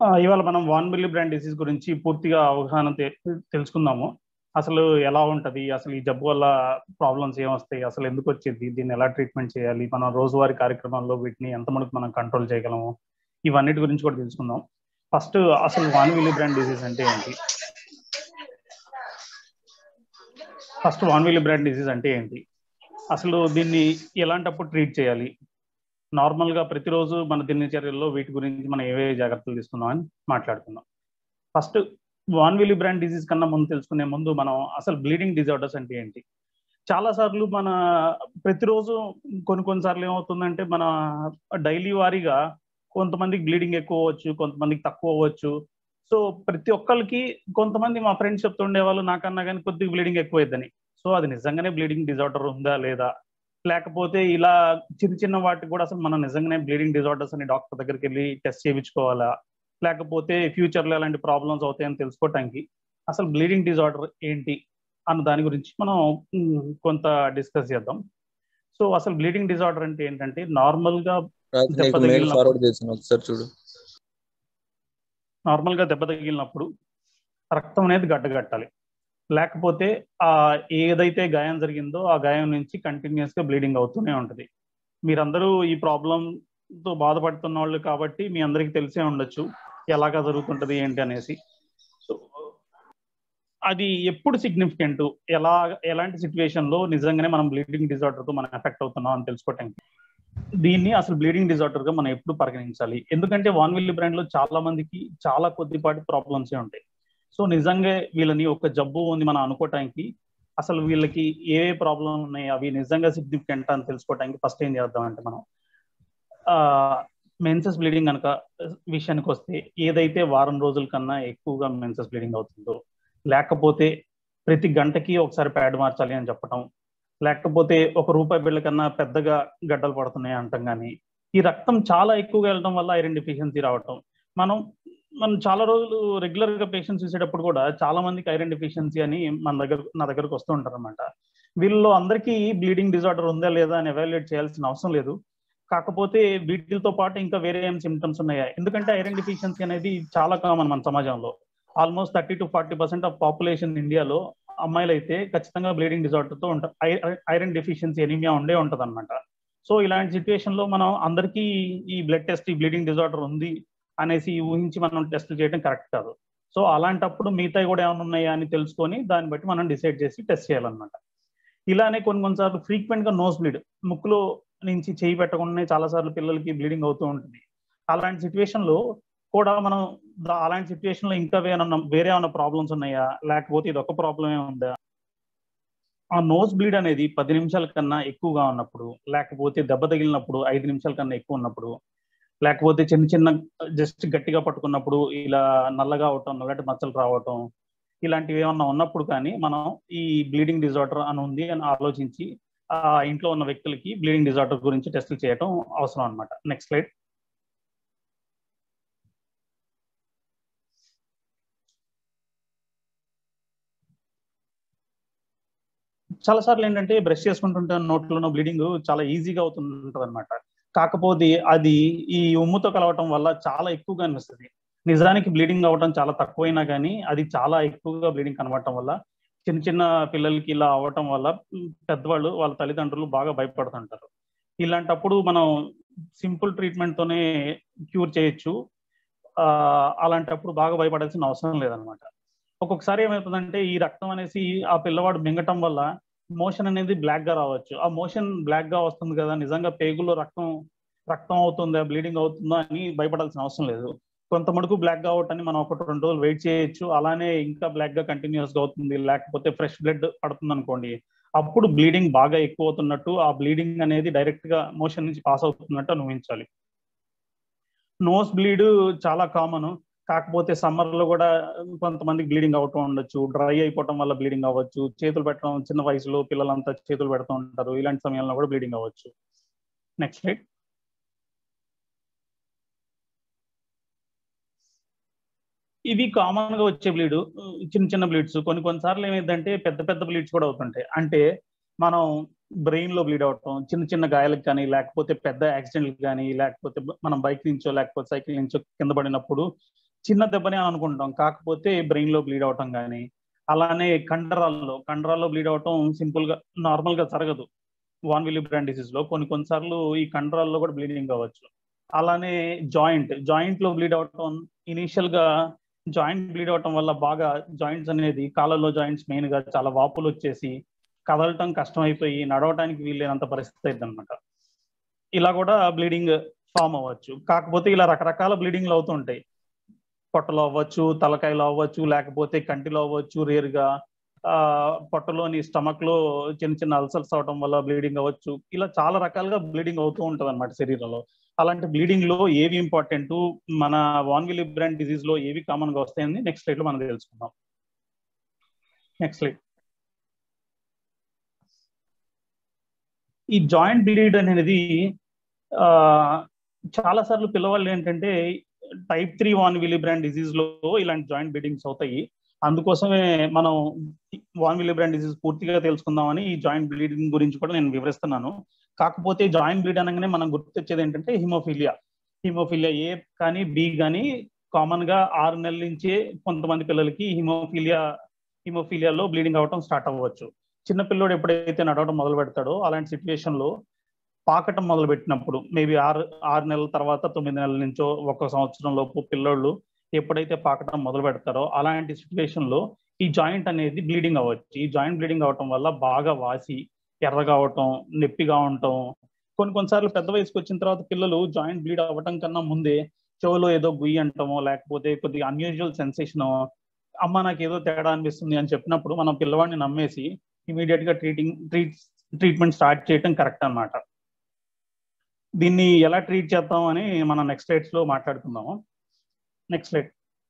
ఆ, ఇవాళ మనం వాన్ మిల్లీ బ్రాండ్ డిసీజ్ గురించి పూర్తిగా అవగాహన తె- తెలుసుకుందాము అసలు ఎలా ఉంటది అసలు ఈ జబ్బు వల్ల ప్రాబ్లమ్స్ ఏమొస్తాయి అసలు ఎందుకు వచ్చింది దీన్ని ఎలా ట్రీట్మెంట్ చేయాలి మన రోజువారీ కార్యక్రమాల్లో వీటిని ఎంత మనకు మనం కంట్రోల్ చేయగలము ఇవన్నిటి గురించి కూడా తెలుసుకుందాం ఫస్ట్ అసలు వాన్ మిల్లీ బ్రాండ్ డిసీజ్ అంటే ఏంటి first von Willebrand disease అంటే ఏంటి అసలు దీన్ని ఎలాంటప్పుడు ట్రీట్ చేయాలి నార్మల్ గా ప్రతిరోజు మన దినచర్యల్లో వీటి గురించి మనం ఏవే జాగ్రత్తలు తీసుకుందాం అని మాట్లాడుకుందాం first von Willebrand disease కన్నా ముందు తెలుసుకునే ముందు మనం అసలు బ్లీడింగ్ డిజార్డర్స్ అంటే ఏంటి చాలా సార్లు మన ప్రతిరోజు కొన్ని కొన్నిసార్లు ఏమవుతుందంటే మన డైలీ వారీగా కొంతమందికి బ్లీడింగ్ ఎక్కువ అవ్వచ్చు కొంతమందికి తక్కువ అవ్వచ్చు సో ప్రతి ఒక్కరికి కొంతమంది మా ఫ్రెండ్స్ చెప్తుండే వాళ్ళు నాకన్నా కానీ కొద్దిగా బ్లీడింగ్ ఎక్కువ అయిందని సో అది నిజంగానే బ్లీడింగ్ డిజార్డర్ ఉందా లేదా లేకపోతే ఇలా చిన్న చిన్న వాటికి కూడా అసలు మనం నిజంగానే బ్లీడింగ్ డిజార్డర్స్ అని డాక్టర్ దగ్గరికి వెళ్ళి టెస్ట్ చేయించుకోవాలా లేకపోతే ఫ్యూచర్ లో ఎలాంటి ప్రాబ్లమ్స్ అవుతాయని తెలుసుకోవటానికి అసలు బ్లీడింగ్ డిజార్డర్ ఏంటి అన్న దాని గురించి మనం ఉమ్, కొంత డిస్కస్ చేద్దాం సో అసలు బ్లీడింగ్ డిజార్డర్ అంటే ఏంటంటే నార్మల్ గా రాత్రి దెబ్బ నీకు మెయిల్ తగిలినప్పుడు- ఫార్వర్డ్ చేసాను ఒకసారి చూడు నార్మల్ గా దెబ్బ తగిలినప్పుడు రక్తం అనేది గడ్డగట్టాలి లేకపోతే ఆ ఏదైతే గాయం జరిగిందో ఆ గాయం నుంచి కంటిన్యూస్ గా బ్లీడింగ్ అవుతూనే ఉంటది మీరందరూ ఈ ప్రాబ్లం తో బాధపడుతున్న వాళ్ళు కాబట్టి మీ అందరికి తెలిసే ఉండొచ్చు ఎలాగా జరుగుతుంటది ఏంటి అనేసి సో అది ఎప్పుడు సిగ్నిఫికెంట్ ఎలా ఎలాంటి సిచ్యువేషన్ లో నిజంగానే మనం బ్లీడింగ్ డిజార్డర్ తో మనం ఎఫెక్ట్ అవుతున్నాం అని తెలుసుకోవటానికి దీన్ని అసలు బ్లీడింగ్ డిజార్డర్ గా మనం ఎప్పుడు పరిగణించాలి ఎందుకంటే వాన్ విల్లీ బ్రాండ్ లో చాలా మందికి చాలా కొద్దిపాటి ప్రాబ్లమ్స్ ఉంటాయి సో నిజంగా వీళ్ళని ఒక జబ్బు ఉంది మనం అనుకోవటానికి అసలు వీళ్ళకి ఏ ఏ ప్రాబ్లం ఉన్నాయి అవి నిజంగా సిగ్నిఫికెంట్ అని తెలుసుకోవటానికి ఫస్ట్ ఏం చేద్దాం అంటే మనం మెన్సెస్ బ్లీడింగ్ కనుక విషయానికి వస్తే ఏదైతే వారం రోజుల కన్నా ఎక్కువగా మెన్సెస్ బ్లీడింగ్ అవుతుందో లేకపోతే ప్రతి గంటకి ఒకసారి ప్యాడ్ మార్చాలి అని చెప్పటం లేకపోతే ఒక రూపాయి బిళ్ళ కన్నా పెద్దగా గడ్డలు పడుతున్నాయి అంటాం కానీ ఈ రక్తం చాలా ఎక్కువగా వెళ్ళడం వల్ల ఐరన్ డిఫిషియన్సీ రావటం మనం మనం చాలా రోజులు రెగ్యులర్ గా పేషెంట్స్ చూసేటప్పుడు కూడా చాలా మందికి ఐరన్ డిఫిషియన్సీ అని మన దగ్గర నా దగ్గరకు వస్తూ ఉంటారు అనమాట వీళ్ళలో అందరికీ బ్లీడింగ్ డిజార్డర్ ఉందా లేదా అని ఎవాల్యుయేట్ చేయాల్సిన అవసరం లేదు కాకపోతే వీటితో పాటు ఇంకా వేరే ఏం సిమ్టమ్స్ ఉన్నాయా ఎందుకంటే ఐరన్ డిఫిషియన్సీ అనేది చాలా కామన్ మన సమాజంలో almost thirty to forty percent of population ఇండియాలో అమ్మాయిలు అయితే ఖచ్చితంగా బ్లీడింగ్ డిజార్డర్ తో ఉంటారు ఐరన్ డెఫిషియన్సీ ఎనిమియా ఉండే ఉంటది అనమాట సో ఇలాంటి సిచ్యువేషన్ లో మనం అందరికీ ఈ బ్లడ్ టెస్ట్ ఈ బ్లీడింగ్ డిజార్డర్ ఉంది అనేసి ఊహించి మనం టెస్ట్ చేయడం కరెక్ట్ కాదు సో అలాంటప్పుడు మిగతా కూడా ఏమైనా ఉన్నాయా అని తెలుసుకొని దాన్ని బట్టి మనం డిసైడ్ చేసి టెస్ట్ చేయాలన్నమాట ఇలానే కొన్ని కొన్నిసార్లు ఫ్రీక్వెంట్ గా నోస్ బ్లీడ్ ముక్కులో నుంచి చేయి పెట్టకుండానే చాలా సార్లు పిల్లలకి బ్లీడింగ్ అవుతూ ఉంటుంది అలాంటి సిచ్యువేషన్ లో కూడా మనం దా- అలాంటి సిచ్యువేషన్ లో ఇంకా వేరే వేరే ఏమైనా ప్రాబ్లమ్స్ ఉన్నాయా లేకపోతే ఇది ఒక ప్రాబ్లమే ఉందా ఆ నోస్ బ్లీడ్ అనేది పది నిమిషాల కన్నా ఎక్కువగా ఉన్నప్పుడు లేకపోతే దెబ్బ తగిలినప్పుడు ఐదు నిమిషాల కన్నా ఎక్కువ ఉన్నప్పుడు లేకపోతే చిన్న చిన్న జస్ట్ గట్టిగా పట్టుకున్నప్పుడు ఇలా నల్లగా అవటం నల్లటి మచ్చలు రావటం ఇలాంటివి ఏమన్నా ఉన్నప్పుడు కానీ మనం ఈ బ్లీడింగ్ డిజార్డర్ అని ఉంది అని ఆలోచించి ఆ ఇంట్లో ఉన్న వ్యక్తులకి బ్లీడింగ్ డిజార్డర్ గురించి టెస్టులు చేయడం అవసరం అన్నమాట నెక్స్ట్ స్లైడ్ చాలా సార్లు ఏంటంటే బ్రష్ చేసుకుంటుంటే నోట్లోనో బ్లీడింగ్ చాలా ఈజీగా అవుతుంటది అనమాట కాకపోతే అది ఈ ఉమ్ముతో కలవటం వల్ల చాలా ఎక్కువగా అనిపిస్తుంది నిజానికి బ్లీడింగ్ అవ్వటం చాలా తక్కువైనా కానీ అది చాలా ఎక్కువగా బ్లీడింగ్ కనబడటం వల్ల చిన్న చిన్న పిల్లలకి ఇలా అవ్వటం వల్ల ఉమ్, పెద్దవాళ్ళు వాళ్ళ తల్లిదండ్రులు బాగా భయపడుతుంటారు ఇలాంటప్పుడు మనం సింపుల్ ట్రీట్మెంట్ తోనే క్యూర్ చేయొచ్చు ఆ, అలాంటప్పుడు బాగా భయపడాల్సిన అవసరం లేదనమాట ఒక్కొక్కసారి ఏమవుతుందంటే ఈ రక్తం అనేసి ఆ పిల్లవాడు మింగటం వల్ల మోషన్ అనేది బ్లాక్ గా రావచ్చు ఆ మోషన్ బ్లాక్ గా వస్తుంది కదా నిజంగా పేగులో రక్తం రక్తం అవుతుందా బ్లీడింగ్ అవుతుందా అని భయపడాల్సిన అవసరం లేదు కొంత మటుకు బ్లాక్ గా అవటాన్ని మనం ఒకటి రెండు రోజులు వెయిట్ చేయొచ్చు అలానే ఇంకా బ్లాక్ గా కంటిన్యూస్ గా అవుతుంది లేకపోతే ఫ్రెష్ బ్లడ్ పడుతుంది అనుకోండి అప్పుడు బ్లీడింగ్ బాగా ఎక్కువ అవుతున్నట్టు ఆ బ్లీడింగ్ అనేది డైరెక్ట్ గా మోషన్ నుంచి పాస్ అవుతున్నట్టు అనుభవించాలి నోస్ బ్లీడ్ చాలా కామన్ కాకపోతే సమ్మర్ లో కూడా కొంతమందికి బ్లీడింగ్ అవటం ఉండొచ్చు డ్రై అయిపోవటం వల్ల బ్లీడింగ్ అవ్వచ్చు చేతులు పెట్టడం చిన్న వయసులో పిల్లలంతా చేతులు పెడుతూ ఉంటారు ఇలాంటి సమయంలో కూడా బ్లీడింగ్ అవ్వచ్చు నెక్స్ట్ స్లైడ్ ఇవి కామన్ గా వచ్చే బ్లీడ్ చిన్న చిన్న బ్లీడ్స్ కొన్ని కొన్నిసార్లు ఏమైందంటే పెద్ద పెద్ద బ్లీడ్స్ కూడా అవుతుంటాయి అంటే మనం బ్రెయిన్ లో బ్లీడ్ అవటం చిన్న చిన్న గాయాలకు కానీ లేకపోతే పెద్ద యాక్సిడెంట్ కానీ లేకపోతే మనం బైక్ నుంచో లేకపోతే సైకిల్ నుంచో కింద పడినప్పుడు చిన్న దెబ్బనే అని అనుకుంటాం కాకపోతే బ్రెయిన్ లో బ్లీడ్ అవటం కానీ అలానే కండరాల్లో కండరాల్లో బ్లీడ్ అవటం సింపుల్ గా నార్మల్ గా జరగదు వాన్ విలి బ్రాండ్ డిసీజ్ లో కొన్ని కొన్నిసార్లు ఈ కండరాల్లో కూడా బ్లీడింగ్ అవ్వచ్చు అలానే జాయింట్ జాయింట్ లో బ్లీడ్ అవటం ఇనీషియల్ గా జాయింట్ బ్లీడ్ అవటం వల్ల బాగా జాయింట్స్ అనేది కాళ్ళలో జాయింట్స్ మెయిన్ గా చాలా వాపులు వచ్చేసి కదలటం కష్టమైపోయి నడవటానికి వీలైనంత పరిస్థితి అయింది అనమాట ఇలా కూడా బ్లీడింగ్ ఫామ్ అవ్వచ్చు కాకపోతే ఇలా రకరకాల బ్లీడింగ్లు అవుతుంటాయి పొట్టలో అవ్వచ్చు తలకాయలో అవ్వచ్చు లేకపోతే కంటిలో అవ్వచ్చు రేరుగా ఆ పొట్టలోని స్టమక్ లో చిన్న చిన్న అల్సర్స్ అవడం వల్ల బ్లీడింగ్ అవ్వచ్చు ఇలా చాలా రకాలుగా బ్లీడింగ్ అవుతూ ఉంటది అనమాట శరీరంలో అలాంటి బ్లీడింగ్ లో ఏవి ఇంపార్టెంట్ మన వాన్ విలి బ్రాండ్ డిసీజ్ లో ఏవి కామన్ గా వస్తాయని నెక్స్ట్ స్లైడ్ లో మనం తెలుసుకుందాం నెక్స్ట్ స్లైడ్ ఈ జాయింట్ బ్లీడ్ అనేది ఆ చాలా సార్లు పిల్లవాళ్ళు ఏంటంటే type three von Willebrand disease లో ఇలాంటి జాయింట్ బ్లీడింగ్స్ అవుతాయి అందుకోసమే మనం వాన్ విలి బ్రాండ్ డిసీజ్ పూర్తిగా తెలుసుకుందామని ఈ జాయింట్ బ్లీడింగ్ గురించి కూడా నేను వివరిస్తున్నాను కాకపోతే జాయింట్ బ్లీడ్ అనగానే మనం గుర్తొచ్చేది ఏంటంటే హిమోఫిలియా హిమోఫిలియా ఏ కానీ బి కానీ కామన్ గా ఆరు నెలల నుంచే కొంతమంది పిల్లలకి హిమోఫిలియా హిమోఫిలియాలో బ్లీడింగ్ అవటం స్టార్ట్ అవ్వచ్చు చిన్న పిల్లోడు ఎప్పుడైతే నడవడం మొదలు పెడతాడో అలాంటి సిచ్యువేషన్ లో పాకటం మొదలు పెట్టినప్పుడు మేబీ ఆరు ఆరు నెలల తర్వాత తొమ్మిది నెలల నుంచో ఒక సంవత్సరం లోపు పిల్లోళ్ళు ఎప్పుడైతే పాకటం మొదలు పెడతారో అలాంటి సిచ్యువేషన్ లో ఈ జాయింట్ అనేది బ్లీడింగ్ అవ్వచ్చు ఈ జాయింట్ బ్లీడింగ్ అవటం వల్ల బాగా వాసి ఎర్రగా అవటం నొప్పిగా ఉండటం కొన్ని కొన్నిసార్లు పెద్ద వయసుకు వచ్చిన తర్వాత పిల్లలు జాయింట్ బ్లీడ్ అవ్వటం కన్నా ముందే చెవులో ఏదో గుయ్యి అంటామో లేకపోతే కొద్దిగా అన్యూజువల్ సెన్సేషన్ అమ్మ నాకు ఏదో తేడా అనిపిస్తుంది అని చెప్పినప్పుడు మనం పిల్లవాడిని నమ్మేసి ఇమీడియట్ గా ట్రీటింగ్ ట్రీట్ ట్రీట్మెంట్ స్టార్ట్ చేయడం కరెక్ట్ అనమాట దీన్ని ఎలా ట్రీట్ చేద్దాం అని మనం నెక్స్ట్ స్లైడ్స్ లో మాట్లాడుకుందాము నెక్స్ట్ స్లైడ్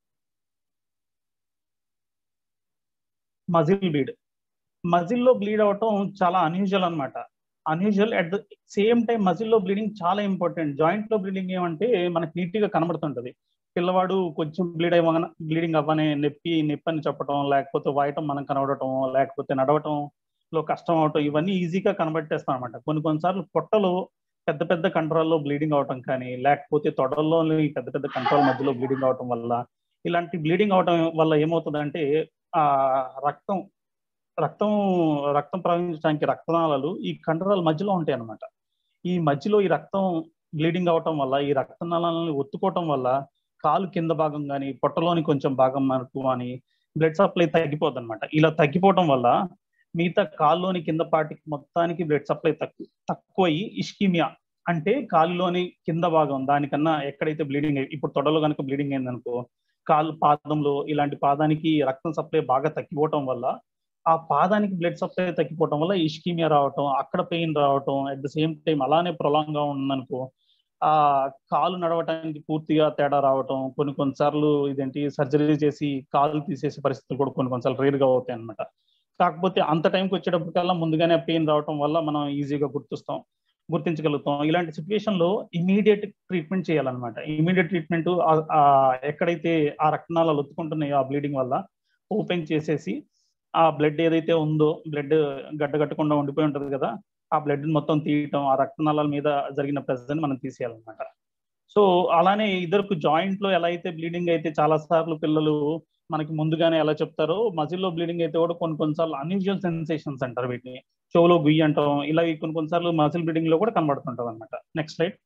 మజిల్ బ్లీడ్ మజిల్లో బ్లీడ్ అవటం చాలా అన్యూజువల్ అనమాట unusual at the same time మజిల్లో బ్లీడింగ్ చాలా ఇంపార్టెంట్ జాయింట్ లో బ్లీడింగ్ ఏమంటే మనకి నీట్ గా కనబడుతుంటది పిల్లవాడు కొంచెం బ్లీడ్ అవ్వగానే బ్లీడింగ్ అవ్వనే నొప్పి నొప్పి అని చెప్పడం లేకపోతే వాయటం మనం కనబడటం లేకపోతే నడవటం లో కష్టం అవటం ఇవన్నీ ఈజీగా కనబట్టేస్తాం అనమాట కొన్ని కొన్నిసార్లు పొట్టలో పెద్ద పెద్ద కంట్రోల్లో బ్లీడింగ్ అవటం కానీ లేకపోతే తొడల్లోని పెద్ద పెద్ద కంట్రోల్ మధ్యలో బ్లీడింగ్ అవటం వల్ల ఇలాంటి బ్లీడింగ్ అవటం వల్ల ఏమవుతుందంటే ఆ రక్తం రక్తం రక్తం ప్రవహించడానికి రక్తనాళాలు ఈ కండరాల మధ్యలో ఉంటాయి అన్నమాట ఈ మధ్యలో ఈ రక్తం బ్లీడింగ్ అవటం వల్ల ఈ రక్తనాళాలను ఒత్తుకోవటం వల్ల కాలు కింద భాగం కానీ పొట్టలోని కొంచెం భాగం మనకు అని బ్లడ్ సప్లై తగ్గిపోద్ది అనమాట ఇలా తగ్గిపోవటం వల్ల మిగతా కాల్లోని కింద పాటికి మొత్తానికి బ్లడ్ సప్లై తక్కువ తక్కువ అయ్యి ఇష్కిమియా అంటే కాలులోని కింద భాగం దానికన్నా ఎక్కడైతే బ్లీడింగ్ ఇప్పుడు తొడలో కనుక బ్లీడింగ్ అయిందనుకో కాలు పాదంలో ఇలాంటి పాదానికి రక్తం సప్లై బాగా తగ్గిపోవటం వల్ల ఆ పాదానికి బ్లడ్ సప్లై తగ్గిపోవటం వల్ల ఇష్కీమియా రావటం అక్కడ పెయిన్ రావటం అట్ ద సేమ్ టైం అలానే ప్రొలాంగ్ గా ఉందనుకో ఆ కాలు నడవటానికి పూర్తిగా తేడా రావటం కొన్ని కొన్నిసార్లు ఇదేంటి సర్జరీ చేసి కాలు తీసేసే పరిస్థితులు కూడా కొన్ని కొన్నిసార్లు రేర్ గా అవుతాయి అనమాట కాకపోతే అంత టైంకి వచ్చేటప్పటికల్లా ముందుగానే పెయిన్ రావటం వల్ల మనం ఈజీగా గుర్తిస్తాం గుర్తించగలుగుతాం ఇలాంటి సిచ్యువేషన్ లో ఇమీడియట్ ట్రీట్మెంట్ చేయాలన్నమాట ఇమీడియట్ ట్రీట్మెంట్ ఎక్కడైతే ఆ రక్తనాళాలు ఒత్తుకుంటున్నాయో ఆ బ్లీడింగ్ వల్ల ఓపెన్ చేసేసి ఆ బ్లడ్ ఏదైతే ఉందో బ్లడ్ గడ్డ కట్టకుండా ఉండిపోయి ఉంటది కదా ఆ బ్లడ్ మొత్తం తీయటం ఆ రక్తనాళాల మీద జరిగిన ప్రెజర్ మనం తీసేయాలన్నమాట సో అలానే ఇద్దరికి జాయింట్ లో ఎలా అయితే బ్లీడింగ్ అయితే చాలా సార్లు పిల్లలు మనకి ముందుగానే ఎలా చెప్తారో మజిల్లో బ్లీడింగ్ అయితే కూడా కొన్ని కొన్నిసార్లు అన్యూజువల్ సెన్సేషన్స్ అంటారు వీటిని చెవులో గుయ్యి అంటాం ఇలా కొన్ని కొన్నిసార్లు మజిల్ బ్లీడింగ్ లో కూడా కనబడుతుంటది అనమాట next slide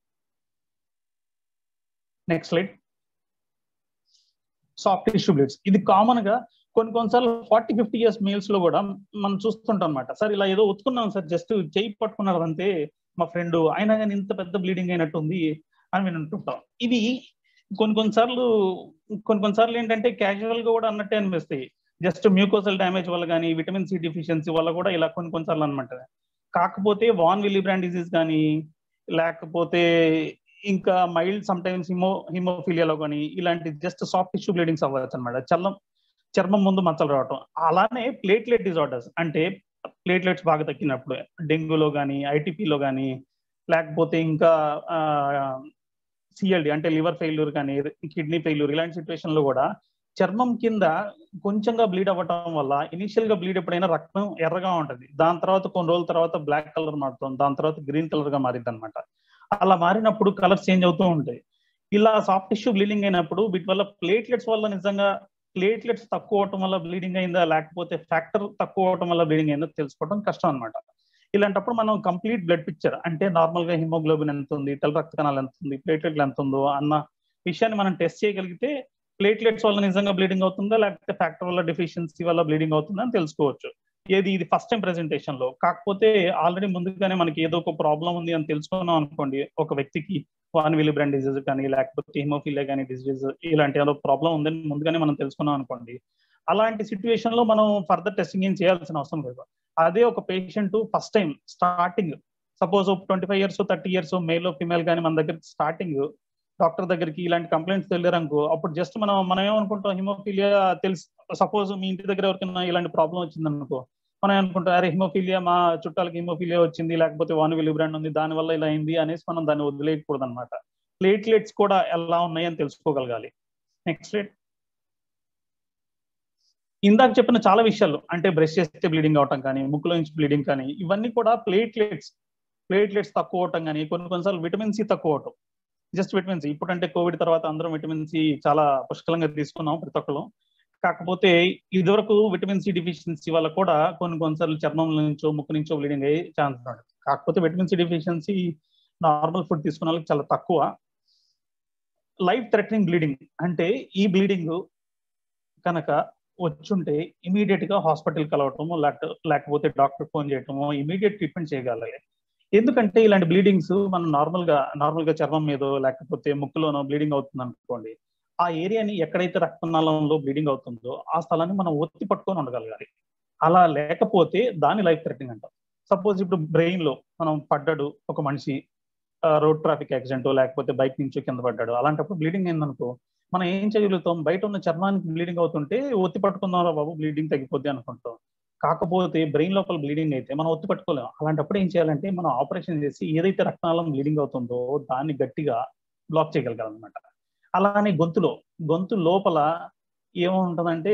next slide soft tissue bleeds ఇది కామన్ గా కొన్ని కొన్నిసార్లు ఫార్టీ ఫిఫ్టీ ఇయర్స్ మేల్స్ లో కూడా మనం చూస్తుంటాం అనమాట సార్ ఇలా ఏదో ఉతుకున్నాం సార్ జస్ట్ చేయి పట్టుకున్నారు అంతే మా ఫ్రెండ్ అయినా కానీ ఇంత పెద్ద బ్లీడింగ్ అయినట్టు ఉంది అని మేము అంటుంటాం ఇవి కొన్ని కొన్నిసార్లు కొన్ని కొన్నిసార్లు ఏంటంటే క్యాజువల్ గా కూడా అన్నట్టే అనిపిస్తాయి జస్ట్ మ్యూకోసల్ డ్యామేజ్ వల్ల కానీ విటమిన్ సి డిఫిషియన్సీ వల్ల కూడా ఇలా కొన్ని కొన్నిసార్లు అనమాట కాకపోతే వాన్ విలిబ్రాండ్ డిసీజ్ కానీ లేకపోతే ఇంకా మైల్డ్ సమ్ టైమ్స్ హిమో హిమోఫిలియాలో కానీ ఇలాంటి జస్ట్ సాఫ్ట్ టిష్యూ బ్లీడింగ్స్ అవ్వచ్చు అనమాట చల్లం చర్మం ముందు మచ్చలు రావటం అలానే ప్లేట్లెట్ డిజార్డర్స్ అంటే ప్లేట్లెట్స్ బాగా తగ్గినప్పుడు డెంగ్యూలో కానీ ఐటీపీలో కానీ లేకపోతే ఇంకా సిఎల్డి అంటే లివర్ ఫెయిల్యూర్ కానీ కిడ్నీ ఫెయిల్యూర్ ఇలాంటి సిచ్యువేషన్ లో కూడా చర్మం కింద కొంచెంగా బ్లీడ్ అవ్వటం వల్ల ఇనిషియల్ గా బ్లీడ్ ఎప్పుడైనా రక్తం ఎర్రగా ఉంటది దాని తర్వాత కొన్ని రోజుల తర్వాత బ్లాక్ కలర్ మారుతుంది దాని తర్వాత గ్రీన్ కలర్ గా మారింది అనమాట అలా మారినప్పుడు కలర్ చేంజ్ అవుతూ ఉంటాయి ఇలా సాఫ్ట్ టిష్యూ బ్లీడింగ్ అయినప్పుడు వీటి వల్ల ప్లేట్లెట్స్ వల్ల నిజంగా ప్లేట్లెట్స్ తక్కువ అవటం వల్ల బ్లీడింగ్ అయిందా లేకపోతే ఫ్యాక్టర్ తక్కువ అవటం వల్ల బ్లీడింగ్ అయిందో తెలుసుకోవడం కష్టం అనమాట ఇలాంటప్పుడు మనం కంప్లీట్ బ్లడ్ పిక్చర్ అంటే నార్మల్ గా హిమోగ్లోబిన్ ఎంత ఉంది తెల్ల రక్త కణాలు ఎంత ఉంది ప్లేట్లెట్లు ఎంత ఉందో అన్న విషయాన్ని మనం టెస్ట్ చేయగలిగితే ప్లేట్లెట్స్ వల్ల నిజంగా బ్లీడింగ్ అవుతుందా లేకపోతే ఫ్యాక్టర్ వల్ల డెఫిషియన్సీ వల్ల బ్లీడింగ్ అవుతుందా అని తెలుసుకోవచ్చు ఏది ఇది ఫస్ట్ టైం ప్రెజెంటేషన్ లో కాకపోతే ఆల్రెడీ ముందుగానే మనకి ఏదో ఒక ప్రాబ్లం ఉంది అని తెలుసుకున్నాం అనుకోండి ఒక వ్యక్తికి వాన్ విలిబ్రాండ్ డిజీజ్ కానీ లేకపోతే హిమోఫిలియా కానీ డిజీజ్ ఇలాంటి ఏదో ప్రాబ్లం ఉందని ముందుగానే మనం తెలుసుకున్నాం అనుకోండి అలాంటి సిచ్యువేషన్ లో మనం ఫర్దర్ టెస్టింగ్ ఏం చేయాల్సిన అవసరం లేదు అదే ఒక patient first time starting suppose twenty five years thirty years male female కానీ మన దగ్గర స్టార్టింగ్ డాక్టర్ దగ్గరికి ఇలాంటి కంప్లైంట్స్ తెలియరనుకో అప్పుడు జస్ట్ మనం మనం ఏమనుకుంటాం హిమోఫీలియా తెలుసు సపోజ్ మీ ఇంటి దగ్గర ఎవరికైనా ఇలాంటి ప్రాబ్లం వచ్చింది అనుకో మనం అనుకుంటాం అరే హిమోఫీలియా మా చుట్టాలకి హిమోఫీలియా వచ్చింది లేకపోతే వాన్ విలిబ్రాండ్ ఉంది దాని వల్ల ఇలా అయింది అనేసి మనం దాన్ని వదిలేయకూడదు అనమాట ప్లేట్లెట్స్ కూడా ఎలా ఉన్నాయి అని తెలుసుకోగలగాలి నెక్స్ట్ రేట్ ఇందాక చెప్పిన చాలా విషయాలు అంటే బ్రష్ చేస్తే బ్లీడింగ్ అవటం కానీ ముక్కులో నుంచి బ్లీడింగ్ కానీ ఇవన్నీ కూడా ప్లేట్లెట్స్ ప్లేట్లెట్స్ తక్కువ అవటం కానీ కొన్ని కొన్నిసార్లు విటమిన్ సి తక్కువ అవటం జస్ట్ విటమిన్ సి ఇప్పుడు అంటే కోవిడ్ తర్వాత అందరం విటమిన్ సి చాలా పుష్కలంగా తీసుకున్నాం ప్రతి ఒక్కరు కాకపోతే ఇదివరకు విటమిన్ సి డిఫిషియన్సీ వల్ల కూడా కొన్ని కొన్నిసార్లు చర్మం నుంచో ముక్కు నుంచో బ్లీడింగ్ అయ్యే ఛాన్స్ ఉన్నాడు కాకపోతే vitamin C deficiency normal food తీసుకున్న వాళ్ళకి చాలా తక్కువ లైఫ్ థ్రెటనింగ్ బ్లీడింగ్ అంటే ఈ బ్లీడింగ్ కనుక వచ్చుంటే ఇమీడియట్ గా హాస్పిటల్ కలవటము లేకపోతే డాక్టర్ ఫోన్ చేయటము ఇమీడియట్ ట్రీట్మెంట్ చేయగలగాలి ఎందుకంటే ఇలాంటి బ్లీడింగ్స్ మనం నార్మల్ గా నార్మల్ గా చర్మం మీదో లేకపోతే ముక్కులోనో బ్లీడింగ్ అవుతుంది అనుకోండి ఆ ఏరియాని ఎక్కడైతే రక్తనాళంలో బ్లీడింగ్ అవుతుందో ఆ స్థలాన్ని మనం ఒత్తి పట్టుకొని ఉండగలగాలి అలా లేకపోతే దాని లైఫ్ థ్రెటనింగ్ అంటాం సపోజ్ ఇప్పుడు బ్రెయిన్ లో మనం పడ్డాడు ఒక మనిషి రోడ్ ట్రాఫిక్ యాక్సిడెంట్ లేకపోతే బైక్ నుంచి కింద పడ్డాడు అలాంటప్పుడు బ్లీడింగ్ అయిందనుకో మనం ఏం చేయగలుగుతాం బయట ఉన్న చర్మానికి బ్లీడింగ్ అవుతుంటే ఒత్తి పట్టుకుందాం రా బాబు బ్లీడింగ్ తగ్గిపోద్ది అనుకుంటాం కాకపోతే బ్రెయిన్ లోపల బ్లీడింగ్ అయితే మనం ఒత్తి పట్టుకోలేం అలాంటప్పుడు ఏం చేయాలంటే మనం ఆపరేషన్ చేసి ఏదైతే రక్తనాళం బ్లీడింగ్ అవుతుందో దాన్ని గట్టిగా బ్లాక్ చేయగలగాలి అనమాట అలానే గొంతులో గొంతు లోపల ఏముంటుందంటే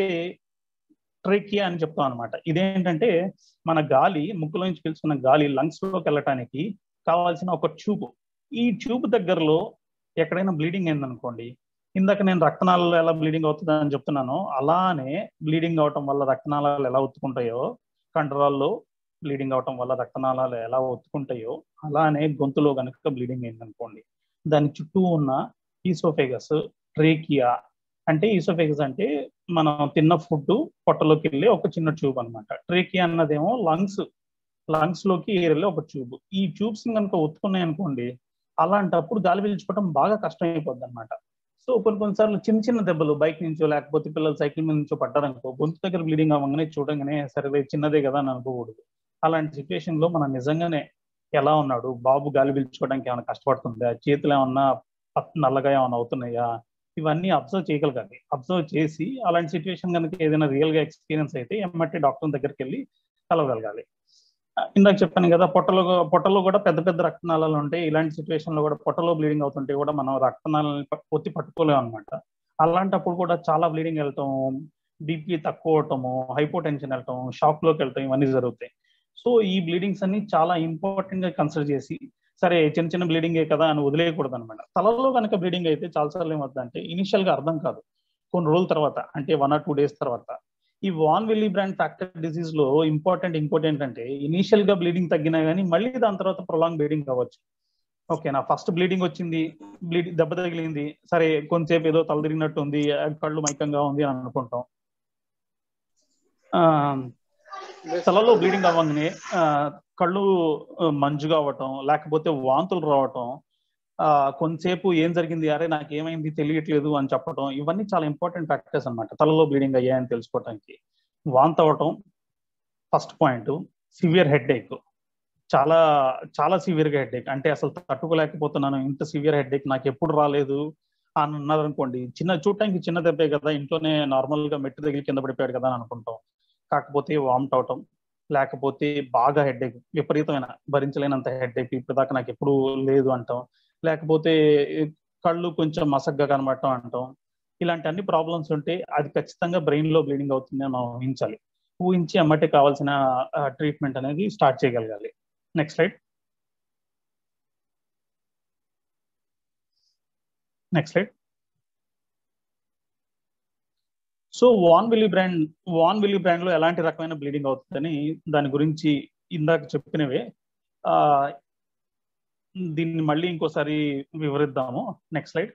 ట్రేకియా అని చెప్తాం అనమాట ఇదేంటంటే మన గాలి ముక్కులో నుంచి పీల్చుకున్న గాలి లంగ్స్ లోకి వెళ్ళటానికి కావాల్సిన ఒక ట్యూబ్ ఈ ట్యూబ్ దగ్గరలో ఎక్కడైనా బ్లీడింగ్ అయిందనుకోండి ఇందాక నేను రక్తనాళాలు ఎలా బ్లీడింగ్ అవుతుంది అని చెప్తున్నాను అలానే బ్లీడింగ్ అవటం వల్ల రక్తనాళాలు ఎలా ఒత్తుకుంటాయో కండరాల్లో బ్లీడింగ్ అవటం వల్ల రక్తనాళాలు ఎలా ఒత్తుకుంటాయో అలానే గొంతులో కనుక బ్లీడింగ్ అయిందనుకోండి దాని చుట్టూ ఉన్న ఈసోఫేగస్ ట్రేకియా అంటే ఈసోఫేగస్ అంటే మనం తిన్న ఫుడ్ పొట్టలోకి వెళ్ళి ఒక చిన్న ట్యూబ్ అనమాట ట్రేకియా అన్నదేమో లంగ్స్ లంగ్స్ లోకి వెళ్ళి ఒక ట్యూబ్ ఈ ట్యూబ్స్ కనుక ఒత్తుకున్నాయి అనుకోండి అలాంటప్పుడు గాలి పీల్చుకోవడం బాగా కష్టం అయిపోద్ది అనమాట సో కొన్ని కొన్నిసార్లు చిన్న చిన్న దెబ్బలు బైక్ నుంచో లేకపోతే పిల్లలు సైకిల్ మీద నుంచో పడ్డారనుకో గొంతు దగ్గర బ్లీడింగ్ అవ్వగానే చూడంగానే సరే చిన్నదే కదా అని అనుకోకూడదు అలాంటి సిచ్యువేషన్ లో మనం నిజంగానే ఎలా ఉన్నాడు బాబు గాలి పీల్చుకోవడానికి ఏమైనా కష్టపడుతుందా చేతులు ఏమన్నా నల్లగా ఏమైనా అవుతున్నాయా ఇవన్నీ అబ్జర్వ్ చేయగలగాలి అబ్జర్వ్ చేసి అలాంటి సిచ్యువేషన్ కనుక ఏదైనా రియల్ గా ఎక్స్పీరియన్స్ అయితే ఎమ్మటి డాక్టర్ దగ్గరికి వెళ్ళి కలవగలగాలి ఇందాక చెప్పాను కదా పొట్టలో పొట్టలో కూడా పెద్ద పెద్ద రక్తనాళాలు ఉంటాయి ఇలాంటి సిచ్యువేషన్ లో కూడా పొట్టలో బ్లీడింగ్ అవుతుంటే కూడా మనం రక్తనాళాలను ఒత్తి పట్టుకోలేము అనమాట అలాంటప్పుడు కూడా చాలా బ్లీడింగ్ వెళ్తాం బీపీ తక్కువ అవటము హైపో టెన్షన్ వెళ్ళటం షాక్ లోకి వెళ్ళటం ఇవన్నీ జరుగుతాయి సో ఈ బ్లీడింగ్స్ అన్ని చాలా ఇంపార్టెంట్ గా కన్సిడర్ చేసి సరే చిన్న చిన్న బ్లీడింగే కదా అని వదిలేయకూడదు అనమాట తలలో కనుక బ్లీడింగ్ అయితే చాలాసార్లు ఏమవుతుందంటే ఇనిషియల్ గా అర్థం కాదు కొన్ని రోజుల తర్వాత అంటే వన్ ఆర్ టూ డేస్ తర్వాత ఈ von Willebrand factor disease లో ఇంపార్టెంట్ ఇంకోటి ఏంటంటే ఇనీషియల్ గా బ్లీడింగ్ తగ్గినా కానీ మళ్ళీ దాని తర్వాత ప్రొలాంగ్ బ్లీడింగ్ అవ్వచ్చు ఓకే నా ఫస్ట్ బ్లీడింగ్ వచ్చింది బ్లీడింగ్ దెబ్బ తగిలింది సరే కొంతసేపు ఏదో తల తిరిగినట్టు ఉంది కళ్ళు మైకంగా ఉంది అని అనుకుంటాం తలలో బ్లీడింగ్ అవ్వగానే కళ్ళు మంజుగా అవ్వటం లేకపోతే వాంతులు రావటం ఆ కొంతసేపు ఏం జరిగింది అరే నాకు ఏమైంది తెలియట్లేదు అని చెప్పడం ఇవన్నీ చాలా ఇంపార్టెంట్ ఫ్యాక్టర్స్ అనమాట తలలో బ్లీడింగ్ అయ్యాయని తెలుసుకోవడానికి వాంత అవ్వటం first point severe headache చాలా చాలా సివియర్ గా హెడ్ ఏక్ అంటే అసలు తట్టుకోలేకపోతున్నాను ఇంత సివియర్ హెడ్ ఏక్ నాకు ఎప్పుడు రాలేదు అని అన్నారు అనుకోండి చిన్న చూడటానికి చిన్న దెబ్బే కదా ఇంట్లోనే నార్మల్ గా మెట్టు తగిలి కింద పడిపోయాడు కదా అని అనుకుంటాం కాకపోతే వామిట్ అవటం లేకపోతే బాగా హెడ్ ఏక్ విపరీతమైన భరించలేనంత హెడ్ ఏక్ ఇప్పుడు దాకా నాకు ఎప్పుడు లేదు అంటాం లేకపోతే కళ్ళు కొంచెం మసగ్గా కనబడటం అంటాం ఇలాంటి అన్ని ప్రాబ్లమ్స్ ఉంటే అది ఖచ్చితంగా బ్రెయిన్ లో బ్లీడింగ్ అవుతుంది అని మనం ఊహించాలి ఊహించి అమ్మటే కావాల్సిన ట్రీట్మెంట్ అనేది స్టార్ట్ చేయగలగాలి next slide next slide so von Willebrand von Willebrand లో ఎలాంటి రకమైన బ్లీడింగ్ అవుతుందని దాని గురించి ఇందాక చెప్పినవే దీన్ని మళ్ళీ ఇంకోసారి వివరిద్దాము నెక్స్ట్ స్లైడ్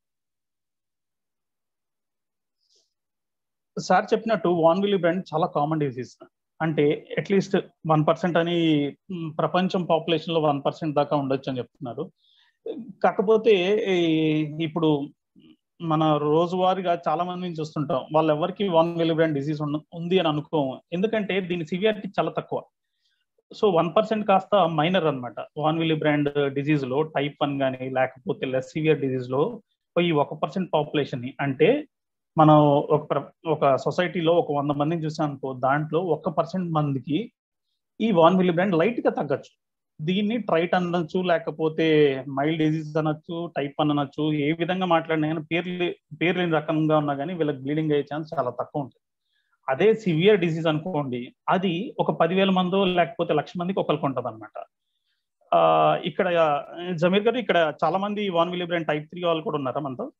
సార్ చెప్పినట్టు వాన్ విల్లీ బ్రాండ్ చాలా కామన్ డిసీజ్ అంటే అట్లీస్ట్ వన్ పర్సెంట్ అని ప్రపంచం పాపులేషన్ లో వన్ పర్సెంట్ దాకా ఉండొచ్చు అని చెప్తున్నారు కాకపోతే ఇప్పుడు మన రోజువారీగా చాలా మందిని చూస్తుంటాం వాళ్ళు ఎవరికి వన్ విల్లీ బ్రాండ్ డిసీజ్ ఉంది అని అనుకోము ఎందుకంటే దీని సివియారిటీ చాలా తక్కువ సో వన్ పర్సెంట్ కాస్త మైనర్ అనమాట వాన్ విల్లీ బ్రాండ్ డిజీజ్ లో టైప్ వన్ కానీ లేకపోతే లెస్ సివియర్ డిజీజ్ లో ఈ ఒక పర్సెంట్ పాపులేషన్ ని అంటే మనం ఒక ఒక సొసైటీలో ఒక వంద మందిని చూసాం అనుకో దాంట్లో ఒక పర్సెంట్ మందికి ఈ వాన్ విల్లీ బ్రాండ్ లైట్ గా తగ్గచ్చు దీన్ని ట్రైట్ అనొచ్చు లేకపోతే మైల్డ్ డిజీజ్ అనొచ్చు టైప్ వన్ అనొచ్చు ఏ విధంగా మాట్లాడినా కానీ పేర్లు పేరు లేని రకంగా ఉన్నా కానీ వీళ్ళకి బ్లీడింగ్ అయ్యే ఛాన్స్ చాలా తక్కువ ఉంటుంది అదే సివియర్ డిసీజ్ అనుకోండి అది ఒక పదివేల మందో లేకపోతే లక్ష మందికి ఒకరికి ఉంటుంది అనమాట ఇక్కడ జమీర్ గారు ఇక్కడ చాలా మంది von Willebrand type three వాళ్ళు కూడా ఉన్నారా మనతో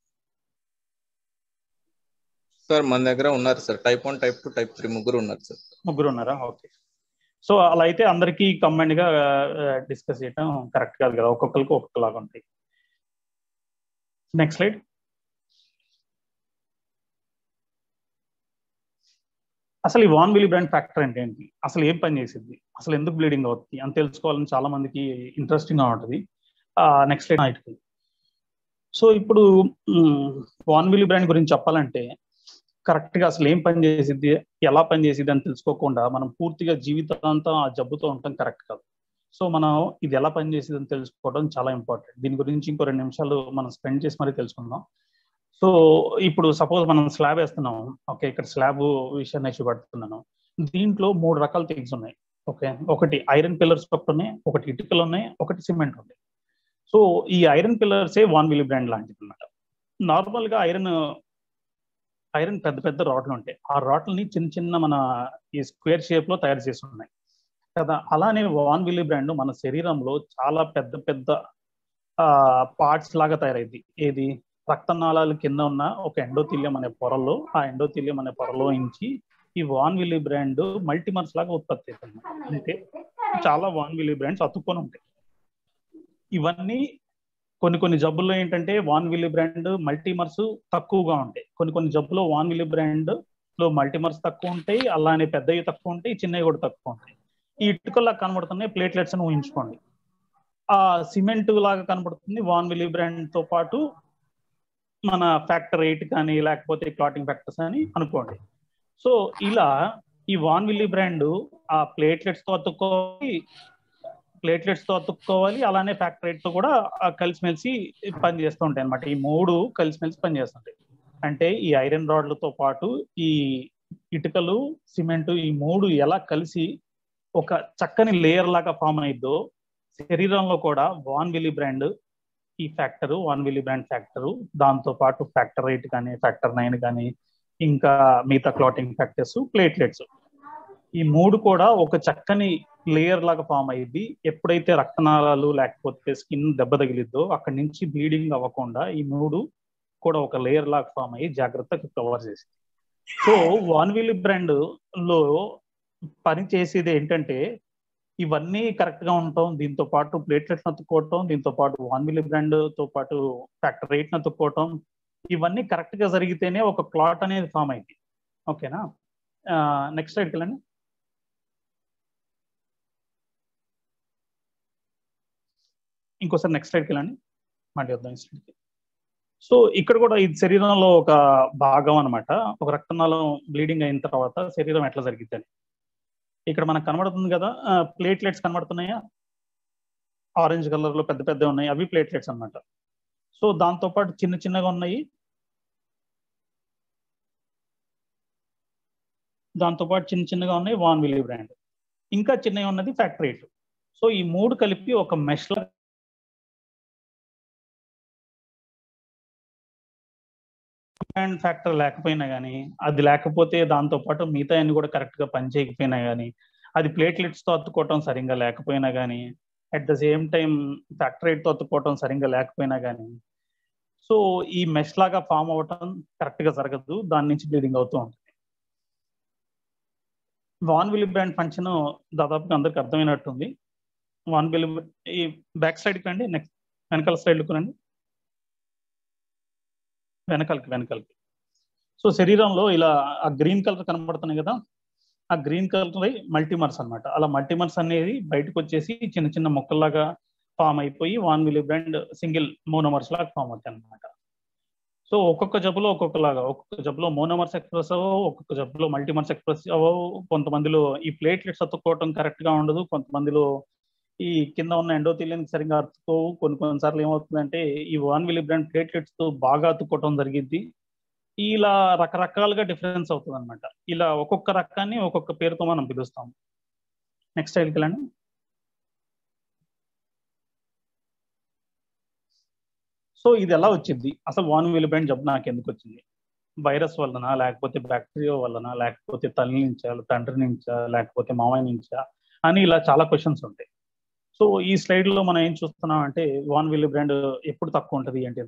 సార్ మన దగ్గర ఉన్నారు sir type one type two type three ముగ్గురు ఉన్నారు సార్ ముగ్గురు ఉన్నారా ఓకే సో అలా అయితే అందరికీ కంబైండ్ గా డిస్కస్ చేయడం కరెక్ట్ కాదు కదా ఒక్కొక్కరికి ఒక్కొక్కలాగా ఉంటాయి నెక్స్ట్ స్లైడ్ అసలు ఈ వాన్ విలీ బ్రాండ్ ఫ్యాక్టర్ అంటే ఏంటి అసలు ఏం పని చేసింది అసలు ఎందుకు బ్లీడింగ్ అవుతుంది అని తెలుసుకోవాలని చాలా మందికి ఇంట్రెస్టింగ్ గా ఉంటుంది నెక్స్ట్ స్లైడ్ నైట్కి సో ఇప్పుడు వాన్ విలీ బ్రాండ్ గురించి చెప్పాలంటే కరెక్ట్ గా అసలు ఏం పని చేసిద్ది ఎలా పని చేసిద్ది అని తెలుసుకోకుండా మనం పూర్తిగా జీవితాంతం ఆ జబ్బుతో ఉండటం కరెక్ట్ కాదు సో మనం ఇది ఎలా పని చేసిద్ది అని తెలుసుకోవడం చాలా ఇంపార్టెంట్ దీని గురించి ఇంకో రెండు నిమిషాలు మనం స్పెండ్ చేసి మరీ తెలుసుకుందాం సో ఇప్పుడు సపోజ్ మనం స్లాబ్ వేస్తున్నాం ఓకే ఇక్కడ స్లాబ్ విషయాన్ని చూపెడుతున్నాను దీంట్లో మూడు రకాల థింగ్స్ ఉన్నాయి ఓకే ఒకటి ఐరన్ పిల్లర్స్ ఒకటి ఉన్నాయి ఒకటి ఇటుకలు ఉన్నాయి ఒకటి సిమెంట్ ఉంది సో ఈ ఐరన్ పిల్లర్సే వాన్ విలీ బ్రాండ్ లాంటిది అనమాట నార్మల్ గా ఐరన్ ఐరన్ పెద్ద పెద్ద రాడ్లు ఉంటాయి ఆ రాడ్లని చిన్న చిన్న మన ఈ స్క్వేర్ షేప్ లో తయారు చేసి ఉన్నాయి కదా అలానే వాన్ విల్లీ బ్రాండ్ మన శరీరంలో చాలా పెద్ద పెద్ద పార్ట్స్ లాగా తయారైంది ఏది రక్తనాళాల కింద ఉన్న ఒక ఎండోతిల్యం అనే పొరలో ఆ ఎండోతిల్యం అనే పొరలో నుంచి ఈ వాన్ విల్లీ బ్రాండ్ మల్టీమర్స్ లాగా ఉత్పత్తి అవుతుంది అంటే చాలా వాన్ విల్లీ బ్రాండ్స్ అతుక్కొని ఉంటాయి ఇవన్నీ కొన్ని కొన్ని జబ్బుల్లో ఏంటంటే వాన్ విల్లీ బ్రాండ్ మల్టీమర్స్ తక్కువగా ఉంటాయి కొన్ని కొన్ని జబ్బులో వాన్ విల్లీ బ్రాండ్ లో మల్టీమర్స్ తక్కువ ఉంటాయి అలానే పెద్దవి తక్కువ ఉంటాయి చిన్నవి కూడా తక్కువ ఉంటాయి ఈ ఇటుకల్లా కనబడుతున్నాయి ప్లేట్లెట్స్ అని ఊహించుకోండి ఆ సిమెంట్ లాగా కనబడుతుంది వాన్ విల్లీ బ్రాండ్ తో పాటు మన ఫ్యాక్టర్ ఎయిట్ కానీ లేకపోతే క్లాటింగ్ ఫ్యాక్టర్స్ అని అనుకోండి సో ఇలా ఈ వాన్ విల్లీ బ్రాండ్ ఆ ప్లేట్లెట్స్ తో అతుక్కోవాలి ప్లేట్లెట్స్ తో అతుక్కోవాలి అలానే ఫ్యాక్టర్ ఎయిట్ తో కూడా కలిసిమెలిసి పని చేస్తూ ఉంటాయి అనమాట ఈ మూడు కలిసిమెలిసి పని చేస్తుంటాయి అంటే ఈ ఐరన్ రాడ్లతో పాటు ఈ ఇటుకలు సిమెంట్ ఈ మూడు ఎలా కలిసి ఒక చక్కని లేయర్ లాగా ఫామ్ అయిద్దో శరీరంలో కూడా వాన్ విల్లీ బ్రాండ్ ఈ factor von Willebrand factor దాంతో పాటు ఫ్యాక్టర్ ఎయిట్ కానీ ఫ్యాక్టర్ నైన్ కానీ ఇంకా మిగతా క్లాటింగ్ ఫ్యాక్టర్స్ ప్లేట్లెట్స్ ఈ మూడు కూడా ఒక చక్కని లేయర్ లాగా ఫామ్ అయ్యింది ఎప్పుడైతే రక్తనాళాలు లేకపోతే స్కిన్ దెబ్బ తగిలిద్దో అక్కడి నుంచి బ్లీడింగ్ అవ్వకుండా ఈ మూడు కూడా ఒక లేయర్ లాగా ఫామ్ అయ్యి జాగ్రత్తగా కవర్ చేసింది సో వాన్ విల్లీ బ్రాండ్ లో పని చేసేది ఏంటంటే ఇవన్నీ కరెక్ట్ గా ఉండటం దీంతో పాటు ప్లేట్లెట్స్ అతుక్కోవటం దీంతో పాటు వాన్ విల్లీ బ్రాండ్ తో పాటు ఫ్యాక్టర్ రేట్ అతుక్కోవటం ఇవన్నీ కరెక్ట్ గా జరిగితేనే ఒక క్లాట్ అనేది ఫామ్ అయింది ఓకేనా నెక్స్ట్ సైడ్కి వెళ్ళండి ఇంకోసారి నెక్స్ట్ సైడ్కి వెళ్ళండి మళ్ళీ వద్దాం స్లైడ్కి సో ఇక్కడ కూడా ఇది శరీరంలో ఒక భాగం అనమాట ఒక రక్తనాళం బ్లీడింగ్ అయిన తర్వాత శరీరం ఎట్లా జరిగిద్దని ఇక్కడ మనకు కనబడుతుంది కదా ప్లేట్లెట్స్ కనబడుతున్నాయా ఆరెంజ్ కలర్ లో పెద్ద పెద్ద ఉన్నాయి అవి ప్లేట్లెట్స్ అనమాట సో దాంతో పాటు చిన్న చిన్నగా ఉన్నాయి దాంతో పాటు చిన్న చిన్నగా ఉన్నాయి వాన్ విలీ బ్రాండ్ ఇంకా చిన్నగా ఉన్నది ఫ్యాక్టరీ సో ఈ మూడు కలిపి ఒక మెష్ అండ్ ఫ్యాక్టర్ లేకపోయినా కానీ అది లేకపోతే దాంతో పాటు మిగతా అన్ని కూడా కరెక్ట్ గా పనిచేయకపోయినా కానీ అది ప్లేట్లెట్స్ తో అత్తుకోవటం సరిగ్గా లేకపోయినా కానీ అట్ ద సేమ్ టైం ఫ్యాక్టరేట్ తో అత్తుకోవటం సరిగ్గా లేకపోయినా కానీ సో ఈ మెష్ లాగా ఫామ్ అవ్వటం కరెక్ట్ గా జరగదు దాని నుంచి బ్లీడింగ్ అవుతూ ఉంటుంది వాన్ విలి బ్రాండ్ ఫంక్షన్ దాదాపుగా అందరికి అర్థమైనట్టుంది వాన్ విలి ఈ బ్యాక్ సైడ్కి రండి నెక్స్ట్ వెనకాల సైడ్కి రండి వెనకాలకి వెనకాలకి సో శరీరంలో ఇలా ఆ గ్రీన్ కలర్ కనబడుతున్నాయి కదా ఆ గ్రీన్ కలర్ మల్టీమర్స్ అనమాట అలా మల్టీమర్స్ అనేది బయటకు వచ్చేసి చిన్న చిన్న మొక్కల్లాగా ఫామ్ అయిపోయి von Willebrand single monomers లాగా ఫామ్ అవుతాయి అనమాట సో ఒక్కొక్క జబ్బులో ఒక్కొక్కలాగా ఒక్కొక్క జబ్బులో మోనోమర్స్ ఎక్స్ప్రెస్ అవ్వవు ఒక్కొక్క జబ్బులో మల్టీమర్స్ ఎక్స్ప్రెస్ అవ్వవు కొంతమందిలో ఈ ప్లేట్లెట్స్ అతుక్కోవటం కరెక్ట్ గా ఉండదు కొంతమందిలో ఈ కింద ఉన్న ఎండోథీలియన్ సరిగ్గా అతుక్కోవు కొన్ని కొన్నిసార్లు ఏమవుతుందంటే ఈ వాన్ విలి బ్రాండ్ ప్లేట్లెట్స్ తో బాగా అతుక్కోవటం జరిగింది ఇలా రకరకాలుగా డిఫరెన్స్ అవుతుంది అనమాట ఇలా ఒక్కొక్క రకాన్ని ఒక్కొక్క పేరుతో మనం పిలుస్తాం నెక్స్ట్ స్టైల్కి వెళ్ళండి సో ఇది ఎలా వచ్చింది అసలు వాన్ విలిబ్రాండ్ జబ్బు నాకు ఎందుకు వచ్చింది వైరస్ వలన లేకపోతే బ్యాక్టీరియా వలన లేకపోతే తల్లి నుంచా తండ్రి నుంచా లేకపోతే మామయ్య నుంచా అని ఇలా చాలా క్వశ్చన్స్ ఉంటాయి సో ఈ స్లైడ్ లో మనం ఏం చూస్తున్నాం అంటే వాన్ విలిబ్రాండ్ ఎప్పుడు తక్కువ ఉంటుంది ఏంటి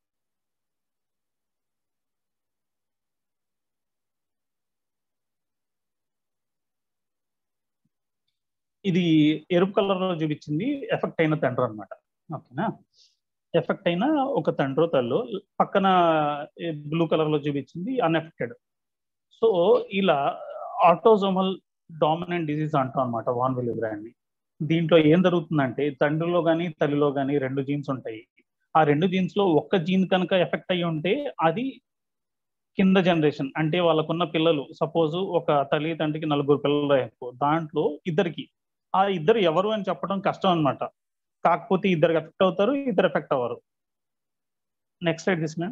ఇది ఎరుపు కలర్ లో చూపించింది ఎఫెక్ట్ అయిన తండ్రి అనమాట ఓకేనా ఎఫెక్ట్ అయిన ఒక తండ్రి తల్లు పక్కన బ్లూ కలర్ లో చూపించింది అన్ఎఫెక్టెడ్ సో ఇలా ఆటోజోమల్ డామినెంట్ డిసీజ్ అంటాం అనమాట వాన్ విలిబ్రాండ్ ని దీంట్లో ఏం జరుగుతుందంటే తండ్రిలో కానీ తల్లిలో కానీ రెండు జీన్స్ ఉంటాయి ఆ రెండు జీన్స్ లో ఒక్క జీన్ కనుక ఎఫెక్ట్ అయ్యి ఉంటే అది కింద జనరేషన్ అంటే వాళ్ళకున్న పిల్లలు సపోజ్ ఒక తల్లి తండ్రికి నలుగురు పిల్లలు ఎక్కువ దాంట్లో ఇద్దరికి ఆ ఇద్దరు ఎవరు అని చెప్పడం కష్టం అనమాట కాకపోతే ఇద్దరు ఎఫెక్ట్ అవుతారు ఇద్దరు ఎఫెక్ట్ అవ్వరు నెక్స్ట్ సైడ్ తీసుకున్నాను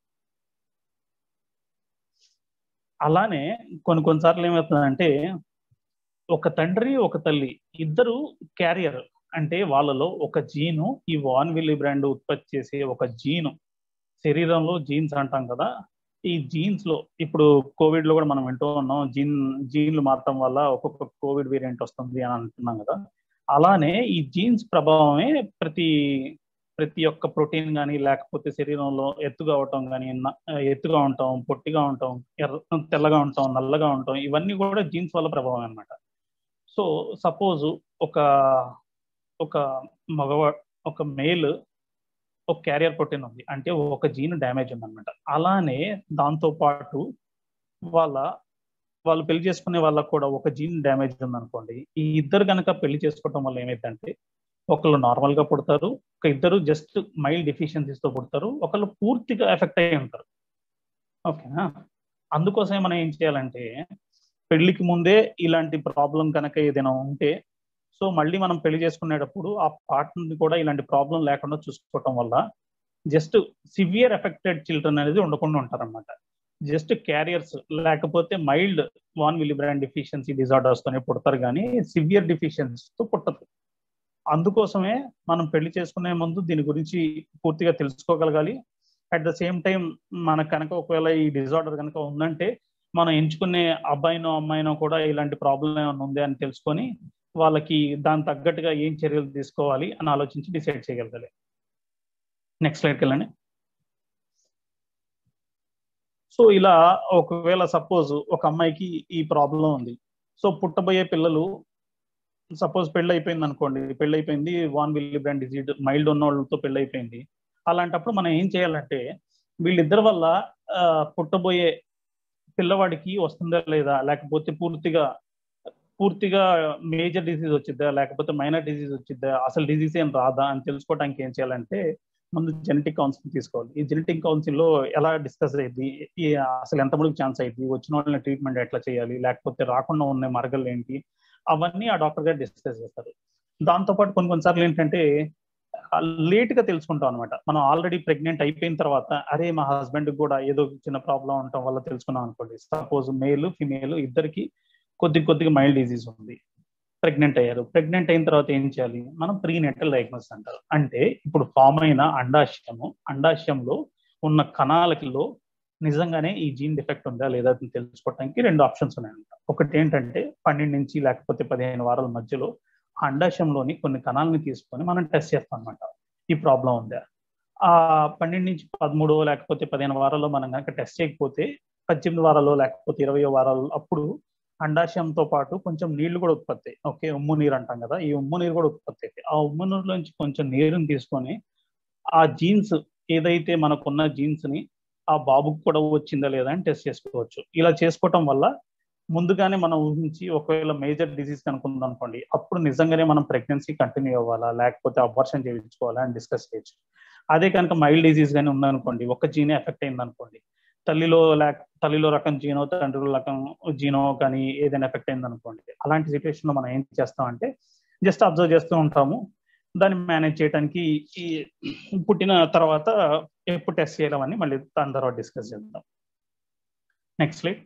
అలానే కొన్ని కొన్నిసార్లు ఏమవుతుందంటే ఒక తండ్రి ఒక తల్లి ఇద్దరు క్యారియర్ అంటే వాళ్ళలో ఒక జీను ఈ వాన్ విల్లీ బ్రాండ్ ఉత్పత్తి చేసే ఒక జీను శరీరంలో జీన్స్ అంటాం కదా ఈ జీన్స్ లో ఇప్పుడు కోవిడ్ లో కూడా మనం వింటూ ఉన్నాం జీన్ జీన్లు మారటం వల్ల ఒక్కొక్క కోవిడ్ వేరియంట్ వస్తుంది అని అంటున్నాం కదా అలానే ఈ జీన్స్ ప్రభావమే ప్రతి ప్రతి ఒక్క ప్రోటీన్ కానీ లేకపోతే శరీరంలో ఎత్తుగా అవటం కానీ ఎత్తుగా ఉంటాం పొట్టిగా ఉంటాం ఎర్ర తెల్లగా ఉంటాం నల్లగా ఉంటాం ఇవన్నీ కూడా జీన్స్ వల్ల ప్రభావం అనమాట సో సపోజ్ ఒక ఒక మగవా ఒక మేల్ ఒక క్యారియర్ ప్రోటీన్ ఉంది అంటే ఒక జీన్ డ్యామేజ్ ఉందన్నమాట అలానే దాంతో పాటు వాళ్ళ వాళ్ళు పెళ్లి చేసుకునే వాళ్ళకు కూడా ఒక జీన్ డ్యామేజ్ ఉందనుకోండి ఈ ఇద్దరు కనుక పెళ్లి చేసుకోవడం వల్ల ఏమైందంటే ఒకళ్ళు నార్మల్ గా పుడతారు ఒక ఇద్దరు జస్ట్ మైల్డ్ డెఫిషియన్సీస్ తో పుడతారు ఒకళ్ళు పూర్తిగా ఎఫెక్ట్ అయ్యి ఉంటారు ఓకేనా అందుకోసమే మనం ఏం చేయాలంటే పెళ్లికి ముందే ఇలాంటి ప్రాబ్లం కనుక ఏదైనా ఉంటే సో మళ్ళీ మనం పెళ్లి చేసుకునేటప్పుడు ఆ పార్ట్నర్ని కూడా ఇలాంటి ప్రాబ్లం లేకుండా చూసుకోవటం వల్ల జస్ట్ సివియర్ ఎఫెక్టెడ్ చిల్డ్రన్ అనేది ఉండకుండా ఉంటారన్నమాట జస్ట్ క్యారియర్స్ లేకపోతే mild von Willebrand deficiency disorders తోనే పుడతారు కానీ సివియర్ డిఫిషియన్సీస్ తో పుట్టదు అందుకోసమే మనం పెళ్లి చేసుకునే ముందు దీని గురించి పూర్తిగా తెలుసుకోగలగాలి అట్ ద సేమ్ టైం మనకు కనుక ఒకవేళ ఈ డిజార్డర్ కనుక ఉందంటే మనం ఎంచుకునే అబ్బాయినో అమ్మాయినో కూడా ఇలాంటి ప్రాబ్లం ఏమైనా ఉంది అని తెలుసుకొని వాళ్ళకి దాని తగ్గట్టుగా ఏం చర్యలు తీసుకోవాలి అని ఆలోచించి డిసైడ్ చేయగలగాలి నెక్స్ట్ స్లైడ్కి వెళ్ళండి సో ఇలా ఒకవేళ సపోజ్ ఒక అమ్మాయికి ఈ ప్రాబ్లం ఉంది సో పుట్టబోయే పిల్లలు సపోజ్ పెళ్ళి అయిపోయింది అనుకోండి పెళ్ళి అయిపోయింది von Willebrand disease mild ఉన్న వాళ్ళతో పెళ్ళి అయిపోయింది అలాంటప్పుడు మనం ఏం చేయాలంటే వీళ్ళిద్దరి వల్ల పుట్టబోయే పిల్లవాడికి వస్తుందా లేదా లేకపోతే పూర్తిగా పూర్తిగా మేజర్ డిసీజ్ వచ్చిద్దా లేకపోతే మైనర్ డిసీజ్ వచ్చిద్దా అసలు డిసీజ్ ఏం రాదా అని తెలుసుకోవడానికి ఏం చేయాలంటే ముందు జెనెటిక్ కౌన్సిలింగ్ తీసుకోవాలి ఈ జెనెటిక్ కౌన్సిల్ లో ఎలా డిస్కస్ అయ్యింది అసలు ఎంత మందికి ఛాన్స్ అయింది వచ్చిన వాళ్ళని ట్రీట్మెంట్ ఎట్లా చేయాలి లేకపోతే రాకుండా ఉన్న మార్గాలు ఏంటి అవన్నీ ఆ డాక్టర్ గారు డిస్కస్ చేస్తారు దాంతోపాటు కొన్ని కొన్నిసార్లు ఏంటంటే లేట్ గా తెలుసుకుంటాం అనమాట మనం ఆల్రెడీ ప్రెగ్నెంట్ అయిపోయిన తర్వాత అరే మా హస్బెండ్ కూడా ఏదో చిన్న ప్రాబ్లం ఉండటం వల్ల తెలుసుకున్నాం అనుకోండి సపోజ్ మేల్ ఫిమేల్ ఇద్దరికి కొద్ది కొద్దిగా మైల్డ్ డిజీజ్ ఉంది ప్రెగ్నెంట్ అయ్యారు ప్రెగ్నెంట్ అయిన తర్వాత ఏం చేయాలి మనం ప్రీ నెటల్ డయాగ్నోస్ అంటారు అంటే ఇప్పుడు ఫామ్ అయిన అండాశయము అండాశయంలో ఉన్న కణాలకిలో నిజంగానే ఈ జీన్ డిఫెక్ట్ ఉందా లేదా అని తెలుసుకోవడానికి రెండు ఆప్షన్స్ ఉన్నాయంట ఒకటి ఏంటంటే పన్నెండు నుంచి లేకపోతే పదిహేను వారాల మధ్యలో అండాశయంలోని కొన్ని కణాలని తీసుకొని మనం టెస్ట్ చేస్తాం అనమాట ఈ ప్రాబ్లం ఉందా ఆ పన్నెండు నుంచి పదమూడో లేకపోతే పదిహేను వారాల్లో మనం కనుక టెస్ట్ చేయకపోతే పద్దెనిమిది వారాల్లో లేకపోతే ఇరవై వారాలు అప్పుడు అండాశయంతో పాటు కొంచెం నీళ్లు కూడా ఉత్పత్తి ఓకే ఉమ్ము నీరు అంటాం కదా ఈ ఉమ్ము నీరు కూడా ఉత్పత్తి అయితే ఆ ఉమ్ము నీరులోంచి కొంచెం నీరుని తీసుకొని ఆ జీన్స్ ఏదైతే మనకున్న జీన్స్ ని ఆ బాబుకు కూడా వచ్చిందా లేదా అని టెస్ట్ చేసుకోవచ్చు ఇలా చేసుకోవటం వల్ల ముందుగానే మనం ఊహించి ఒకవేళ మేజర్ డిసీజ్ కనుక్కుంది అనుకోండి అప్పుడు నిజంగానే మనం ప్రెగ్నెన్సీ కంటిన్యూ అవ్వాలా లేకపోతే అబార్షన్ చేయించుకోవాలా అని డిస్కస్ చేయొచ్చు అదే కనుక మైల్డ్ డిసీజ్ కానీ ఉందనుకోండి ఒక జీనే ఎఫెక్ట్ అయింది అనుకోండి తల్లిలో లేక తల్లిలో రకం జీనో తండ్రిలో రకం జీనో కానీ ఏదైనా ఎఫెక్ట్ అయింది అనుకోండి అలాంటి సిచ్యువేషన్ లో మనం ఏం చేస్తామంటే జస్ట్ అబ్జర్వ్ చేస్తూ ఉంటాము దాన్ని మేనేజ్ చేయడానికి ఈ పుట్టిన తర్వాత ఎప్పుడు టెస్ట్ చేయాలని మళ్ళీ దాని తర్వాత డిస్కస్ చేద్దాం నెక్స్ట్ స్లైడ్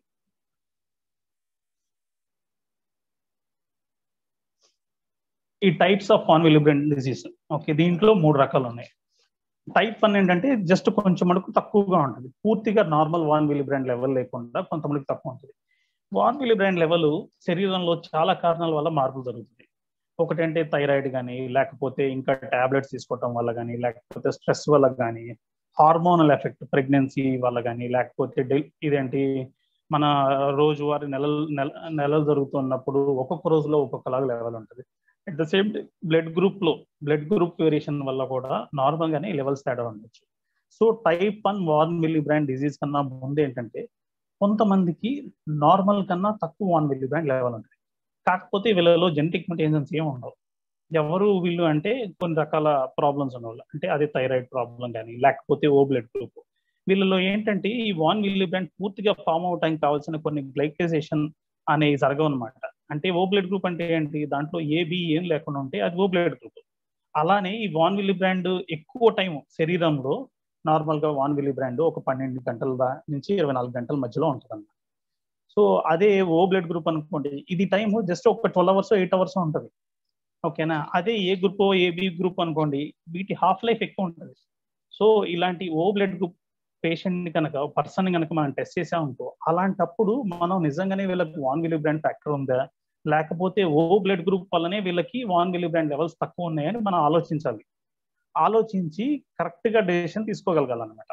ఈ types of von Willebrand disease okay దీంట్లో మూడు రకాలు ఉన్నాయి టైప్ వన్ ఏంటంటే జస్ట్ కొంచెం మనకు తక్కువగా ఉంటుంది పూర్తిగా నార్మల్ వాన్ విలిబ్రాండ్ లెవెల్ లేకుండా కొంతమందికి తక్కువ ఉంటుంది వాన్ విలిబ్రాండ్ లెవెల్ శరీరంలో చాలా కారణాల వల్ల మార్పులు జరుగుతుంది ఒకటంటే థైరాయిడ్ కానీ లేకపోతే ఇంకా టాబ్లెట్స్ తీసుకోవటం వల్ల కానీ లేకపోతే స్ట్రెస్ వల్ల కానీ హార్మోనల్ ఎఫెక్ట్ ప్రెగ్నెన్సీ వల్ల కానీ లేకపోతే ఇదేంటి మన రోజువారి నెలలు నెల నెలలు జరుగుతున్నప్పుడు ఒక్కొక్క రోజులో ఒక్కొక్కలాగా లెవెల్ ఉంటుంది at the same blood group లో బ్లడ్ గ్రూప్ వేరియేషన్ వల్ల కూడా నార్మల్ గానే లెవెల్స్ తేడా ఉండొచ్చు so type one von Willebrand disease కన్నా ముందు ఏంటంటే కొంతమందికి నార్మల్ కన్నా తక్కువ వాన్ మిల్లీ బ్రాండ్ లెవెల్ ఉంటుంది కాకపోతే వీళ్ళలో జెనెటిక్ మెయింటెనెన్స్ ఏమి ఉండవు ఎవరు వీళ్ళు అంటే కొన్ని రకాల ప్రాబ్లమ్స్ ఉన్నవాళ్ళు అంటే అదే థైరాయిడ్ ప్రాబ్లం కానీ లేకపోతే ఓ బ్లడ్ గ్రూప్ వీళ్ళలో ఏంటంటే ఈ వాన్ మిల్లీ బ్రాండ్ పూర్తిగా ఫామ్ అవడానికి కావాల్సిన కొన్ని గ్లైకైజేషన్ అనేవి జరగవన్నమాట అంటే ఓ బ్లడ్ గ్రూప్ అంటే ఏంటి దాంట్లో ఏబి ఏం లేకుండా ఉంటే అది ఓ బ్లడ్ గ్రూప్ అలానే ఈ వాన్ విల్లీ బ్రాండ్ ఎక్కువ టైం శరీరంలో నార్మల్ గా వాన్ విల్లీ బ్రాండ్ ఒక పన్నెండు గంటల నుంచి ఇరవై నాలుగు గంటల మధ్యలో ఉంటుంది అన్నమాట సో అదే ఓ బ్లడ్ గ్రూప్ అనుకోండి ఇది టైం జస్ట్ ఒక ట్వెల్వ్ అవర్స్ ఎయిట్ అవర్స్ ఉంటుంది ఓకేనా అదే ఏ గ్రూప్ ఏబి గ్రూప్ అనుకోండి వీటి హాఫ్ లైఫ్ ఎక్కువ ఉంటుంది సో ఇలాంటి ఓ బ్లడ్ గ్రూప్ పేషెంట్ కనుక పర్సన్ కనుక మనం టెస్ట్ చేసామనుకో అలాంటప్పుడు మనం నిజంగానే వీళ్ళకి వాన్ విల్లీ బ్రాండ్ ఫ్యాక్టర్ ఉందా లేకపోతే ఓ బ్లడ్ గ్రూప్ వల్లనే వీళ్ళకి వాన్ విల్లీ బ్రాండ్ లెవెల్స్ తక్కువ ఉన్నాయని మనం ఆలోచించాలి ఆలోచించి కరెక్ట్ గా డెసిషన్ తీసుకోగలగాలన్నమాట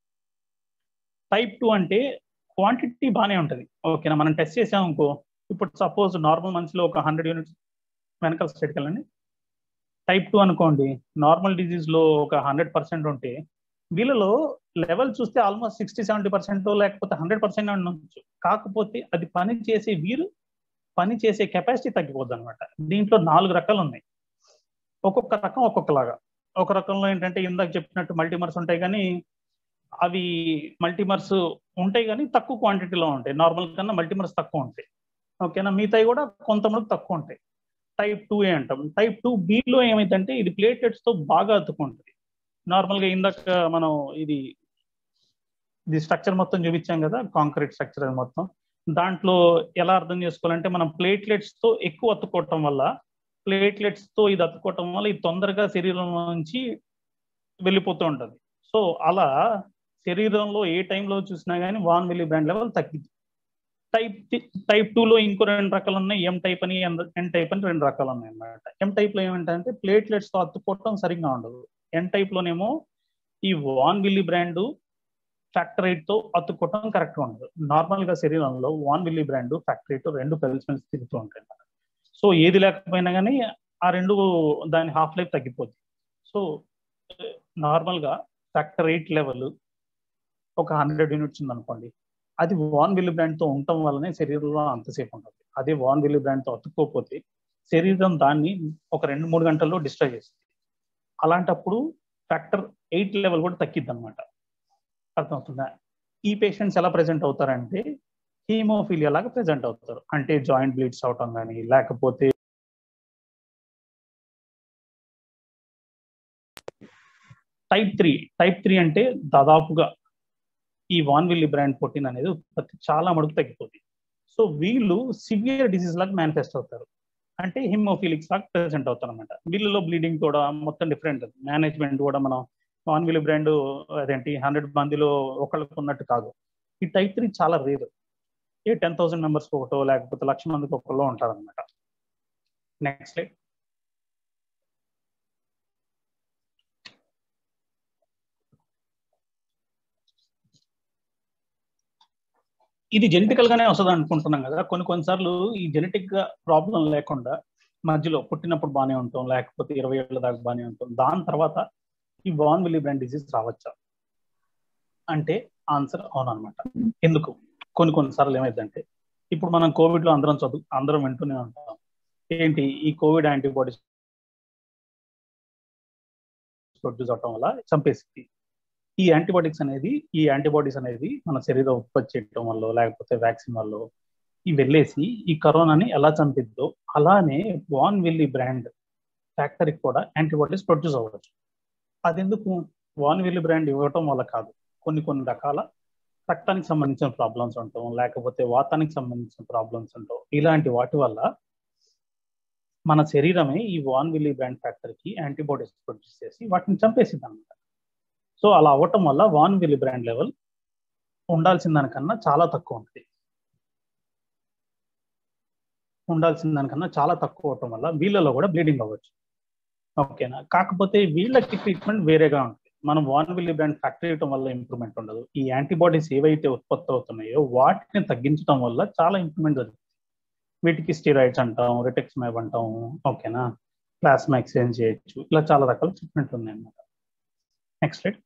టైప్ టూ అంటే క్వాంటిటీ బాగానే ఉంటుంది ఓకేనా మనం టెస్ట్ చేసామనుకో ఇప్పుడు సపోజ్ నార్మల్ మనిషిలో ఒక హండ్రెడ్ యూనిట్స్ వెనకాల స్టేట్కి వెళ్ళండి టైప్ టూ అనుకోండి నార్మల్ డిజీజ్ లో ఒక హండ్రెడ్ పర్సెంట్ ఉంటే వీళ్ళలో లెవెల్ చూస్తే ఆల్మోస్ట్ సిక్స్టీ సెవెంటీ పర్సెంట్ లేకపోతే హండ్రెడ్ పర్సెంట్ ఉండొచ్చు కాకపోతే అది పని చేసే వీరు పని చేసే కెపాసిటీ తగ్గిపోద్ది అనమాట దీంట్లో నాలుగు రకాలు ఉన్నాయి ఒక్కొక్క రకం ఒక్కొక్కలాగా ఒక రకంలో ఏంటంటే ఇందాక చెప్పినట్టు మల్టీమర్స్ ఉంటాయి కానీ అవి మల్టీమర్స్ ఉంటాయి కానీ తక్కువ క్వాంటిటీలో ఉంటాయి నార్మల్ కన్నా మల్టీమర్స్ తక్కువ ఉంటాయి ఓకేనా మిగతాయి కూడా కొంతమంది తక్కువ ఉంటాయి టైప్ టూ ఏ అంటాం టైప్ టూ బిలో ఏమైందంటే ఇది ప్లేటెట్స్ తో బాగా అతుకుంటుంది నార్మల్ గా ఇందాక మనం ఇది ఇది స్ట్రక్చర్ మొత్తం చూపించాం కదా కాంక్రీట్ స్ట్రక్చర్ అది మొత్తం దాంట్లో ఎలా అర్థం చేసుకోవాలంటే మనం ప్లేట్లెట్స్ తో ఎక్కువ అతుక్కోవటం వల్ల ప్లేట్లెట్స్ తో ఇది అతుక్కోవటం వల్ల ఇది తొందరగా శరీరం నుంచి వెళ్ళిపోతూ ఉంటుంది సో అలా శరీరంలో ఏ టైంలో చూసినా కానీ వాన్ మిల్లీ బ్రాండ్ లెవెల్ తగ్గింది టైప్ టైప్ టూలో ఇంకో రెండు రకాలు ఉన్నాయి ఎం టైప్ అని ఎన్ టైప్ అని రెండు రకాలు ఉన్నాయి అన్నమాట ఎం టైప్ లో ఏమంటే ప్లేట్లెట్స్ తో అతుక్కోవటం సరిగ్గా ఉండదు ఎన్ టైప్ లోనేమో ఈ వాన్ విల్లీ బ్రాండ్ ఫ్యాక్టరేట్ తో అతుక్కోవటం కరెక్ట్ ఉండదు నార్మల్ గా శరీరంలో వాన్ విల్లీ బ్రాండ్ ఫ్యాక్టరేట్ రెండు కలిసి మెలిసి తిరుగుతూ ఉంటాయి అన్నమాట సో ఏది లేకపోయినా కానీ ఆ రెండు దాని హాఫ్ లైఫ్ తగ్గిపోద్ది సో నార్మల్ గా ఫ్యాక్టర్ ఎయిట్ లెవెల్ ఒక హండ్రెడ్ యూనిట్స్ ఉందనుకోండి అది వాన్ విల్లి బ్రాండ్ తో ఉండటం వల్లనే శరీరంలో అంతసేపు ఉంటుంది అదే వాన్ విల్లి బ్రాండ్ తో అతుక్కోపోతే శరీరం దాన్ని ఒక రెండు మూడు గంటల్లో డిస్ట్రాయ్ చేస్తుంది అలాంటప్పుడు ఫ్యాక్టర్ ఎయిట్ లెవెల్ కూడా తగ్గిద్ది అనమాట అర్థమవుతుందా ఈ పేషెంట్స్ ఎలా ప్రెజెంట్ అవుతారంటే హీమోఫీలియా లాగా ప్రెజెంట్ అవుతారు అంటే జాయింట్ బ్లీడ్స్ అవటం కానీ లేకపోతే టైప్ త్రీ టైప్ త్రీ అంటే దాదాపుగా ఈ వాన్ విల్లీ బ్రాండ్ ప్రోటీన్ అనేది ఉత్పత్తి చాలా మడుగు తగ్గిపోతుంది సో వీళ్ళు సివియర్ డిసీజ్ లాగా మేనిఫెస్ట్ అవుతారు అంటే హిమోఫిలిక్స్ లాగా ప్రెసెంట్ అవుతారు అనమాట వీళ్ళలో బ్లీడింగ్ కూడా మొత్తం డిఫరెంట్ మేనేజ్మెంట్ కూడా మనం వాన్ విల్లీ బ్రాండ్ అదేంటి హండ్రెడ్ మందిలో ఒకళ్ళకు ఉన్నట్టు కాదు ఈ టైప్ త్రీ చాలా రేరు ఏ టెన్ థౌసండ్ మెంబర్స్ ఒకటో లేకపోతే లక్ష మందికి ఒకళ్ళు ఉంటారనమాట నెక్స్ట్ ఇది జెనెటికల్ గానే వస్తుంది అనుకుంటున్నాం కదా కొన్ని కొన్నిసార్లు ఈ జెనెటిక్ గా ప్రాబ్లం లేకుండా మధ్యలో పుట్టినప్పుడు బాగానే ఉంటాం లేకపోతే ఇరవై ఏళ్ళ దాకా బాగానే ఉంటాం దాని తర్వాత ఈ వాన్ విల్లీ బ్రాండ్ డిసీజ్ రావచ్చా అంటే ఆన్సర్ అవునమాట ఎందుకు కొన్ని కొన్నిసార్లు ఏమైందంటే ఇప్పుడు మనం కోవిడ్ లో అందరం చదువు అందరం వింటూనే ఉంటాం ఏంటి ఈ కోవిడ్ యాంటీబాడీస్ ప్రొడ్యూస్ అవటం వల్ల చంపేసింది ఈ యాంటీబాడీస్ అనేది ఈ యాంటీబాడీస్ అనేది మన శరీరం ఉత్పత్తి చేయడం వల్ల లేకపోతే వ్యాక్సిన్ వల్ల ఇవి వెళ్ళేసి ఈ కరోనాని ఎలా చంపిద్దో అలానే వాన్ విల్లీ బ్రాండ్ ఫ్యాక్టరీకి కూడా యాంటీబాడీస్ ప్రొడ్యూస్ అవ్వచ్చు అదెందుకు వాన్ విల్లీ బ్రాండ్ ఇవ్వటం వల్ల కాదు కొన్ని కొన్ని రకాల రక్తానికి సంబంధించిన ప్రాబ్లమ్స్ ఉంటాం లేకపోతే వాతానికి సంబంధించిన ప్రాబ్లమ్స్ ఉంటాం ఇలాంటి వాటి వల్ల మన శరీరమే ఈ వాన్ విల్లీ బ్రాండ్ ఫ్యాక్టరీకి యాంటీబాడీస్ ప్రొడ్యూస్ చేసి వాటిని చంపేసింది అనమాట సో అలా అవ్వటం వల్ల వాన్ విల్లీ బ్రాండ్ లెవెల్ ఉండాల్సిన దానికన్నా చాలా తక్కువ ఉంటుంది ఉండాల్సిన దానికన్నా చాలా తక్కువ అవటం వల్ల వీళ్ళలో కూడా బ్లీడింగ్ అవ్వచ్చు ఓకేనా కాకపోతే వీళ్ళకి ట్రీట్మెంట్ వేరేగా ఉంటుంది మనం వాన్ విల్లీ బ్రాండ్ ఫ్యాక్టరీ ఇవ్వడం వల్ల ఇంప్రూవ్మెంట్ ఉండదు ఈ యాంటీబాడీస్ ఏవైతే ఉత్పత్తి అవుతున్నాయో వాటిని తగ్గించడం వల్ల చాలా ఇంప్రూవ్మెంట్ జరుగుతుంది వీటికి స్టీరాయిడ్స్ అంటాం రిటెక్స్మైబ్ అంటాం ఓకేనా ప్లాస్మా ఎక్స్చేంజ్ చేయొచ్చు ఇలా చాలా రకాల ట్రీట్మెంట్లు ఉన్నాయి అన్నమాట నెక్స్ట్ రైట్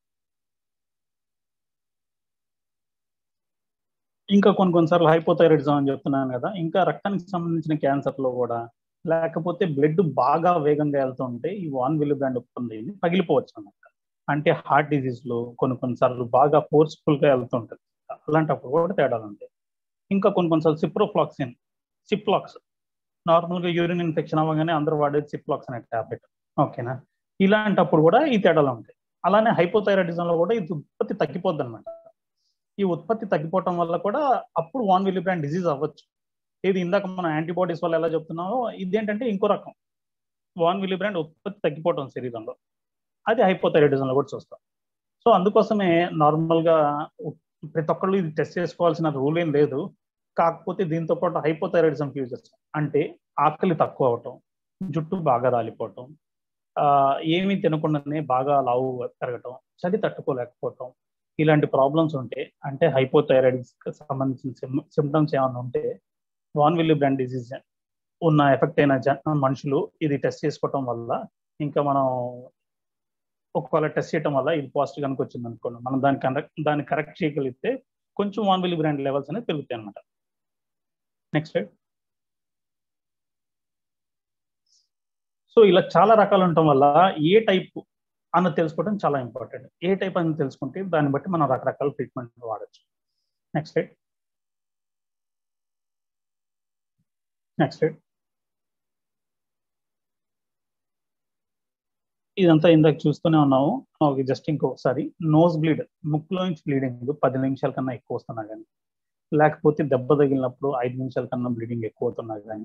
ఇంకా కొన్ని కొన్నిసార్లు హైపోథైరాయిడిజం అని చెప్తున్నాను కదా ఇంకా రక్తానికి సంబంధించిన క్యాన్సర్లో కూడా లేకపోతే బ్లడ్ బాగా వేగంగా వెళ్తుంటే ఈ వాన్ విల్ బ్రాండ్ ఉత్పత్తి పగిలిపోవచ్చు అన్నమాట అంటే హార్ట్ డిజీజ్ లో కొన్ని కొన్నిసార్లు బాగా ఫోర్స్ఫుల్ గా వెళ్తుంటది అలాంటప్పుడు కూడా తేడాలు ఉంటాయి ఇంకా కొన్ని కొన్నిసార్లు సిప్రోఫ్లాక్సిన్ సిప్లాక్స్ నార్మల్గా యూరిన్ ఇన్ఫెక్షన్ అవ్వగానే అందరూ వాడేది సిప్లాక్స్ అనే టాబ్లెట్ ఓకేనా ఇలాంటప్పుడు కూడా ఈ తేడాలు ఉంటాయి అలానే హైపోథైరాయిడిజంలో కూడా ఇది ఉత్పత్తి తగ్గిపోద్ది అనమాట ఈ ఉత్పత్తి తగ్గిపోవటం వల్ల కూడా అప్పుడు వాన్ విల్లీ బ్రాండ్ డిజీజ్ అవ్వచ్చు ఇది ఇందాక మనం యాంటీబాడీస్ వల్ల ఎలా చెప్తున్నామో ఇదేంటంటే ఇంకో రకం వాన్ విల్లీ బ్రాండ్ ఉత్పత్తి తగ్గిపోవటం శరీరంలో అది హైపోథైరాయిడిజంలో కూడా చూస్తాం సో అందుకోసమే నార్మల్గా ప్రతి ఒక్కళ్ళు ఇది టెస్ట్ చేసుకోవాల్సిన రూల్ ఏం లేదు కాకపోతే దీంతో పాటు హైపోథైరాయిడిజం ఫ్యూజ్ చేస్తాం అంటే ఆకలి తక్కువ అవటం జుట్టు బాగా రాలిపోవటం ఏమీ తినకుండానే బాగా లావు పెరగటం చలి తట్టుకోలేకపోవటం ఇలాంటి ప్రాబ్లమ్స్ ఉంటే అంటే హైపోథైరాయిడ్స్ సంబంధించిన సిమ్టమ్స్ ఏమైనా ఉంటే వాన్ విల్లీ బ్రాండ్ డిసీజ్ ఉన్న ఎఫెక్ట్ అయిన మనుషులు ఇది టెస్ట్ చేసుకోవటం వల్ల ఇంకా మనం ఒకవేళ టెస్ట్ చేయడం వల్ల ఇది పాజిటివ్ కనుక వచ్చింది అనుకోండి మనం దాన్ని కరెక్ట్ దాన్ని కరెక్ట్ చేయగలిగితే కొంచెం వాన్ విల్లీ బ్రాండ్ లెవెల్స్ అనేది పెరుగుతాయి అనమాట నెక్స్ట్ సో ఇలా చాలా రకాలు ఉండటం వల్ల ఏ టైప్ అన్నది తెలుసుకోవడం చాలా ఇంపార్టెంట్ ఏ టైప్ అని తెలుసుకుంటే దాన్ని బట్టి మనం రకరకాల ట్రీట్మెంట్ వాడచ్చు నెక్స్ట్ రైట్ నెక్స్ట్ రైట్ ఇదంతా ఇందాక చూస్తూనే ఉన్నాము జస్ట్ ఇంకొకసారి నోస్ బ్లీడ్ ముక్కులో నుంచి బ్లీడింగ్ పది నిమిషాల కన్నా ఎక్కువ వస్తున్నా కానీ లేకపోతే దెబ్బ తగిలినప్పుడు ఐదు నిమిషాల కన్నా బ్లీడింగ్ ఎక్కువ అవుతున్నా కానీ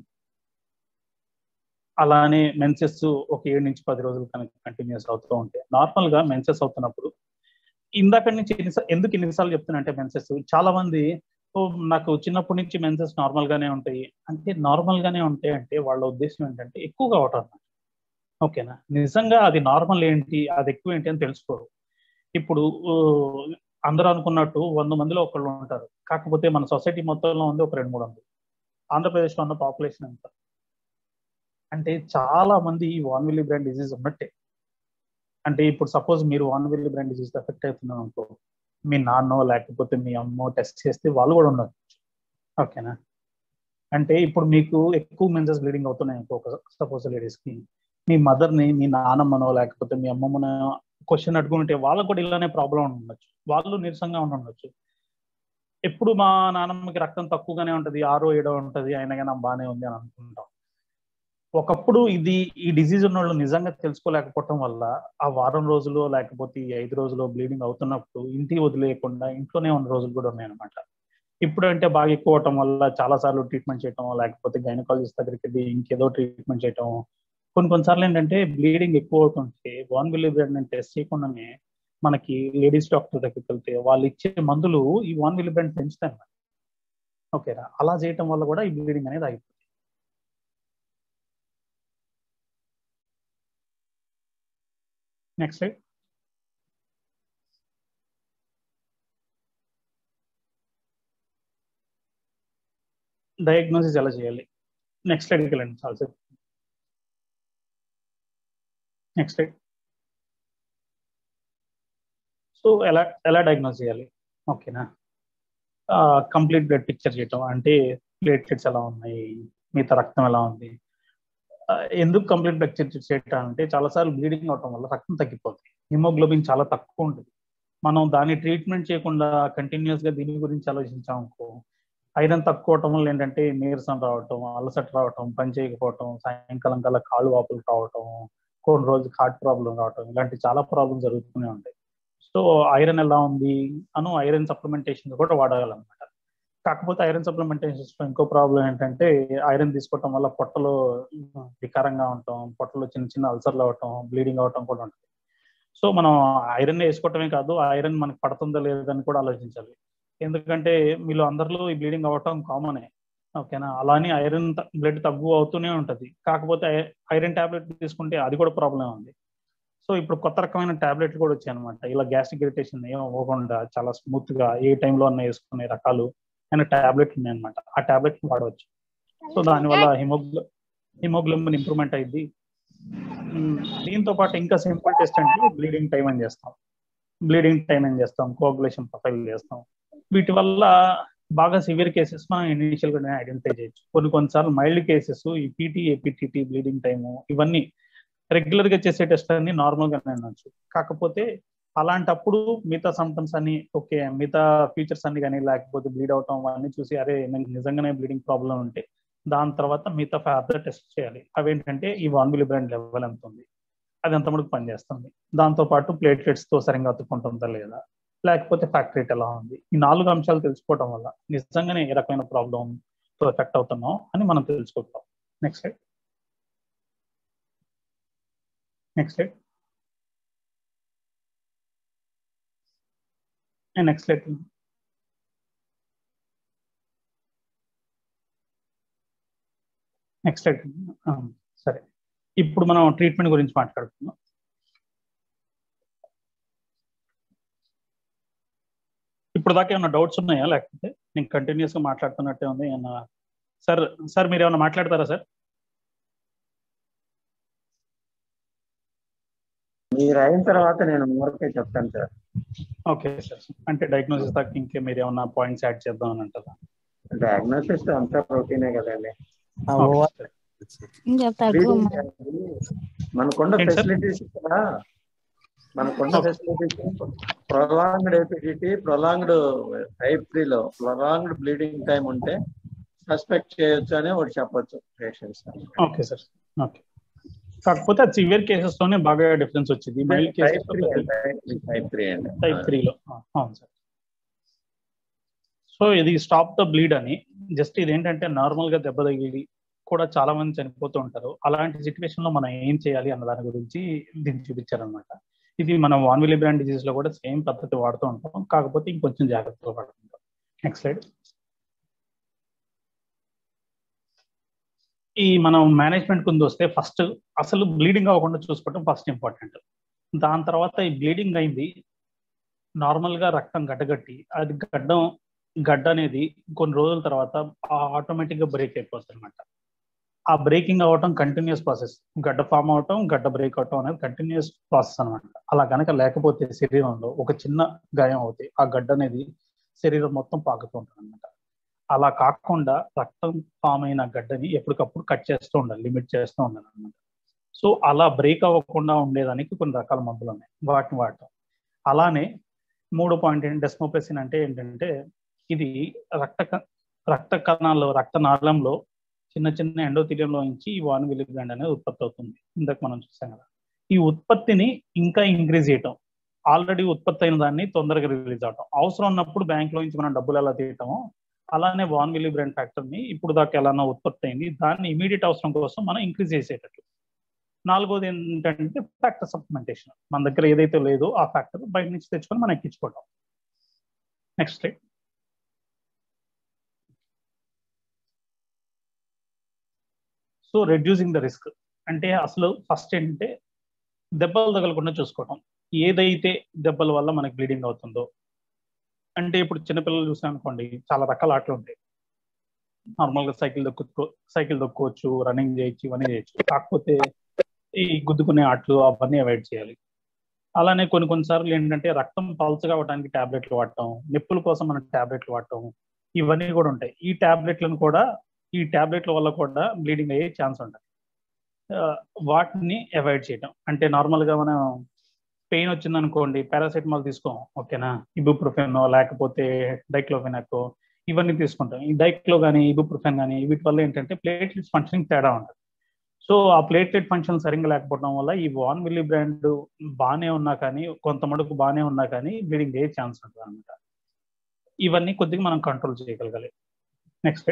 అలానే మెన్సెస్ ఒక ఏడు నుంచి పది రోజులు కనుక కంటిన్యూస్ అవుతూ ఉంటే నార్మల్ గా మెన్సెస్ అవుతున్నప్పుడు ఇందాక నుంచి ఎందుకు ఎన్నిసార్లు చెప్తున్నా అంటే మెన్సెస్ చాలా మంది నాకు చిన్నప్పటి నుంచి మెన్సెస్ నార్మల్ గానే ఉంటాయి అంటే నార్మల్ గానే ఉంటాయి అంటే వాళ్ళ ఉద్దేశం ఏంటంటే ఎక్కువగా అవటం ఓకేనా నిజంగా అది నార్మల్ ఏంటి అది ఎక్కువ ఏంటి అని తెలుసుకోరు ఇప్పుడు అందరూ అనుకున్నట్టు వంద మందిలో ఒకళ్ళు ఉంటారు కాకపోతే మన సొసైటీ మొత్తంలో ఉంది ఒక రెండు మూడు వందలు ఆంధ్రప్రదేశ్లో ఉన్న పాపులేషన్ ఎంత అంటే చాలా మంది ఈ వాన్ విల్లీ బ్రాండ్ డిజీజ్ ఉన్నట్టే అంటే ఇప్పుడు సపోజ్ మీరు von Willebrand disease effect అవుతున్నారు అనుకో మీ నాన్నో లేకపోతే మీ అమ్మో టెస్ట్ చేస్తే వాళ్ళు కూడా ఉండొచ్చు ఓకేనా అంటే ఇప్పుడు మీకు ఎక్కువ మెన్సెస్ బ్లీడింగ్ అవుతున్నాయి అనుకో సపోజ్ లేడీస్కి మీ మదర్ని మీ నాన్నమ్మనో లేకపోతే మీ అమ్మమ్మనో క్వశ్చన్ అడుగుంటే వాళ్ళకు కూడా ఇలానే ప్రాబ్లం ఉండొచ్చు వాళ్ళు నీరసంగా ఉండొచ్చు ఎప్పుడు మా నాన్నమ్మకి రక్తం తక్కువగానే ఉంటుంది ఆరో ఏడో ఉంటుంది అయినా కానీ బాగానే ఉంది అని అనుకుంటాం ఒకప్పుడు ఇది ఈ డిజీజ్ ఉన్న వాళ్ళు నిజంగా తెలుసుకోలేకపోవటం వల్ల ఆ వారం రోజులు లేకపోతే ఈ ఐదు రోజులు బ్లీడింగ్ అవుతున్నప్పుడు ఇంటికి వదిలేయకుండా ఇంట్లోనే ఉన్న రోజులు కూడా ఉన్నాయన్నమాట ఇప్పుడు అంటే బాగా ఎక్కువ అవటం వల్ల చాలా సార్లు ట్రీట్మెంట్ చేయటం లేకపోతే గైనకాలజిస్ట్ దగ్గరికి వెళ్ళి ఇంకేదో ట్రీట్మెంట్ చేయటం కొన్ని కొన్నిసార్లు ఏంటంటే బ్లీడింగ్ ఎక్కువ అవుతుంటే వాన్ విల్లీ బ్రాండ్ టెస్ట్ చేయకుండానే మనకి లేడీస్ డాక్టర్ దగ్గరికి వెళ్తే వాళ్ళు ఇచ్చే మందులు ఈ వాన్ విల్లీ బ్రాండ్ పెంచుతాయి ఓకేనా అలా చేయటం వల్ల కూడా ఈ బ్లీడింగ్ అనేది ఆగిపోతుంది నెక్స్ట్ రైట్ డయాగ్నోసిస్ ఎలా చేయాలి నెక్స్ట్ స్లైడ్కి వెళ్ళండి చాలాసేపు నెక్స్ట్ స్లైడ్ సో ఎలా ఎలా డయాగ్నోస్ చేయాలి ఓకేనా కంప్లీట్ బ్లడ్ పిక్చర్ చేయటం అంటే ప్లేట్లెట్స్ ఎలా ఉన్నాయి మిగతా రక్తం ఎలా ఉంది ఎందుకు కంప్లీట్ బ్లడ్ పిక్చర్ చేయటం అంటే చాలాసార్లు బ్లీడింగ్ అవటం వల్ల రక్తం తగ్గిపోతుంది హిమోగ్లోబిన్ చాలా తక్కువ ఉంటుంది మనం దాన్ని ట్రీట్మెంట్ చేయకుండా కంటిన్యూస్ గా దీని గురించి ఆలోచించాం అనుకో ఐరన్ తక్కువ అవటం వల్ల ఏంటంటే నీరసం రావటం అలసట రావటం పని చేయకపోవటం సాయంకాలం కల్లా కాళ్ళు వాపులు రావటం కొన్ని రోజులు హార్ట్ ప్రాబ్లం రావటం ఇలాంటి చాలా ప్రాబ్లమ్ జరుగుతూనే ఉంటాయి సో ఐరన్ ఎలా ఉంది అను ఐరన్ సప్లిమెంటేషన్ కూడా వాడగలన్నమాట కాకపోతే ఐరన్ సప్లిమెంటేషన్స్ లో ఇంకో ప్రాబ్లం ఏంటంటే ఐరన్ తీసుకోవటం వల్ల పొట్టలో వికారంగా ఉండటం పొట్టలో చిన్న చిన్న అల్సర్లు అవటం బ్లీడింగ్ అవటం కూడా ఉంటుంది సో మనం ఐరన్ వేసుకోవటమే కాదు ఐరన్ మనకు పడుతుందా లేదని కూడా ఆలోచించాలి ఎందుకంటే మీలో అందరిలో ఈ బ్లీడింగ్ అవ్వటం కామనే ఓకేనా అలానే ఐరన్ బ్లడ్ తగ్గు అవుతూనే ఉంటుంది కాకపోతే ఐరన్ టాబ్లెట్ తీసుకుంటే అది కూడా ప్రాబ్లం ఉంది సో ఇప్పుడు కొత్త రకమైన టాబ్లెట్లు కూడా వచ్చాయి అనమాట ఇలా గ్యాస్ట్రిక్ ఇరిటేషన్ ఏం అవ్వకుండా చాలా స్మూత్ గా ఏ టైంలో అన్న వేసుకునే రకాలు అయిన టాబ్లెట్లు ఉన్నాయి అనమాట ఆ టాబ్లెట్ వాడవచ్చు సో దానివల్ల హిమోగ్లో హిమోగ్లోబిన్ ఇంప్రూవ్మెంట్ అయింది దీంతో పాటు ఇంకా సింపుల్ టెస్ట్ అంటే బ్లీడింగ్ టైం అని చేస్తాం బ్లీడింగ్ టైం అని చేస్తాం కోఆగులేషన్ ప్రొఫైల్ చేస్తాం వీటి వల్ల బాగా సివియర్ కేసెస్ మనం ఇనిషియల్ గా ఐడెంటిఫై చేయొచ్చు కొన్ని కొన్నిసార్లు మైల్డ్ కేసెస్ ఈ పీటీ ఏపీటీటీ బ్లీడింగ్ టైము ఇవన్నీ రెగ్యులర్ గా చేసే టెస్ట్ అన్ని నార్మల్ గానే ఉండొచ్చు కాకపోతే అలాంటప్పుడు మిగతా సంప్టమ్స్ అన్ని ఓకే మిగతా ఫీచర్స్ అన్ని కానీ లేకపోతే బ్లీడ్ అవటం అన్ని చూసి అరే నాకు నిజంగానే బ్లీడింగ్ ప్రాబ్లం ఉంటే దాని తర్వాత మిగతా ఫర్దర్ టెస్ట్ చేయాలి అవేంటంటే ఈ వాన్ బ్రాండ్ లెవెల్ ఎంత ఉంది అది ఎంత మటుకు పనిచేస్తుంది దాంతో పాటు ప్లేట్లెట్స్ తో సరిగ్గా అతుక్కుంటుందా లేదా లేకపోతే ఫ్యాక్టరీ రేట్ ఎలా ఉంది ఈ నాలుగు అంశాలు తెలుసుకోవడం వల్ల నిజంగానే ఏ రకమైన ప్రాబ్లం తో ఎఫెక్ట్ అవుతున్నాం అని మనం తెలుసుకుంటాం next slide next slide next slide next slide సరే ఇప్పుడు మనం ట్రీట్మెంట్ గురించి మాట్లాడుకుందాం ఇప్పుడు దాకా ఏమైనా డౌట్స్ ఉన్నాయా లేకపోతే నేను కంటిన్యూస్ గా మాట్లాడుతున్నట్టే ఉంది ఏమన్నా సార్ సార్ మీరు ఏమైనా మాట్లాడతారా సార్ మీరు అయిన తర్వాత నేను వరకే చెప్తాను సార్ ఓకే సార్ అంటే డయాగ్నోసిస్ దాకా ఇంకే మీరు ఏమన్నా పాయింట్స్ యాడ్ చేద్దాం అని అంటారా డయాగ్నోసిస్ అంతా రొటీనే కదండి చెప్తాడు మనకున్న ఏంటి సార్? ఫెసిలిటీస్ కూడా మనకున్న facilities prolonged aPTT prolonged type త్రీలో ప్రొలాంగ్డ్ బ్లీడింగ్ టైం ఉంటే సస్పెక్ట్ చేయొచ్చు అని ఒకటి చెప్పొచ్చు పేషెంట్స్ ఓకే సార్ ఓకే కాకపోతే అది సివియర్ కేసెస్ లోనే బాగా డిఫరెన్స్ వచ్చింది mild type cases three type three అండి టైప్ త్రీలో అవును సార్ సో ఇది స్టాప్ ద బ్లీడ్ అని జస్ట్ ఇది ఏంటంటే నార్మల్ గా దెబ్బ తగిలి కూడా చాలా మంది చనిపోతూ ఉంటారు అలాంటి సిచ్యువేషన్ లో మనం ఏం చేయాలి అన్న దాని గురించి దీన్ని చూపించారనమాట ఇది మనం వాన్ విలీ బ్రాండ్ డిజీజ్ లో కూడా సేమ్ పద్ధతి వాడుతూ ఉంటాం కాకపోతే ఇంకొంచెం జాగ్రత్తగా వాడుతుంటాం నెక్స్ట్ స్లైడ్ ఈ మనం మేనేజ్మెంట్ కింద వస్తే ఫస్ట్ అసలు బ్లీడింగ్ అవ్వకుండా చూసుకోవడం ఫస్ట్ ఇంపార్టెంట్ దాని తర్వాత ఈ బ్లీడింగ్ అయింది నార్మల్ గా రక్తం గడ్డగట్టి అది గడ్డం గడ్డ అనేది కొన్ని రోజుల తర్వాత ఆటోమేటిక్ గా బ్రేక్ అయిపోతుంది అనమాట ఆ బ్రేకింగ్ అవ్వటం కంటిన్యూస్ ప్రాసెస్ గడ్డ ఫామ్ అవటం గడ్డ బ్రేక్ అవటం అనేది కంటిన్యూస్ ప్రాసెస్ అనమాట అలా కనుక లేకపోతే శరీరంలో ఒక చిన్న గాయం అవుతాయి ఆ గడ్డ అనేది శరీరం మొత్తం పాకుతూ ఉంటుంది అనమాట అలా కాకుండా రక్తం ఫామ్ అయిన గడ్డని ఎప్పటికప్పుడు కట్ చేస్తూ ఉండాలి లిమిట్ చేస్తూ ఉండాలి అనమాట సో అలా బ్రేక్ అవ్వకుండా ఉండేదానికి కొన్ని రకాల మందులు ఉన్నాయి వాటిని వాడటం అలానే మూడో పాయింట్ ఏంటి డెస్మోపెసిన్ అంటే ఏంటంటే ఇది రక్త క- రక్త కణాల్లో రక్త నాళంలో చిన్న చిన్న ఎండోథీలియంలో నుంచి ఈ వాన్ విలిగ్రాండ్ అనేది ఉత్పత్తి అవుతుంది ఇందాక మనం చూసాం కదా ఈ ఉత్పత్తిని ఇంకా ఇంక్రీజ్ చేయటం ఆల్రెడీ ఉత్పత్తి అయిన దాన్ని తొందరగా రిలీజ్ అవటం అవసరం ఉన్నప్పుడు బ్యాంక్ లో నుంచి మనం డబ్బులు ఎలా తీయటమో అలానే వాన్ విలిగ్రాండ్ ఫ్యాక్టర్ ని ఇప్పుడు దాకా ఎలానో ఉత్పత్తి అయింది దాన్ని ఇమీడియట్ అవసరం కోసం మనం ఇంక్రీజ్ చేసేటట్లు నాలుగోది ఏంటంటే ఫ్యాక్టర్ సప్లిమెంటేషన్ మన దగ్గర ఏదైతే లేదో ఆ ఫ్యాక్టర్ బయట నుంచి తెచ్చుకొని మనం ఎక్కించుకోవటం next slide so reducing the risk అంటే అసలు ఫస్ట్ ఏంటంటే దెబ్బలు తగలకుండా చూసుకోవటం ఏదైతే దెబ్బల వల్ల మనకి బ్లీడింగ్ అవుతుందో అంటే ఇప్పుడు చిన్నపిల్లలు చూసాం అనుకోండి చాలా రకాల ఆటలు ఉంటాయి నార్మల్ గా సైకిల్ దొక్కు సైకిల్ దొక్కోవచ్చు రన్నింగ్ చేయొచ్చు ఇవన్నీ చేయొచ్చు కాకపోతే ఈ గుద్దుకునే ఆటలు అవన్నీ అవాయిడ్ చేయాలి అలానే కొన్ని కొన్నిసార్లు ఏంటంటే రక్తం పల్చగా అవ్వడానికి టాబ్లెట్లు వాడటం నొప్పుల కోసం మనం టాబ్లెట్లు వాడటం ఇవన్నీ కూడా ఉంటాయి ఈ టాబ్లెట్లను కూడా ఈ టాబ్లెట్ల వల్ల కూడా బ్లీడింగ్ అయ్యే ఛాన్స్ ఉంటుంది వాటిని అవాయిడ్ చేయటం అంటే నార్మల్ గా మనం పెయిన్ వచ్చింది అనుకోండి పారాసెటమాల్ తీసుకోం ఓకేనా ఇబుప్రొఫెన్ లేకపోతే డైక్లోఫెనాకో ఇవన్నీ తీసుకుంటాం ఈ డైక్లో కానీ ఇబుప్రొఫెన్ కానీ వీటి వల్ల ఏంటంటే ప్లేట్లెట్స్ ఫంక్షనింగ్ తేడా ఉంటుంది సో ఆ ప్లేట్లెట్ ఫంక్షన్ సరిగ్గా లేకపోవడం వల్ల ఈ వాన్ మిల్లీ బ్రాండ్ బాగానే ఉన్నా కానీ కొంత మటుకు బాగానే ఉన్నా కానీ బ్లీడింగ్ అయ్యే ఛాన్స్ ఉంటుంది అనమాట ఇవన్నీ కొద్దిగా మనం కంట్రోల్ చేయగలగాలి నెక్స్ట్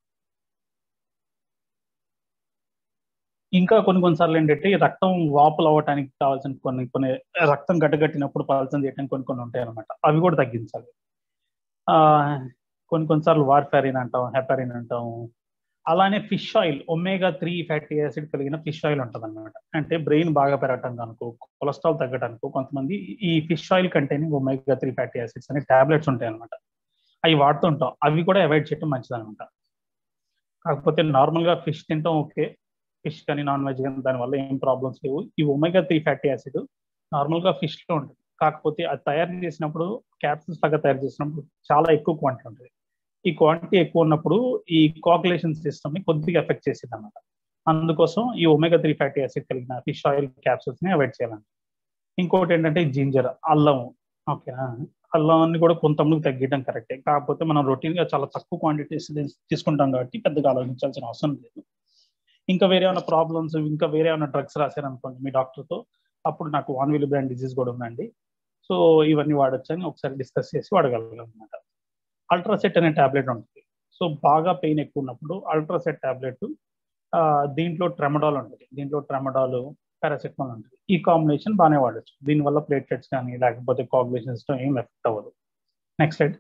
ఇంకా కొన్ని కొన్నిసార్లు ఏంటంటే రక్తం వాపులు అవ్వటానికి కావాల్సిన కొన్ని కొన్ని రక్తం గడ్డగట్టినప్పుడు పలసం చేయడానికి కొన్ని కొన్ని ఉంటాయి అనమాట అవి కూడా తగ్గించాలి ఆ కొన్ని కొన్నిసార్లు వార్ఫారిన్ అంటాం హెపారిన్ అంటాం అలానే fish oil omega three fatty acid కలిగిన ఫిష్ ఆయిల్ ఉంటుంది అనమాట అంటే బ్రెయిన్ బాగా పెరగటానికి అనుకో కొలెస్ట్రాల్ తగ్గడానికి కొంతమంది ఈ fish oil containing omega three fatty acids అనే టాబ్లెట్స్ ఉంటాయి అనమాట అవి వాడుతుంటాం అవి కూడా అవాయిడ్ చేయడం మంచిది అనమాట కాకపోతే నార్మల్ గా ఫిష్ తింటాం ఓకే ఫిష్ కానీ నాన్ వెజ్ కానీ దానివల్ల ఏం ప్రాబ్లమ్స్ లేవు ఈ omega three fatty acid normal గా ఫిష్ లో ఉంటుంది కాకపోతే అది తయారు చేసినప్పుడు క్యాప్సిల్స్ లాగా తయారు చేసినప్పుడు చాలా ఎక్కువ క్వాంటిటీ ఉంటుంది ఈ క్వాంటిటీ ఎక్కువ ఉన్నప్పుడు ఈ కాకులేషన్ సిస్టమ్ ని కొద్దిగా ఎఫెక్ట్ చేసింది అనమాట అందుకోసం ఈ ఒమేగా త్రీ ఫ్యాటీ యాసిడ్ కలిగిన ఫిష్ ఆయిల్ క్యాప్సిల్స్ ని అవాయిడ్ చేయాలండి ఇంకోటి ఏంటంటే జింజర్ అల్లం ఓకేనా అల్లాన్ని కూడా కొంతమందికి తగ్గించడం కరెక్టే కాకపోతే మనం రొటీన్ గా చాలా తక్కువ క్వాంటిటీస్ తీసుకుంటాం కాబట్టి పెద్దగా ఆలోచించాల్సిన అవసరం లేదు ఇంకా వేరే ఏమైనా ప్రాబ్లమ్స్ ఇంకా వేరే ఏమైనా డ్రగ్స్ రాశారనుకోండి మీ డాక్టర్తో అప్పుడు నాకు వాన్ విల్ బ్రాండ్ డిజీజ్ కూడా ఉందండి సో ఇవన్నీ వాడొచ్చని ఒకసారి డిస్కస్ చేసి వాడగలం అనమాట అల్ట్రాసెట్ అనే టాబ్లెట్ ఉంటుంది సో బాగా పెయిన్ ఎక్కువ ఉన్నప్పుడు అల్ట్రాసెట్ టాబ్లెట్ దీంట్లో ట్రెమడాల్ ఉంటుంది దీంట్లో ట్రెమడాల్ పారాసెటమాల్ ఉంటుంది ఈ కాంబినేషన్ బాగానే వాడచ్చు దీనివల్ల ప్లేట్లెట్స్ కానీ లేకపోతే కాంబినేషన్ సిస్టమ్ ఏం ఎఫెక్ట్ అవ్వదు నెక్స్ట్ స్లైడ్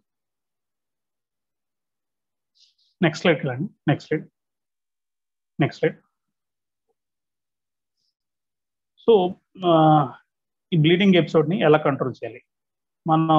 నెక్స్ట్ స్లైడ్ రండి next slide next slide so ఈ బ్లీడింగ్ ఎపిసోడ్ని ఎలా కంట్రోల్ చేయాలి మనం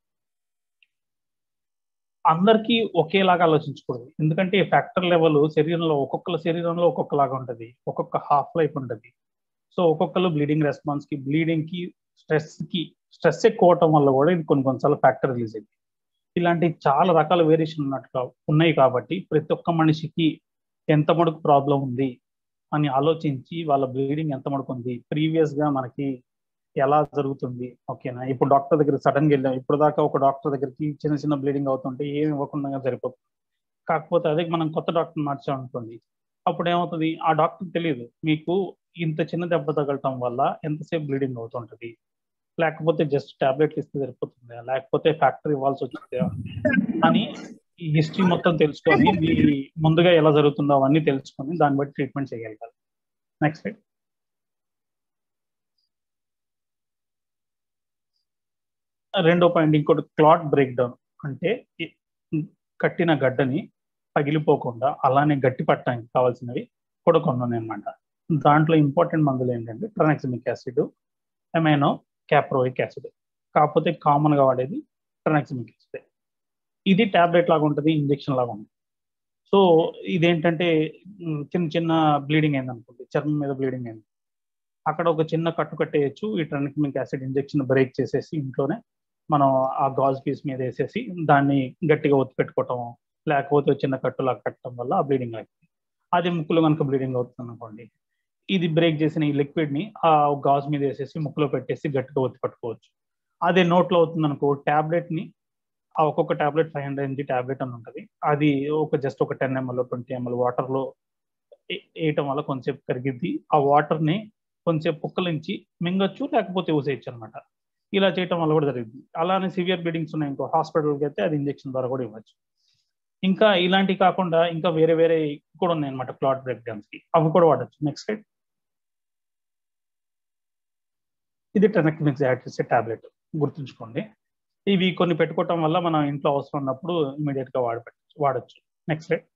అందరికీ ఒకేలాగా ఆలోచించకూడదు ఎందుకంటే ఫ్యాక్టర్ లెవెల్ శరీరంలో ఒక్కొక్కల శరీరంలో ఒక్కొక్కలాగా ఉంటుంది ఒక్కొక్క హాఫ్ లైఫ్ ఉంటుంది సో ఒక్కొక్కరు బ్లీడింగ్ రెస్పాన్స్ కి బ్లీడింగ్ కి స్ట్రెస్ కి స్ట్రెస్ ఎక్కువ అవటం వల్ల కూడా ఇది కొన్ని కొన్నిసార్లు ఫ్యాక్టర్ రిలీజ్ అయింది ఇలాంటి చాలా రకాల వేరియేషన్ ఉన్నట్టుగా ఉన్నాయి కాబట్టి ప్రతి ఒక్క మనిషికి ఎంత మటుకు ప్రాబ్లం ఉంది అని ఆలోచించి వాళ్ళ బ్లీడింగ్ ఎంత మటుకు ఉంది ప్రీవియస్ గా మనకి ఎలా జరుగుతుంది ఓకేనా ఇప్పుడు డాక్టర్ దగ్గర సడన్ గా వెళ్ళాం ఇప్పుడు దాకా ఒక డాక్టర్ దగ్గరికి చిన్న చిన్న బ్లీడింగ్ అవుతుంటే ఏమి ఇవ్వకుండా సరిపోతుంది కాకపోతే అదే మనం కొత్త డాక్టర్ మార్చాం అనుకోండి అప్పుడు ఏమవుతుంది ఆ డాక్టర్ తెలియదు మీకు ఇంత చిన్న దెబ్బ తగలటం వల్ల ఎంతసేపు బ్లీడింగ్ అవుతుంటది లేకపోతే జస్ట్ టాబ్లెట్లు ఇస్తే సరిపోతుందా లేకపోతే ఫ్యాక్టరీ ఇవ్వాల్సి వచ్చిందా అని ఈ హిస్టరీ మొత్తం తెలుసుకొని మీ ముందుగా ఎలా జరుగుతుందో అవన్నీ తెలుసుకొని దాన్ని బట్టి ట్రీట్మెంట్ చేయగలగాలి నెక్స్ట్ రెండో పాయింట్ ఇంకోటి క్లాట్ బ్రేక్ డౌన్ అంటే కట్టిన గడ్డని పగిలిపోకుండా అలానే గట్టి పట్టడానికి కావాల్సినవి కూడా కొన్ని ఉన్నాయి అనమాట దాంట్లో ఇంపార్టెంట్ మందులు ఏంటంటే tranexamic acid aminocaproic acid కాకపోతే కామన్గా వాడేది ట్రనెక్సిమిక్ యాసిడ్ ఇది ట్యాబ్లెట్ లాగా ఉంటుంది ఇంజెక్షన్ లాగా ఉంటుంది సో ఇదేంటంటే చిన్న చిన్న బ్లీడింగ్ అయింది అనుకోండి చర్మం మీద బ్లీడింగ్ అయింది అక్కడ ఒక చిన్న కట్టు కట్టేయచ్చు ఈ ట్రనెక్సిమిక్ యాసిడ్ ఇంజెక్షన్ బ్రేక్ చేసేసి ఇంట్లోనే మనం ఆ గాజ్ పీస్ మీద వేసేసి దాన్ని గట్టిగా ఒత్తి పెట్టుకోవటం లేకపోతే చిన్న కట్టులా కట్టడం వల్ల ఆ బ్లీడింగ్ అవుతుంది అది ముక్కులో కనుక బ్లీడింగ్ అవుతుంది అనుకోండి ఇది బ్రేక్ చేసిన ఈ లిక్విడ్ ని ఆ గాజ్ మీద వేసేసి ముక్కులో పెట్టేసి గట్టిగా ఒత్తి పట్టుకోవచ్చు అదే నోట్లో అవుతుంది అనుకో టాబ్లెట్ ని ఆ ఒక్కొక్క tablet five hundred mg tablet అని ఉంటుంది అది ఒక జస్ట్ ఒక ten ml twenty ml water లో వేయటం వల్ల కొంచెంసేపు కరిగిద్ది ఆ వాటర్ ని కొంచెంసేపు పుక్కలించి మింగొచ్చు లేకపోతే ఊసేయచ్చు అనమాట ఇలా చేయటం వల్ల కూడా జరిగింది అలానే సివియర్ బ్లీడింగ్స్ ఉన్నాయి ఇంకో హాస్పిటల్కి అయితే అది ఇంజెక్షన్ ద్వారా కూడా ఇవ్వచ్చు ఇంకా ఇలాంటివి కాకుండా ఇంకా వేరే వేరే కూడా ఉన్నాయి అనమాట క్లాట్ బ్రేక్ డౌన్స్ కి అవి కూడా వాడచ్చు నెక్స్ట్ స్లైడ్ ఇది టెనక్మిక్స్ యాడ్ చేసే టాబ్లెట్ గుర్తుంచుకోండి ఇవి కొన్ని పెట్టుకోవటం వల్ల మనం ఇంట్లో అవసరం ఉన్నప్పుడు ఇమీడియట్ గా వాడపెట్టచ్చు వాడచ్చు నెక్స్ట్ స్లైడ్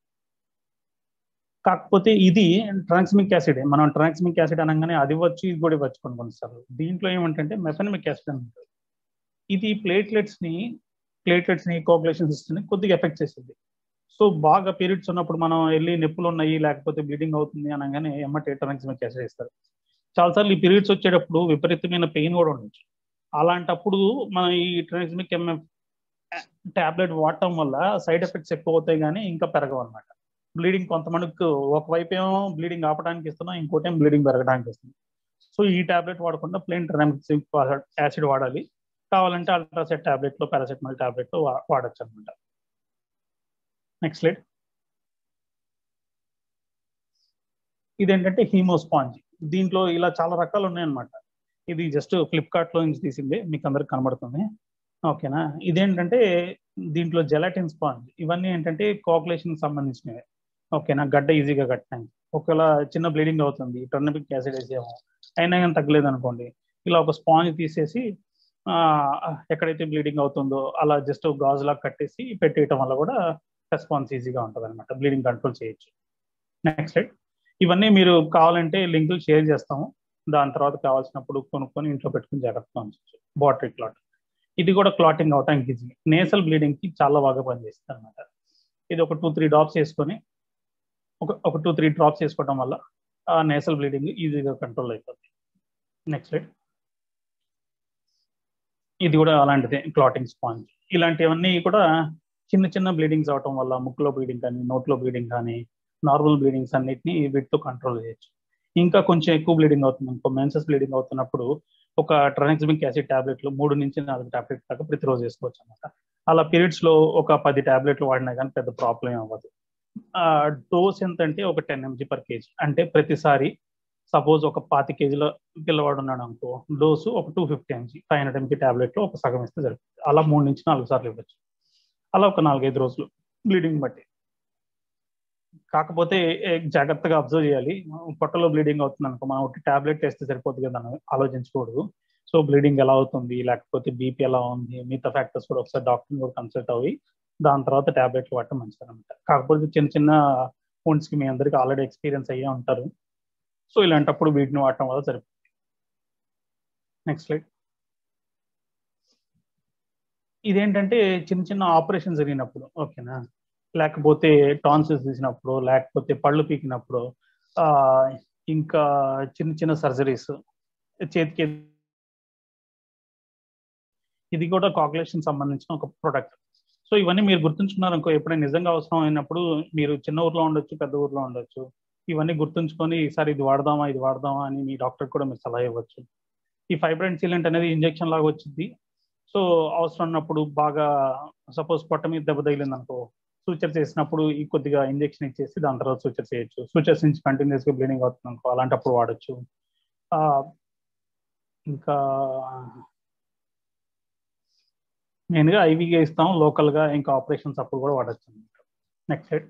కాకపోతే ఇది ట్రాన్స్మిక్ యాసిడ్ మనం ట్రాన్స్మిక్ యాసిడ్ అనగానే అది ఇవ్వచ్చు ఇది కూడా ఇవ్వచ్చు కొన్ని కొన్నిసార్లు దీంట్లో ఏమంటే మెఫెనమిక్ యాసిడ్ అని ఉంటుంది ఇది ప్లేట్లెట్స్ ని ప్లేట్లెట్స్ ని కోగులేషన్ సిస్టమ్ ని కొద్దిగా ఎఫెక్ట్ చేస్తుంది సో బాగా పీరియడ్స్ ఉన్నప్పుడు మనం వెళ్ళి నొప్పులు ఉన్నాయి లేకపోతే బ్లీడింగ్ అవుతుంది అనగానే ఎమ్మటే ట్రాన్స్మిక్ యాసిడ్ ఇస్తారు చాలాసార్లు ఈ పీరియడ్స్ వచ్చేటప్పుడు విపరీతమైన పెయిన్ కూడా ఉండొచ్చు అలాంటప్పుడు మనం ఈ ట్రాన్స్మిక్ ఎంఎఫ్ టాబ్లెట్ వాడటం వల్ల సైడ్ ఎఫెక్ట్స్ ఎక్కువ అవుతాయి కానీ ఇంకా పెరగవు అనమాట బ్లీడింగ్ కొంతమందికి ఒకవైపు ఏమో బ్లీడింగ్ ఆపడానికి ఇస్తున్నాం ఇంకోటి ఏం బ్లీడింగ్ పెరగడానికి ఇస్తున్నాం సో ఈ టాబ్లెట్ వాడకుండా ప్లెయిన్ ట్రాన్స్మిక్ యాసిడ్ వాడాలి కావాలంటే అల్ట్రాసెట్ టాబ్లెట్ లో పారాసెటమాల్ టాబ్లెట్ లో వాడచ్చు అనమాట నెక్స్ట్ స్లైడ్ ఇదేంటంటే హీమోస్పాంజ్ దీంట్లో ఇలా చాలా రకాలు ఉన్నాయన్నమాట ఇది జస్ట్ ఫ్లిప్కార్ట్ లో నుంచి తీసింది మీకు అందరికి కనబడుతుంది ఓకేనా ఇదేంటంటే దీంట్లో జెలాటిన్ స్పాంజ్ ఇవన్నీ ఏంటంటే కోకులేషన్ సంబంధించినవి ఓకేనా గడ్డ ఈజీగా కట్టడానికి ఒకవేళ చిన్న బ్లీడింగ్ అవుతుంది టర్నిపిక్ యాసిడ్ వేసేమో అయినా కానీ తగ్గలేదు అనుకోండి ఇలా ఒక స్పాంజ్ తీసేసి ఎక్కడైతే బ్లీడింగ్ అవుతుందో అలా జస్ట్ గాజు లాగా కట్టేసి పెట్టేయటం వల్ల కూడా రెస్పాన్స్ ఈజీగా ఉంటుంది అనమాట బ్లీడింగ్ కంట్రోల్ చేయొచ్చు నెక్స్ట్ ఇవన్నీ మీరు కావాలంటే లింకులు షేర్ చేస్తాము దాని తర్వాత కావాల్సినప్పుడు కొనుక్కొని ఇంట్లో పెట్టుకుని జాగ్రత్తగా ఉంచవచ్చు బాటరీ క్లాట్ ఇది కూడా క్లాటింగ్ అవటానికి ఈజీ నేసల్ బ్లీడింగ్ కి చాలా బాగా పనిచేస్తుంది అనమాట ఇది ఒక టూ త్రీ డ్రాప్స్ వేసుకొని ఒక ఒక టూ త్రీ డ్రాప్స్ వేసుకోవడం వల్ల ఆ నేసల్ బ్లీడింగ్ ఈజీగా కంట్రోల్ అయిపోతుంది నెక్స్ట్ రైట్ ఇది కూడా అలాంటిదే క్లాటింగ్ స్పాంజ్ ఇలాంటివన్నీ కూడా చిన్న చిన్న బ్లీడింగ్స్ అవటం వల్ల ముక్కులో బ్లీడింగ్ కానీ నోట్లో బ్లీడింగ్ కానీ నార్మల్ బ్లీడింగ్స్ అన్నిటిని వీటితో కంట్రోల్ చేయొచ్చు ఇంకా కొంచెం ఎక్కువ బ్లీడింగ్ అవుతుంది ఇంకో మెన్సెస్ బ్లీడింగ్ అవుతున్నప్పుడు ఒక ట్రాన్స్మిక్ యాసిడ్ టాబ్లెట్లు మూడు నుంచి నాలుగు టాబ్లెట్ దాకా ప్రతిరోజు వేసుకోవచ్చు అనమాట అలా పీరియడ్స్ లో ఒక పది టాబ్లెట్లు వాడినా కానీ పెద్ద ప్రాబ్లం అవ్వదు డోస్ ఎంత అంటే ఒక టెన్ ఎంజీ పర్ కేజీ అంటే ప్రతిసారి సపోజ్ ఒక పాతి కేజీల పిల్లవాడు ఉన్నాడు అనుకో డోసు ఒక two fifty mg five hundred mg టాబ్లెట్లో ఒక సగం ఇస్తే సరిపోతుంది అలా మూడు నుంచి నాలుగు సార్లు ఇవ్వచ్చు అలా ఒక నాలుగైదు రోజులు బ్లీడింగ్ బట్టి కాకపోతే జాగ్రత్తగా అబ్జర్వ్ చేయాలి పొట్టలో బ్లీడింగ్ అవుతుంది అనుకో మనం ఒకటి టాబ్లెట్ వేస్తే సరిపోతుంది కదా అని ఆలోచించకూడదు సో బ్లీడింగ్ ఎలా అవుతుంది లేకపోతే బీపీ ఎలా ఉంది మిగతా ఫ్యాక్టర్స్ కూడా ఒకసారి డాక్టర్ కూడా కన్సల్ట్ అవ్వి దాని తర్వాత టాబ్లెట్లు వాడటం మంచిది అనమాట కాకపోతే చిన్న చిన్న కి మీ అందరికి ఆల్రెడీ ఎక్స్పీరియన్స్ అయ్యే ఉంటారు సో ఇలాంటప్పుడు వీటిని వాడటం వల్ల సరిపోతుంది నెక్స్ట్ స్లైడ్ ఇదేంటంటే చిన్న చిన్న ఆపరేషన్ జరిగినప్పుడు ఓకేనా లేకపోతే టాన్సిల్స్ తీసినప్పుడు లేకపోతే పళ్ళు పీకినప్పుడు ఇంకా చిన్న చిన్న సర్జరీస్ చేతికి ఇది కూడా కాకులేషన్ సంబంధించిన ఒక ప్రొడక్ట్ సో ఇవన్నీ మీరు గుర్తుంచుకున్నారు అనుకో ఎప్పుడైనా నిజంగా అవసరం అయినప్పుడు మీరు చిన్న ఊర్లో ఉండొచ్చు పెద్ద ఊర్లో ఉండొచ్చు ఇవన్నీ గుర్తుంచుకొని ఈసారి ఇది వాడదామా ఇది వాడదామా అని మీ డాక్టర్ కూడా మీరు సలహా ఇవ్వచ్చు ఈ ఫైబ్రెంట్ సీలెంట్ అనేది ఇంజెక్షన్ లాగా వచ్చింది సో అవసరం ఉన్నప్పుడు బాగా సపోజ్ పొట్ట మీద దెబ్బ తగిలింది అనుకో సూచర్ చేసినప్పుడు ఈ కొద్దిగా ఇంజెక్షన్ ఇచ్చేసి దాని తర్వాత సూచర్ చేయొచ్చు సూచర్స్ నుంచి కంటిన్యూస్ గా బ్లీడింగ్ అవుతుంది అనుకో అలాంటప్పుడు వాడచ్చు ఇంకా మెయిన్గా ఐవీగా ఇస్తాం లోకల్గా ఇంకా ఆపరేషన్స్ అప్పుడు కూడా వాడచ్చు నెక్స్ట్ సైడ్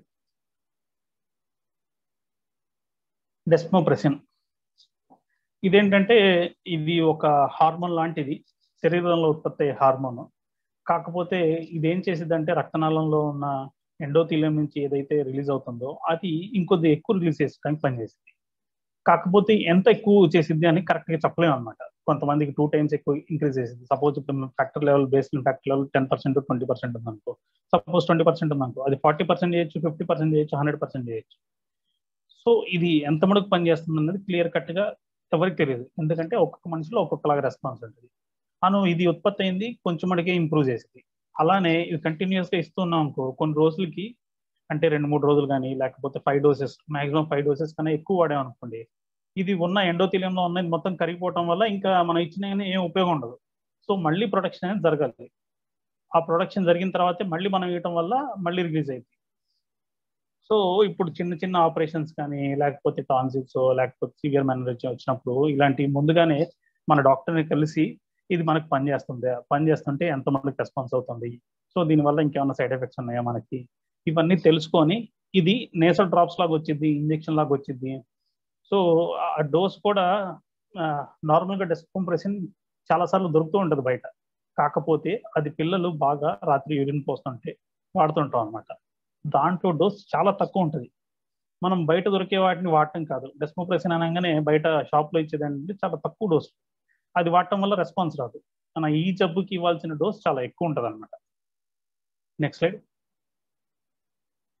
డెస్మోప్రెసిన్ ఇదేంటంటే ఇది ఒక హార్మోన్ లాంటిది శరీరంలో ఉత్పత్తి అయ్యే హార్మోన్ కాకపోతే ఇదేం చేసిద్దంటే రక్తనాళంలో ఉన్న ఎండోథీలియం నుంచి ఏదైతే రిలీజ్ అవుతుందో అది ఇంకొద్ది ఎక్కువ రిలీజ్ చేసుకోవడానికి పనిచేసింది కాకపోతే ఎంత ఎక్కువ చేసిద్ది అని కరెక్ట్గా చెప్పలేము అనమాట కొంతమందికి టూ టైమ్స్ ఎక్కువ ఇంక్రీజ్ చేసింది సపోజ్ ఇప్పుడు factor level base factor level ten percent twenty percent ఉంది అనుకో సపోజ్ ట్వంటీ పర్సెంట్ ఉంది అనుకో అది ఫార్టీ పర్సెంట్ చేయొచ్చు ఫిఫ్టీ పర్సెంట్ చేయొచ్చు హండ్రెడ్ పర్సెంట్ చేయొచ్చు సో ఇది ఎంత మటుకు పనిచేస్తుంది అన్నది క్లియర్ కట్ గా ఎవరికి తెలియదు ఎందుకంటే ఒక్కొక్క మనిషిలో ఒక్కొక్కలాగా రెస్పాన్స్ ఉంటుంది అను ఇది ఉత్పత్తి అయింది కొంచెం మటుకే ఇంప్రూవ్ చేసింది అలానే ఇది కంటిన్యూస్ గా ఇస్తున్నాం అనుకో కొన్ని రోజులకి అంటే రెండు మూడు రోజులు కానీ లేకపోతే five doses maximum five doses కన్నా ఎక్కువ వాడామనుకోండి ఇది ఉన్న ఎండోథీలియంలో ఉన్నది మొత్తం కరిగిపోవటం వల్ల ఇంకా మనం ఇచ్చిన ఏం ఉపయోగం ఉండదు సో మళ్ళీ ప్రొడక్షన్ అనేది జరగాలి ఆ ప్రొడక్షన్ జరిగిన తర్వాతే మళ్ళీ మనం ఇవ్వటం వల్ల మళ్ళీ రిలీజ్ అయింది సో ఇప్పుడు చిన్న చిన్న ఆపరేషన్స్ కానీ లేకపోతే టాన్సిల్స్ లేకపోతే సివియర్ మేనరేజ్ వచ్చినప్పుడు ఇలాంటి ముందుగానే మన డాక్టర్ని కలిసి ఇది మనకు పని చేస్తుంది పని చేస్తుంటే ఎంత మనకి రెస్పాన్స్ అవుతుంది సో దీనివల్ల ఇంకేమైనా సైడ్ ఎఫెక్ట్స్ ఉన్నాయా మనకి ఇవన్నీ తెలుసుకొని ఇది నేసల్ డ్రాప్స్ లాగా వచ్చింది ఇంజెక్షన్ లాగా వచ్చింది సో ఆ డోస్ కూడా నార్మల్గా డెస్కంప్రెషన్ చాలాసార్లు దొరుకుతూ ఉంటుంది బయట కాకపోతే అది పిల్లలు బాగా రాత్రి యూరిన్ పోస్తుంటే వాడుతుంటాం అనమాట దాంట్లో డోస్ చాలా తక్కువ ఉంటుంది మనం బయట దొరికే వాటిని వాడటం కాదు డెస్మోప్రెసిన్ అనగానే బయట షాప్లో ఇచ్చేది అంటే చాలా తక్కువ డోస్ అది వాడటం వల్ల రెస్పాన్స్ రాదు మన ఈ జబ్బుకి ఇవ్వాల్సిన డోస్ చాలా ఎక్కువ ఉంటుంది అనమాట నెక్స్ట్ స్లైడ్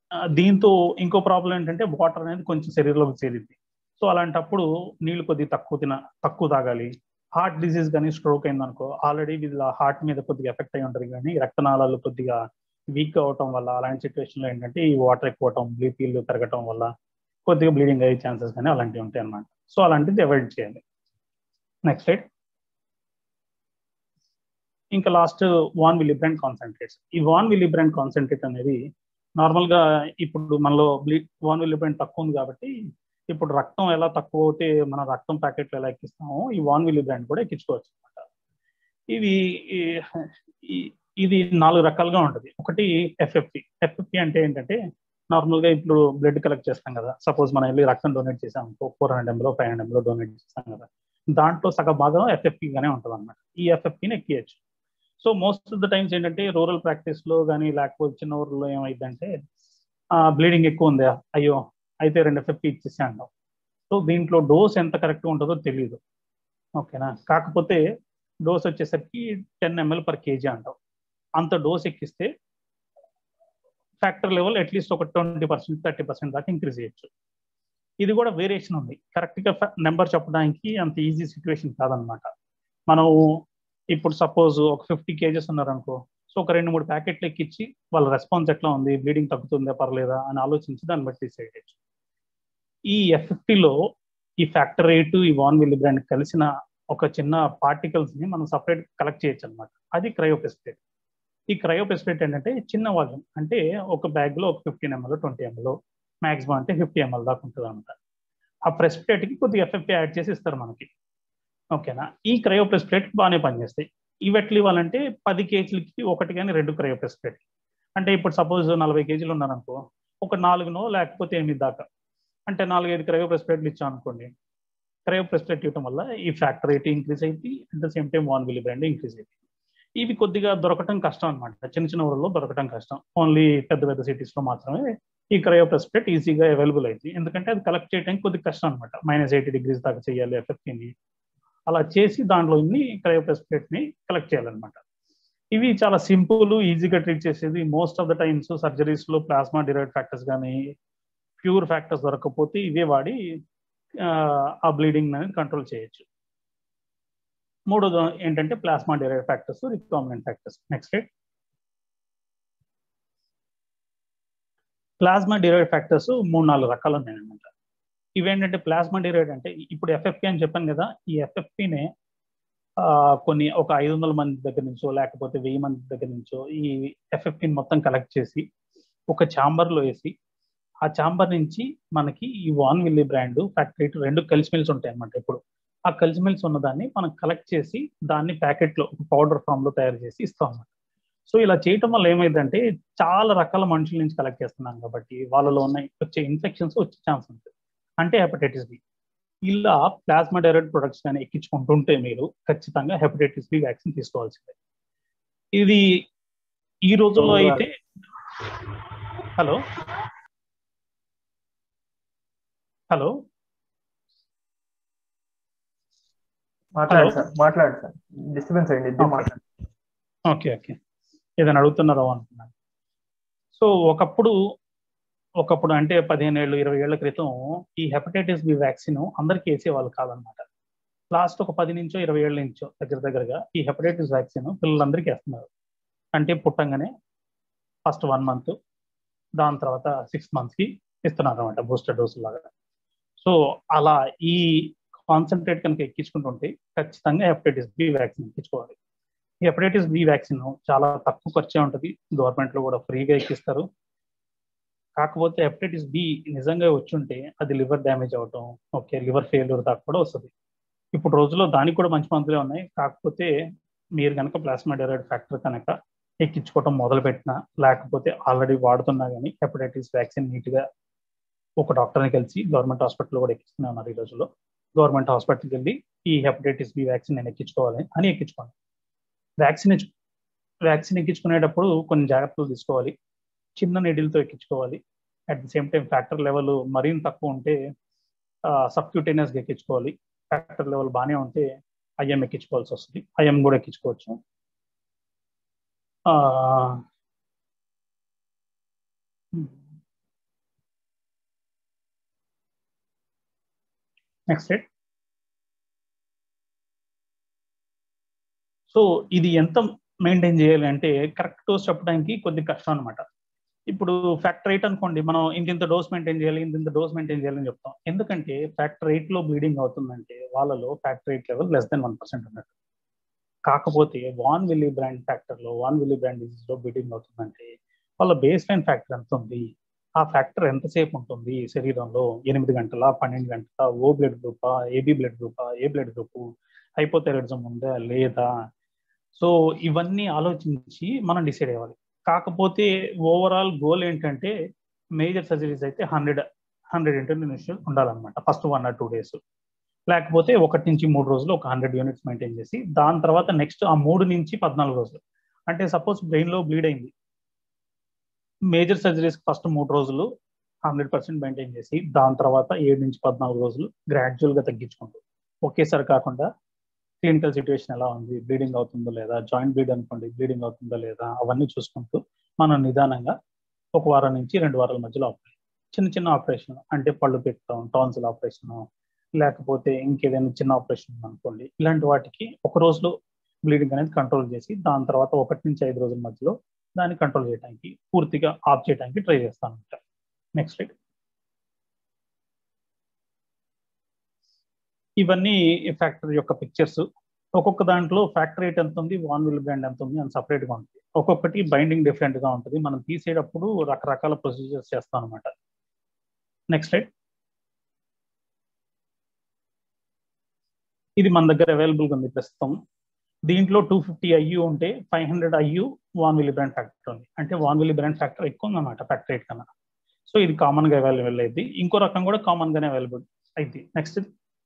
దీంతో ఇంకో ప్రాబ్లం ఏంటంటే వాటర్ అనేది కొంచెం శరీరంలోకి చేరింది సో అలాంటప్పుడు నీళ్లు కొద్దిగా తక్కువ తిన తక్కువ తాగాలి హార్ట్ డిసీజ్ కానీ స్ట్రోక్ అయిందనుకో ఆల్రెడీ వీళ్ళ హార్ట్ మీద కొద్దిగా ఎఫెక్ట్ అయి ఉంటుంది కానీ రక్తనాళాలు కొద్దిగా వీక్ అవటం వల్ల అలాంటి సిచ్యువేషన్లో ఏంటంటే ఈ వాటర్ ఎక్కువ అవటం బీపీలు పెరగటం వల్ల కొద్దిగా బ్లీడింగ్ అయ్యే ఛాన్సెస్ కానీ అలాంటివి ఉంటాయి అన్నమాట సో అలాంటిది అవాయిడ్ చేయాలి నెక్స్ట్ రైట్ ఇంకా లాస్ట్ వాన్ విలిబ్రాండ్ కాన్సన్ట్రేట్స్ ఈ వాన్ విలిబ్రాండ్ కాన్సన్ట్రేట్ అనేది నార్మల్గా ఇప్పుడు మనలో బ్లీ వాన్ విలిబ్రాండ్ తక్కువ ఉంది కాబట్టి ఇప్పుడు రక్తం ఎలా తక్కువ అవుతే మన రక్తం ప్యాకెట్లు ఎలా ఎక్కిస్తామో ఈ వాన్ విలిబ్రాండ్ కూడా ఎక్కించుకోవచ్చు అనమాట ఇవి ఇది నాలుగు రకాలుగా ఉంటుంది ఒకటి ఎఫ్ఎఫ్పి ఎఫ్ఎఫ్పి అంటే ఏంటంటే నార్మల్గా ఇప్పుడు బ్లడ్ కలెక్ట్ చేస్తాం కదా సపోజ్ మనం వెళ్ళి రక్తం డొనేట్ చేసాం ఫోర్ హండ్రెడ్ ఎంలో ఫైవ్ హండ్రెడ్ ఎంలో డొనేట్ చేస్తాం కదా దాంట్లో సగ భాగం ఎఫ్ఎఫ్పి గానే ఉంటుంది అనమాట ఈ ఎఫ్ఎఫ్పిని ఎక్కియచ్చు so most of the times ఏంటంటే రూరల్ ప్రాక్టీస్ లో కానీ లేకపోతే చిన్న ఊర్లో ఏమైందంటే బ్లీడింగ్ ఎక్కువ ఉంది అయ్యో అయితే రెండు ఎఫ్ఎఫ్పి ఇచ్చేసి అంటాం సో దీంట్లో డోస్ ఎంత కరెక్ట్గా ఉంటుందో తెలియదు ఓకేనా కాకపోతే డోస్ వచ్చేసరికి టెన్ ఎంఎల్ పర్ కేజీ అంటాం అంత డోస్ ఎక్కిస్తే ఫ్యాక్టర్ లెవెల్ అట్లీస్ట్ ఒక ట్వంటీ పర్సెంట్ థర్టీ పర్సెంట్ దాకా ఇంక్రీజ్ చేయొచ్చు ఇది కూడా వేరియేషన్ ఉంది కరెక్ట్గా నెంబర్ చెప్పడానికి అంత ఈజీ సిచ్యువేషన్ కాదనమాట మనం ఇప్పుడు సపోజ్ ఒక ఫిఫ్టీ కేజెస్ ఉన్నారనుకో సో ఒక రెండు మూడు ప్యాకెట్లు ఎక్కించి వాళ్ళ రెస్పాన్స్ ఎట్లా ఉంది బ్లీడింగ్ తగ్గుతుందా పర్లేదా అని ఆలోచించి దాన్ని బట్టి డిసైడ్ చేయొచ్చు ఈ ఎఫ్ఎఫ్టీలో ఈ ఫ్యాక్టర్ ఎయిట్ ఈ వాన్ విల్లి బ్రాండ్ కలిసిన ఒక చిన్న పార్టికల్స్ ని మనం సపరేట్ కలెక్ట్ చేయొచ్చు అనమాట అది క్రయోపెస్పేట్ ఈ క్రయోపెస్పేట్ ఏంటంటే చిన్న వాల్యూమ్ అంటే ఒక బ్యాగ్ లో ఒక fifteen ml twenty ml maximum అంటే ఫిఫ్టీ ఎంఎల్ దాకా ఉంటుంది అనమాట ఆ ప్రెస్పిరేట్ కి కొద్దిగా ఎఫ్ఎఫ్టీ యాడ్ చేసి ఇస్తారు మనకి ఓకేనా ఈ క్రయోప్రెస్పిరేట్ బాగానే పనిచేస్తాయి ఇవి ఎట్లా ఇవ్వాలంటే పది కేజీలకి ఒకటి కానీ రెండు క్రయోప్రెస్పిరేట్ అంటే ఇప్పుడు సపోజ్ నలభై కేజీలు ఉన్నారనుకో ఒక నాలుగునో లేకపోతే ఎనిమిది దాకా అంటే నాలుగైదు క్రయోప్రెస్పిరేట్లు ఇచ్చాం అనుకోండి క్రయోప్రెస్పిరేట్ ఇవ్వడం వల్ల ఈ ఫ్యాక్టర్ రేట్ ఇంక్రీజ్ అయింది at the same time von Willebrand increase అయింది ఇవి కొద్దిగా దొరకటం కష్టం అనమాట చిన్న చిన్న ఊళ్ళలో దొరకటం కష్టం ఓన్లీ పెద్ద పెద్ద సిటీస్లో మాత్రమే ఈ క్రయోప్రెస్పిరేట్ ఈజీగా అవైలబుల్ అయింది ఎందుకంటే అది కలెక్ట్ చేయడానికి కొద్దిగా కష్టం అనమాట మైనస్ ఎయిటీ డిగ్రీస్ దాకా చేయాలి ఎఫెక్ట్ని అలా చేసి దాంట్లో ఇన్ని క్రయోప్రెస్పిరేట్ ని కలెక్ట్ చేయాలన్నమాట ఇవి చాలా సింపుల్ ఈజీగా ట్రీట్ చేసేది most of the times surgeries లో ప్లాస్మా డిరైడ్ ఫ్యాక్టర్స్ కానీ ప్యూర్ ఫ్యాక్టర్స్ దొరకకపోతే ఇవే వాడి ఆ బ్లీడింగ్ అనేది కంట్రోల్ చేయొచ్చు మూడోది ఏంటంటే plasma derived factors recombinant factors next plasma derived factors మూడు నాలుగు రకాలు ఉన్నాయన్నమాట ఇవేంటంటే ప్లాస్మా డిరైడ్ అంటే ఇప్పుడు ఎఫ్ఎఫ్పి అని చెప్పాను కదా ఈ ఎఫ్ఎఫ్పినే కొన్ని ఒక ఐదు వందల మంది దగ్గర నుంచో లేకపోతే వెయ్యి మంది దగ్గర నుంచో ఈ ఎఫ్ఎఫ్పిని మొత్తం కలెక్ట్ చేసి ఒక ఛాంబర్లో వేసి ఆ ఛాంబర్ నుంచి మనకి ఈ వాన్ విల్లీ బ్రాండ్ ఫ్యాక్టరీ రెండు కలిసిమెలిసి ఉంటాయి అన్నమాట ఇప్పుడు ఆ కలిసిమెలిసి ఉన్నదాన్ని మనం కలెక్ట్ చేసి దాన్ని ప్యాకెట్లో పౌడర్ ఫామ్లో తయారు చేసి ఇస్తాం అన్నమాట సో ఇలా చేయటం వల్ల ఏమైందంటే చాలా రకాల మనుషుల నుంచి కలెక్ట్ చేస్తున్నాం కాబట్టి వాళ్ళలో ఉన్న వచ్చే ఇన్ఫెక్షన్స్ వచ్చే ఛాన్స్ ఉంటుంది అంటే హెపటైటిస్ బి ఇలా ప్లాస్మా డైరెక్ట్ ప్రొడక్ట్స్ కానీ ఎక్కించుకుంటుంటే మీరు ఖచ్చితంగా హెపటైటిస్ బి వ్యాక్సిన్ తీసుకోవాల్సిందే ఇది ఈ రోజుల్లో అయితే హలో హలో మాట్లాడండి సార్ మాట్లాడండి సార్ డిస్టర్బెన్స్ అయ్యింది ఇద్దరు మాట్లాడండి ఓకే ఓకే ఏదైనా అడుగుతున్నారో అనుకున్నాను సో ఒకప్పుడు ఒకప్పుడు అంటే పదిహేను ఏళ్ళు ఇరవై ఏళ్ల క్రితం ఈ హెపటైటిస్ బి వ్యాక్సిన్ అందరికీ వేసేవాళ్ళు కాదనమాట లాస్ట్ ఒక పది నుంచో ఇరవై ఏళ్ళ నుంచో దగ్గర దగ్గరగా ఈ హెపటైటిస్ వ్యాక్సిన్ పిల్లలందరికీ వేస్తున్నారు అంటే పుట్టంగానే ఫస్ట్ వన్ మంత్ దాని తర్వాత సిక్స్ మంత్స్కి ఇస్తున్నారు అనమాట బూస్టర్ డోసు లాగా సో అలా ఈ కాన్సన్ట్రేట్ కనుక ఎక్కించుకుంటుంటే ఖచ్చితంగా హెపటైటిస్ బి వ్యాక్సిన్ ఎక్కించుకోవాలి ఈ హెపటైటిస్ బి వ్యాక్సిన్ చాలా తక్కువ ఖర్చే ఉంటుంది గవర్నమెంట్లో కూడా ఫ్రీగా ఎక్కిస్తారు కాకపోతే హెపటైటిస్ బి నిజంగా వచ్చుంటే అది లివర్ డ్యామేజ్ అవటం ఓకే లివర్ ఫెయిల్యూర్ దాకా కూడా వస్తుంది ఇప్పుడు రోజుల్లో దానికి కూడా మంచి మందులే ఉన్నాయి కాకపోతే మీరు కనుక ప్లాస్మా డెరైడ్ ఫ్యాక్టర్ కనుక ఎక్కించుకోవటం మొదలు పెట్టినా లేకపోతే ఆల్రెడీ వాడుతున్నా కానీ హెపటైటిస్ వ్యాక్సిన్ నీట్గా ఒక డాక్టర్ని కలిసి గవర్నమెంట్ హాస్పిటల్లో కూడా ఎక్కిస్తూనే ఉన్నారు ఈ రోజుల్లో గవర్నమెంట్ హాస్పిటల్కి వెళ్ళి ఈ హెపటైటిస్ బి వ్యాక్సిన్ నేను ఎక్కించుకోవాలి అని ఎక్కించుకోండి వ్యాక్సిన్ వ్యాక్సిన్ ఎక్కించుకునేటప్పుడు కొన్ని జాగ్రత్తలు తీసుకోవాలి చిన్న నీడిల్తో ఎక్కించుకోవాలి at the same time factor level మరీ తక్కువ ఉంటే సబ్క్యూటేనియస్గా ఎక్కించుకోవాలి ఫ్యాక్టర్ లెవెల్ బాగానే ఉంటే ఐఎం ఎక్కించుకోవాల్సి వస్తుంది ఐఎం కూడా ఎక్కించుకోవచ్చు నెక్స్ట్ రేట్ సో ఇది ఎంత మెయింటైన్ చేయాలి అంటే కరెక్ట్ డోస్ చెప్పడానికి కొద్ది కష్టం అనమాట ఇప్పుడు ఫ్యాక్టర్ రేట్ అనుకోండి మనం ఇంత ఇంత డోస్ మెయింటైన్ చేయాలి ఇంత ఇంత డోస్ మెయింటైన్ చేయాలని చెప్తాం ఎందుకంటే ఫ్యాక్టర్ రేట్ లో బ్లీడింగ్ అవుతుందంటే వాళ్ళలో factor eight level less than one percent ఉన్నట్టు కాకపోతే వాన్ విల్లీ బ్రాండ్ ఫ్యాక్టర్ లో వాన్ విల్లీ బ్రాండ్ డిసీజ్ లో బ్లీడింగ్ అవుతుందంటే వాళ్ళ బేస్ లైన్ ఫ్యాక్టర్ ఎంత ఉంది ఆ ఫ్యాక్టర్ ఎంతసేపు ఉంటుంది శరీరంలో ఎనిమిది గంటల పన్నెండు గంటల ఓ బ్లడ్ గ్రూపా ఏబి బ్లడ్ గ్రూపా ఏ బ్లడ్ గ్రూప్ హైపోథైరాయిడిజం ఉందా లేదా సో ఇవన్నీ ఆలోచించి మనం డిసైడ్ అవ్వాలి కాకపోతే ఓవరాల్ గోల్ ఏంటంటే మేజర్ సర్జరీస్ అయితే హండ్రెడ్ హండ్రెడ్ ఇంటర్నేషనల్ ఉండాలన్నమాట first one or two days లేకపోతే ఒకటి నుంచి మూడు రోజులు ఒక హండ్రెడ్ యూనిట్స్ మెయింటైన్ చేసి దాని తర్వాత నెక్స్ట్ ఆ మూడు నుంచి పద్నాలుగు రోజులు అంటే సపోజ్ బ్రెయిన్ లో బ్లీడ్ అయింది మేజర్ సర్జరీస్ ఫస్ట్ మూడు రోజులు హండ్రెడ్ పర్సెంట్ మెయింటైన్ చేసి దాని తర్వాత ఏడు నుంచి పద్నాలుగు రోజులు గ్రాడ్యువల్ గా తగ్గించుకుంటూ ఒకేసారి కాకుండా క్లినికల్ సిచ్యువేషన్ ఎలా ఉంది బ్లీడింగ్ అవుతుందో లేదా జాయింట్ బ్లీడ్ అనుకోండి బ్లీడింగ్ అవుతుందో లేదా అవన్నీ చూసుకుంటూ మనం నిదానంగా ఒక వారం నుంచి రెండు వారాల మధ్యలో ఆపరేషన్ చిన్న చిన్న ఆపరేషన్ అంటే పళ్ళు పెడతాం టాన్సిల్ ఆపరేషన్ లేకపోతే ఇంకేదైనా చిన్న ఆపరేషన్ అనుకోండి ఇలాంటి వాటికి ఒక రోజులో బ్లీడింగ్ అనేది కంట్రోల్ చేసి దాని తర్వాత ఒకటి నుంచి ఐదు రోజుల మధ్యలో దాన్ని కంట్రోల్ చేయడానికి పూర్తిగా ఆఫ్ చేయడానికి ట్రై చేస్తాను అనమాట నెక్స్ట్ రైట్ ఇవన్నీ ఫ్యాక్టరీ యొక్క పిక్చర్స్ ఒక్కొక్క దాంట్లో ఫ్యాక్టరీ రేట్ ఎంత ఉంది వాన్ విల్ బ్రాండ్ ఎంత ఉంది అని సపరేట్ గా ఉంటుంది ఒక్కొక్కటి బైండింగ్ డిఫరెంట్ గా ఉంటుంది మనం తీసేటప్పుడు రకరకాల ప్రొసీజర్స్ చేస్తాం అనమాట నెక్స్ట్ రైట్ ఇది మన దగ్గర అవైలబుల్ గా ఉంది ప్రస్తుతం దీంట్లో టూ ఫిఫ్టీ ఐయూ ఉంటే five hundred IU von Willebrand factor ఉంది అంటే వాన్ విల్లీ బ్రాండ్ ఫ్యాక్టర్ ఎక్కువ ఉందన్నమాట ఫ్యాక్టర్ రేట్ కన్నా సో ఇది కామన్ గా అవైలబుల్ అయింది ఇంకో రకం కూడా కామన్ గానే అవైలబుల్ అయింది నెక్స్ట్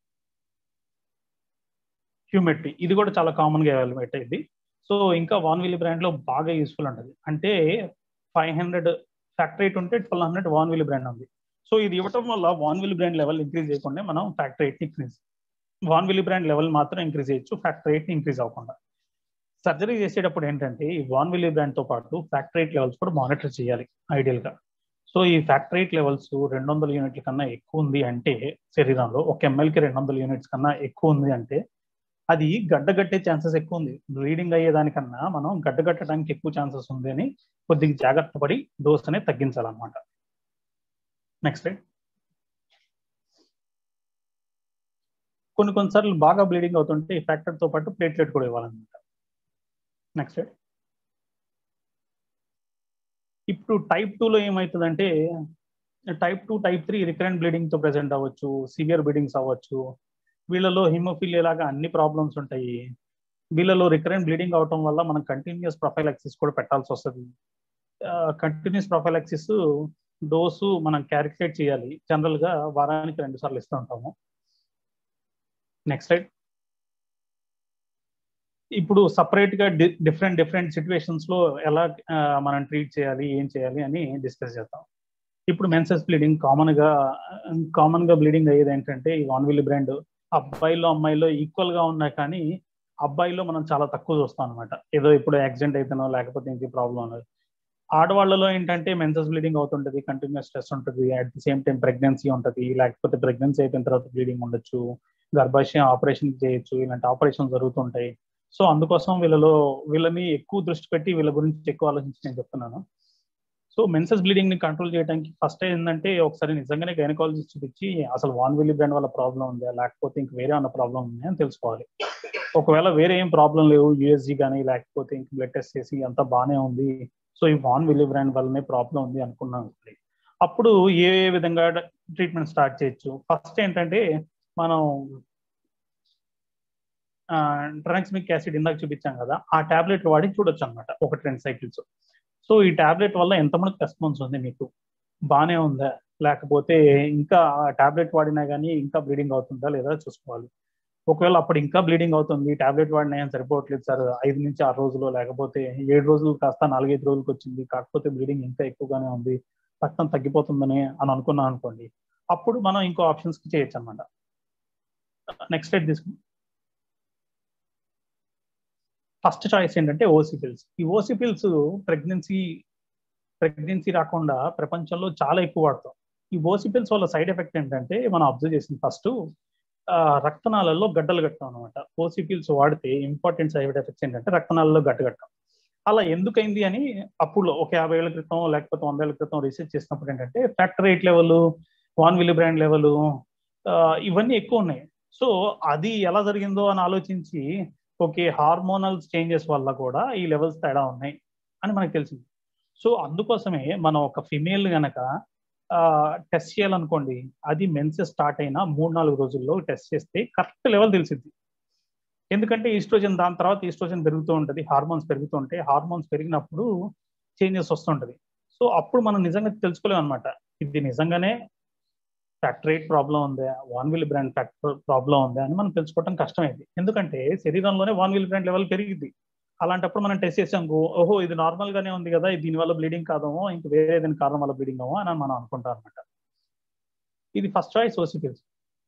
హ్యూమిడిటీ ఇది కూడా చాలా కామన్ గా అవైలబుల్ అయింది సో ఇంకా వాన్ విల్లీ బ్రాండ్ లో బాగా యూస్ఫుల్ ఉంటుంది అంటే ఫైవ్ హండ్రెడ్ ఫ్యాక్టర్ రేట్ ఉంటే twelve hundred von Willebrand ఉంది సో ఇది ఇవ్వటం వల్ల von Willebrand level increase చేయకుండా మనం factor eight increase von Willebrand level మాత్రం ఇంక్రీజ్ చేయొచ్చు ఫ్యాక్టర్ రేట్ ఇంక్రీజ్ అవ్వకుండా సర్జరీ చేసేటప్పుడు ఏంటంటే ఈ వాన్ విల్లీ బ్రాండ్ తో పాటు ఫ్యాక్టర్ రేట్ లెవెల్స్ కూడా మానిటర్ చేయాలి ఐడియల్ గా సో ఈ ఫ్యాక్టర్ రేట్ లెవెల్స్ రెండు వందల యూనిట్ల కన్నా ఎక్కువ ఉంది అంటే శరీరంలో ఒక ఎంఎల్కి రెండు వందల యూనిట్స్ కన్నా ఎక్కువ ఉంది అంటే అది గడ్డగట్టే ఛాన్సెస్ ఎక్కువ ఉంది బ్లీడింగ్ అయ్యేదానికన్నా మనం గడ్డగట్టడానికి ఎక్కువ ఛాన్సెస్ ఉంది అని కొద్దిగా జాగ్రత్త పడి డోస్ అనేది తగ్గించాలన్నమాట నెక్స్ట్ రైట్ కొన్ని కొన్నిసార్లు బాగా బ్లీడింగ్ అవుతుంటే ఈ ఫ్యాక్టర్ తో పాటు ప్లేట్లెట్ కూడా ఇవ్వాలన్నమాట నెక్స్ట్ రైట్ ఇప్పుడు టైప్ టూలో ఏమవుతుందంటే type two type three recurrent bleeding తో ప్రెసెంట్ అవ్వచ్చు సివియర్ బ్లీడింగ్స్ అవ్వచ్చు వీళ్ళలో హిమోఫిలియా లాగా అన్ని ప్రాబ్లమ్స్ ఉంటాయి వీళ్ళలో రికరెంట్ బ్లీడింగ్ అవటం వల్ల మనం కంటిన్యూస్ ప్రొఫైలాక్సిస్ కూడా పెట్టాల్సి వస్తుంది కంటిన్యూస్ ప్రొఫైలాక్సిస్ డోసు మనం క్యాలిక్యులేట్ చేయాలి జనరల్ గా వారానికి రెండు సార్లు ఇస్తూ ఉంటాము నెక్స్ట్ రైట్ ఇప్పుడు సపరేట్ గా డిఫరెంట్ డిఫరెంట్ సిచ్యువేషన్స్ లో ఎలా మనం ట్రీట్ చేయాలి ఏం చేయాలి అని డిస్కస్ చేద్దాం ఇప్పుడు మెన్సెస్ బ్లీడింగ్ కామన్ గా కామన్ గా బ్లీడింగ్ అయ్యేది ఏంటంటే ఈ వాన్ విల్ బ్రాండ్ అబ్బాయిలో అమ్మాయిలో ఈక్వల్ గా ఉన్నాయి కానీ అబ్బాయిలో మనం చాలా తక్కువ చూస్తాం అనమాట ఏదో ఇప్పుడు యాక్సిడెంట్ అయితేనో లేకపోతే ఇంటి ప్రాబ్లం అనేది ఆడవాళ్ళలో ఏంటంటే మెన్సెస్ బ్లీడింగ్ అవుతుంటది కంటిన్యూస్ స్ట్రెస్ ఉంటుంది at the same time pregnancy ఉంటుంది లేకపోతే ప్రెగ్నెన్సీ అయిపోయిన తర్వాత బ్లీడింగ్ ఉండొచ్చు గర్భాశయం ఆపరేషన్ చేయొచ్చు ఇలాంటి ఆపరేషన్ జరుగుతుంటాయి సో అందుకోసం వీళ్ళలో వీళ్ళని ఎక్కువ దృష్టి పెట్టి వీళ్ళ గురించి ఎక్కువ ఆలోచించి నేను చెప్తున్నాను సో మెన్సెస్ బ్లీడింగ్ ని కంట్రోల్ చేయడానికి ఫస్ట్ ఏంటంటే ఒకసారి నిజంగానే గైనకాలజిస్ట్ చూపించి అసలు వాన్ విల్లీ బ్రాండ్ వల్ల ప్రాబ్లం ఉందా లేకపోతే ఇంక వేరే అన్న ప్రాబ్లం ఉంది అని తెలుసుకోవాలి ఒకవేళ వేరే ఏం ప్రాబ్లం లేవు యూఎస్జీ కానీ లేకపోతే ఇంక బ్లడ్ టెస్ట్ చేసి అంతా బాగానే ఉంది సో ఈ వాన్ విల్లీ బ్రాండ్ వల్లనే ప్రాబ్లం ఉంది అనుకున్నాం అప్పుడు ఏ విధంగా ట్రీట్మెంట్ స్టార్ట్ చేయొచ్చు ఫస్ట్ ఏంటంటే మనం ట్రాన్స్మిక్ యాసిడ్ ఇందాక చూపించాం కదా ఆ టాబ్లెట్ వాడి చూడొచ్చు అనమాట ఒకటి రెండు సైకిల్స్ సో ఈ టాబ్లెట్ వల్ల ఎంతమందికి రెస్పాన్స్ ఉంది మీకు బాగానే ఉందా లేకపోతే ఇంకా టాబ్లెట్ వాడినా కానీ ఇంకా బ్లీడింగ్ అవుతుందా లేదా చూసుకోవాలి ఒకవేళ అప్పుడు ఇంకా బ్లీడింగ్ అవుతుంది టాబ్లెట్ వాడినా ఏం సరిపోవట్లేదు సార్ ఐదు నుంచి ఆరు రోజులు లేకపోతే ఏడు రోజులు కాస్త నాలుగైదు రోజులకు వచ్చింది కాకపోతే బ్లీడింగ్ ఇంకా ఎక్కువగానే ఉంది రక్తం తగ్గిపోతుందని అని అనుకున్నాం అనుకోండి అప్పుడు మనం ఇంకో ఆప్షన్స్ కి చేయొచ్చు అనమాట నెక్స్ట్ స్టెప్ తీసుకుని ఫస్ట్ చాయిస్ ఏంటంటే ఓసీ పిల్స్ ఈ ఓసీ పిల్స్ ప్రెగ్నెన్సీ ప్రెగ్నెన్సీ రాకుండా ప్రపంచంలో చాలా ఎక్కువ వాడతాం ఈ ఓసీ పిల్స్ వల్ల సైడ్ ఎఫెక్ట్ ఏంటంటే మనం అబ్జర్వ్ చేసింది ఫస్ట్ రక్తనాళాల్లో గడ్డలు కట్టడం అనమాట ఓసిపిల్స్ వాడితే ఇంపార్టెంట్ సైడ్ ఎఫెక్ట్స్ ఏంటంటే రక్తనాళాల్లో గడ్డ కట్టడం అలా ఎందుకైంది అని అప్పుడు ఒక యాభై ఏళ్ళ క్రితం లేకపోతే వంద ఏళ్ళ క్రితం రీసెర్చ్ చేసినప్పుడు ఏంటంటే factor eight level von Willebrand level ఇవన్నీ ఎక్కువ ఉన్నాయి సో అది ఎలా జరిగిందో అని ఆలోచించి ఓకే హార్మోనల్ చేంజెస్ వల్ల కూడా ఈ లెవెల్స్ తేడా ఉన్నాయి అని మనకు తెలిసింది సో అందుకోసమే మనం ఒక ఫిమేల్ గనక టెస్ట్ చేయాలనుకోండి అది మెన్సెస్ స్టార్ట్ అయిన మూడు నాలుగు రోజుల్లో టెస్ట్ చేస్తే కరెక్ట్ లెవెల్ తెలిసింది ఎందుకంటే ఈస్ట్రోజన్ దాని తర్వాత ఈస్ట్రోజన్ పెరుగుతూ ఉంటుంది హార్మోన్స్ పెరుగుతూ ఉంటాయి హార్మోన్స్ పెరిగినప్పుడు చేంజెస్ వస్తుంటది సో అప్పుడు మనం నిజంగా తెలుసుకోలేము అనమాట ఇది నిజంగానే ఫ్యాక్టరేట్ ప్రాబ్లం ఉందా von Willebrand factor problem ఉందా అని మనం తెలుసుకోవడం కష్టమైంది ఎందుకంటే శరీరంలోనే వాన్ విల్ బ్రాండ్ లెవెల్ పెరిగింది అలాంటప్పుడు మనం టెస్ట్ చేసాం ఓహో ఇది నార్మల్ గానే ఉంది కదా దీనివల్ల బ్లీడింగ్ కాదేమో ఇంక వేరే ఏదైనా కారణం వల్ల బ్లీడింగ్ ఏమో అని మనం అనుకుంటాం అనమాట ఇది ఫస్ట్ చాయిస్ ఓసిపిల్స్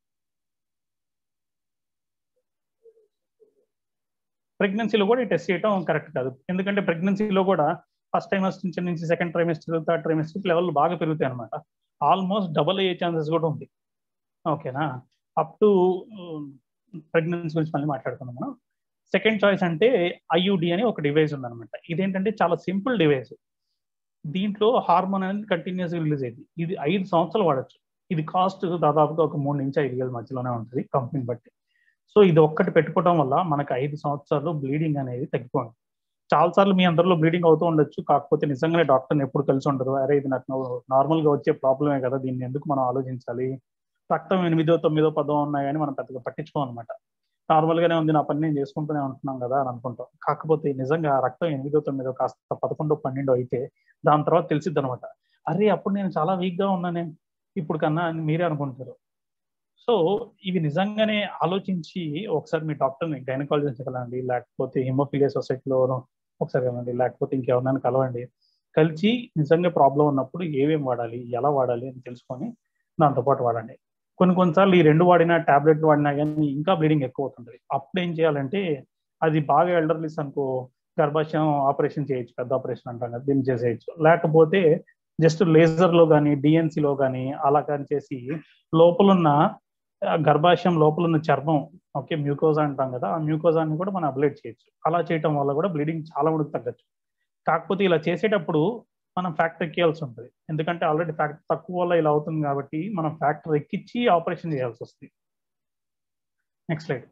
ప్రెగ్నెన్సీలో కూడా టెస్ట్ చేయడం కరెక్ట్ కాదు ఎందుకంటే ప్రెగ్నెన్సీలో కూడా ఫస్ట్ ట్రైమస్టర్ నుంచి నుంచి second trimester third trimester level బాగా పెరుగుతాయి అనమాట ఆల్మోస్ట్ డబల్ అయ్యే ఛాన్సెస్ కూడా ఉంది ఓకేనా అప్ టు ప్రెగ్నెన్సీ గురించి మళ్ళీ మాట్లాడుకుందాం మనం సెకండ్ చాయిస్ అంటే ఐయుడి అని ఒక డివైస్ ఉందన్నమాట ఇదేంటంటే చాలా సింపుల్ డివైస్ దీంట్లో హార్మోన్ అనేది కంటిన్యూస్ రిలీజ్ అయింది ఇది ఐదు సంవత్సరాలు వాడచ్చు ఇది కాస్ట్ దాదాపుగా ఒక మూడు నుంచి ఐదు వేల మధ్యలోనే ఉంటుంది కంపెనీని బట్టి సో ఇది ఒక్కటి పెట్టుకోవడం వల్ల మనకు ఐదు సంవత్సరాలు బ్లీడింగ్ అనేది తగ్గిపోయింది చాలా సార్లు మీ అందరిలో బ్లీడింగ్ అవుతూ ఉండొచ్చు కాకపోతే నిజంగానే డాక్టర్ని ఎప్పుడు కలిసి ఉండరు అరే ఇది నాకు నార్మల్ గా వచ్చే ప్రాబ్లమే కదా దీన్ని ఎందుకు మనం ఆలోచించాలి రక్తం ఎనిమిదో తొమ్మిదో పదో ఉన్నాయి కానీ మనం పెద్దగా పట్టించుకోం అనమాట నార్మల్ గానే ఉంది నా పని నేను చేసుకుంటూనే ఉంటున్నాం కదా అని అనుకుంటాం కాకపోతే నిజంగా రక్తం ఎనిమిదో తొమ్మిదో కాస్త పదకొండో పన్నెండో అయితే దాని తర్వాత తెలిసిద్ది అనమాట అరే అప్పుడు నేను చాలా వీక్ గా ఉన్నానే ఇప్పుడు కన్నా అని మీరే అనుకుంటారు సో ఇవి నిజంగానే ఆలోచించి ఒకసారి మీ డాక్టర్ని గైనకాలజిస్ట్ కలవండి లేకపోతే హిమోఫిలియా సొసైటీలో ఒకసారి కలవండి లేకపోతే ఇంకెవరినైనా కలవండి కలిసి నిజంగా ప్రాబ్లం ఉన్నప్పుడు ఏమేమి వాడాలి ఎలా వాడాలి అని తెలుసుకొని దాంతోపాటు వాడండి కొన్ని కొన్నిసార్లు ఈ రెండు వాడినా టాబ్లెట్లు వాడినా కానీ ఇంకా బ్లీడింగ్ ఎక్కువ అవుతుంటుంది అప్పుడు ఏం చేయాలంటే అది బాగా ఎల్డర్లీస్ అనుకో గర్భాశయం ఆపరేషన్ చేయొచ్చు పెద్ద ఆపరేషన్ అంటాం కదా దీన్ని చేసేయచ్చు లేకపోతే జస్ట్ లేజర్లో కానీ డిఎన్సీలో కానీ అలా కానీ చేసి లోపలున్న గర్భాశయం లోపల ఉన్న చర్మం ఓకే మ్యూకోజా అంటాం కదా ఆ మ్యూకోజాన్ని కూడా మనం అప్లైట్ చేయొచ్చు అలా చేయటం వల్ల కూడా బ్లీడింగ్ చాలా మటుకు తగ్గచ్చు కాకపోతే ఇలా చేసేటప్పుడు మనం ఫ్యాక్టర్ ఎక్కియాల్సి ఉంటుంది ఎందుకంటే ఆల్రెడీ ఫ్యాక్టర్ తక్కువ వల్ల ఇలా అవుతుంది కాబట్టి మనం ఫ్యాక్టర్ ఎక్కించి ఆపరేషన్ చేయాల్సి వస్తుంది నెక్స్ట్ స్లైడ్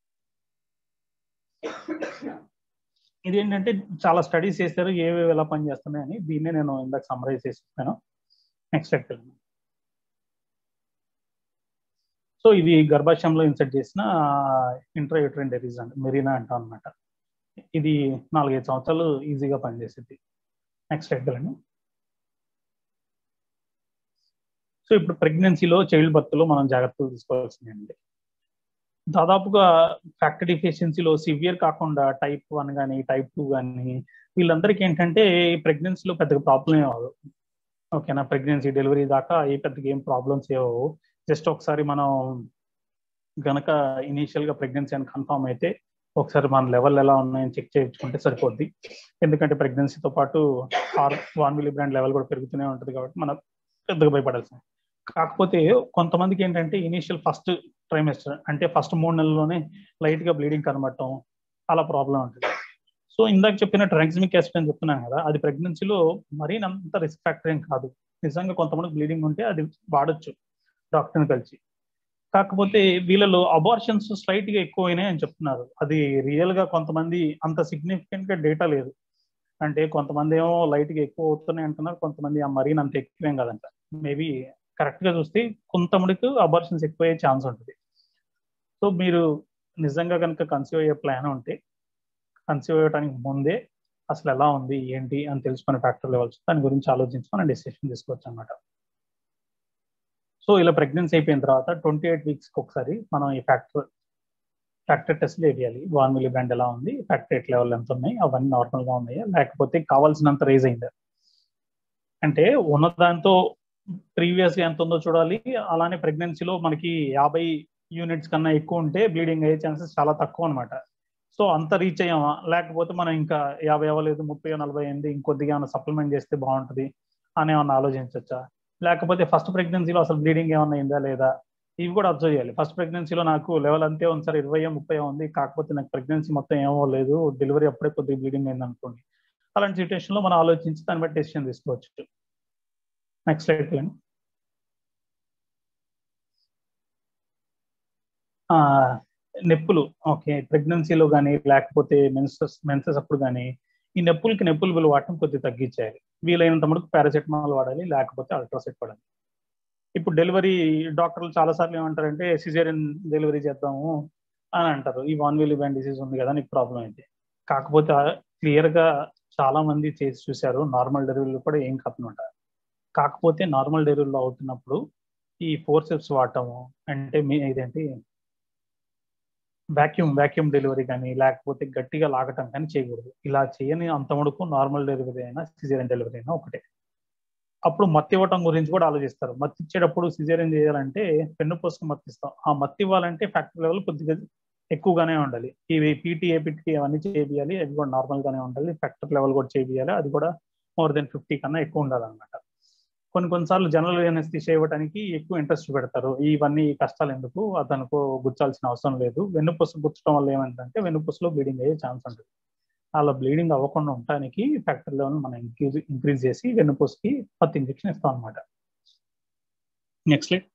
ఇదేంటంటే చాలా స్టడీస్ చేశారు ఏవేవి ఎలా పనిచేస్తున్నాయని దీన్నే నేను ఇందాక సమరైజ్ చేసి చెప్పాను నెక్స్ట్ స్లైడ్ వెళ్ళాను సో ఇది గర్భాశయంలో ఇన్సర్ట్ చేసిన ఇంట్రాయూట్రైన్ డెరీస్ అండి మెరీనా అంటాం అనమాట ఇది నాలుగైదు సంవత్సరాలు ఈజీగా పనిచేసేది నెక్స్ట్ స్లైడ్ వెళ్ళండి సో ఇప్పుడు ప్రెగ్నెన్సీలో చైల్డ్ బర్త్లో మనం జాగ్రత్తలు తీసుకోవాల్సిందండి దాదాపుగా ఫ్యాక్టర్ డిఫిషియన్సీలో సివియర్ కాకుండా టైప్ వన్ కానీ టైప్ టూ కానీ వీళ్ళందరికీ ఏంటంటే ప్రెగ్నెన్సీలో పెద్దగా ప్రాబ్లం అవ్వదు ఓకేనా ప్రెగ్నెన్సీ డెలివరీ దాకా ఏ పెద్దగా ఏం ప్రాబ్లమ్స్ ఏవో జస్ట్ ఒకసారి మనం గనక ఇనీషియల్ గా ప్రెగ్నెన్సీ అని కన్ఫర్మ్ అయితే ఒకసారి మన లెవెల్ ఎలా ఉన్నాయని చెక్ చేయించుకుంటే సరిపోద్ది ఎందుకంటే ప్రెగ్నెన్సీతో పాటు or von Willebrand level కూడా పెరుగుతూనే ఉంటుంది కాబట్టి మనం పెద్దగా భయపడాల్సింది కాకపోతే కొంతమందికి ఏంటంటే ఇనీషియల్ ఫస్ట్ ట్రైమెస్టర్ అంటే ఫస్ట్ మూడు నెలల్లోనే లైట్ గా బ్లీడింగ్ కనబడటం అలా ప్రాబ్లం ఉంటుంది సో ఇందాక చెప్పిన ట్రాన్స్మిక్ యాసిడ్ అని చెప్తున్నాను కదా అది ప్రెగ్నెన్సీలో మరీ అంత రిస్క్ ఫ్యాక్టర్ ఏం కాదు నిజంగా కొంతమంది బ్లీడింగ్ ఉంటే అది వాడచ్చు డాక్టర్ని కలిసి కాకపోతే వీళ్ళలో అబార్షన్స్ స్లైట్ గా ఎక్కువైనాయి అని చెప్తున్నారు అది రియల్ గా కొంతమంది అంత సిగ్నిఫికెంట్ గా డేటా లేదు అంటే కొంతమంది ఏమో లైట్ గా ఎక్కువ అవుతున్నాయి అంటున్నారు కొంతమంది ఆ మరీ అంత ఎక్కువేం కాదంట మేబీ కరెక్ట్ గా చూస్తే కొంతమందికి అబార్షన్స్ ఎక్కువయ్యే ఛాన్స్ ఉంటుంది సో మీరు నిజంగా కనుక కన్సీవ్ అయ్యే ప్లాన్ ఉంటే కన్సీవ్ అయ్యడానికి ముందే అసలు ఎలా ఉంది ఏంటి అని తెలుసుకునే ఫ్యాక్టర్ లెవెల్స్ దాని గురించి ఆలోచించి మనం డెసిషన్ తీసుకోవచ్చు అనమాట సో ఇలా ప్రెగ్నెన్సీ అయిపోయిన తర్వాత ట్వంటీ ఎయిట్ వీక్స్కి ఒకసారి మనం ఈ ఫ్యాక్టర్ ఫ్యాక్టర్ టెస్ట్లు వేయాలి వాన్ మిలీ బ్రాండ్ ఎలా ఉంది ఫ్యాక్టర్ ఎయిట్ లెవెల్ ఎంత ఉన్నాయి అవన్నీ నార్మల్గా ఉన్నాయా లేకపోతే కావాల్సినంత రేజ్ అయిందా అంటే ఉన్న దాంతో ప్రీవియస్గా ఎంత ఉందో చూడాలి అలానే ప్రెగ్నెన్సీలో మనకి యాభై యూనిట్స్ కన్నా ఎక్కువ ఉంటే బ్లీడింగ్ అయ్యే ఛాన్సెస్ చాలా తక్కువ అనమాట సో అంత రీచ్ అయ్యామా లేకపోతే మనం ఇంకా యాభై అవ్వలేదు ముప్పై నలభై ఎనిమిది ఇంకొద్దిగా ఏమైనా సప్లిమెంట్ చేస్తే బాగుంటుంది అని ఏమన్నా ఆలోచించవచ్చా లేకపోతే ఫస్ట్ ప్రెగ్నెన్సీలో అసలు బ్లీడింగ్ ఏమన్నా అయిందా లేదా ఇవి కూడా అబ్జర్వ్ చేయాలి ఫస్ట్ ప్రెగ్నెన్సీలో నాకు లెవెల్ అంతే ఉంది సార్ ఇరవై ముప్పై ఉంది కాకపోతే నాకు ప్రెగ్నెన్సీ మొత్తం ఏమో లేదు డెలివరీ అప్పుడే కొద్దిగా బ్లీడింగ్ అయింది అనుకోండి అలాంటి సిచ్యువేషన్లో మనం ఆలోచించి దాన్ని బట్టి డెసిషన్ తీసుకోవచ్చు నెక్స్ట్ స్లైడ్ వెళ్ళండి నొప్పులు ఓకే ప్రెగ్నెన్సీలో కానీ లేకపోతే మెన్సెస్ మెన్సెస్ అప్పుడు కానీ ఈ నొప్పులకి నొప్పులు విలువ వాడటం కొద్దిగా తగ్గించేయాలి వీలైనంత మటుకు పారాసెటమాల్ వాడాలి లేకపోతే అల్ట్రాసెట్ వాడాలి ఇప్పుడు డెలివరీ డాక్టర్లు చాలా సార్లు ఏమంటారంటే సిజేరియన్ డెలివరీ చేద్దాము అని అంటారు ఈ వన్ వీల్ బ్యాండ్ డిసీజ్ ఉంది కదా నీకు ప్రాబ్లం అయితే కాకపోతే క్లియర్ గా చాలా మంది చేసి చూశారు నార్మల్ డెలివరీలు కూడా ఏం కాకుండా కాకపోతే నార్మల్ డెలివరీలో అవుతున్నప్పుడు ఈ ఫోర్సెప్స్ వాడటము అంటే మీ ఇదేంటి వ్యాక్యూమ్ వ్యాక్యూమ్ డెలివరీ కానీ లేకపోతే గట్టిగా లాగటం కానీ చేయకూడదు ఇలా చేయని అంత మడుకు నార్మల్ డెలివరీ అయినా సిజేరియన్ డెలివరీ అయినా ఒకటే అప్పుడు మత్తి ఇవ్వటం గురించి కూడా ఆలోచిస్తారు మత్తి ఇచ్చేటప్పుడు సిజేరియన్ చేయాలంటే పెన్ను పోసుకు మత్తి ఇస్తాం ఆ మత్తి ఇవ్వాలంటే ఫ్యాక్టరీ లెవెల్ కొద్దిగా ఎక్కువగానే ఉండాలి ఇవి పీటీ ఏపీటీ అవన్నీ చేయాలి అవి కూడా నార్మల్ గానే ఉండాలి ఫ్యాక్టరీ లెవెల్ కూడా చేయాలి అది కూడా మోర్ దెన్ ఫిఫ్టీ కన్నా ఎక్కువ ఉండాలన్నమాట కొన్ని కొన్నిసార్లు జనరల్ ఎనెస్థిషియా ఇవ్వడానికి ఎక్కువ ఇంట్రెస్ట్ పెడతారు ఇవన్నీ కష్టాలు ఎందుకు అతనుకు గుచ్చాల్సిన అవసరం లేదు వెన్నుపూస గుచ్చడం వల్ల ఏమంటే వెన్నుపూసలో బ్లీడింగ్ అయ్యే ఛాన్స్ ఉంటుంది అలా బ్లీడింగ్ అవ్వకుండా ఉండటానికి ఫ్యాక్టర్ లెవెల్ మనం ఇంక్రీజ్ ఇంక్రీజ్ చేసి వెన్నుపూసకి పత్తి ఇంజెక్షన్ ఇస్తాం అనమాట నెక్స్ట్ లైట్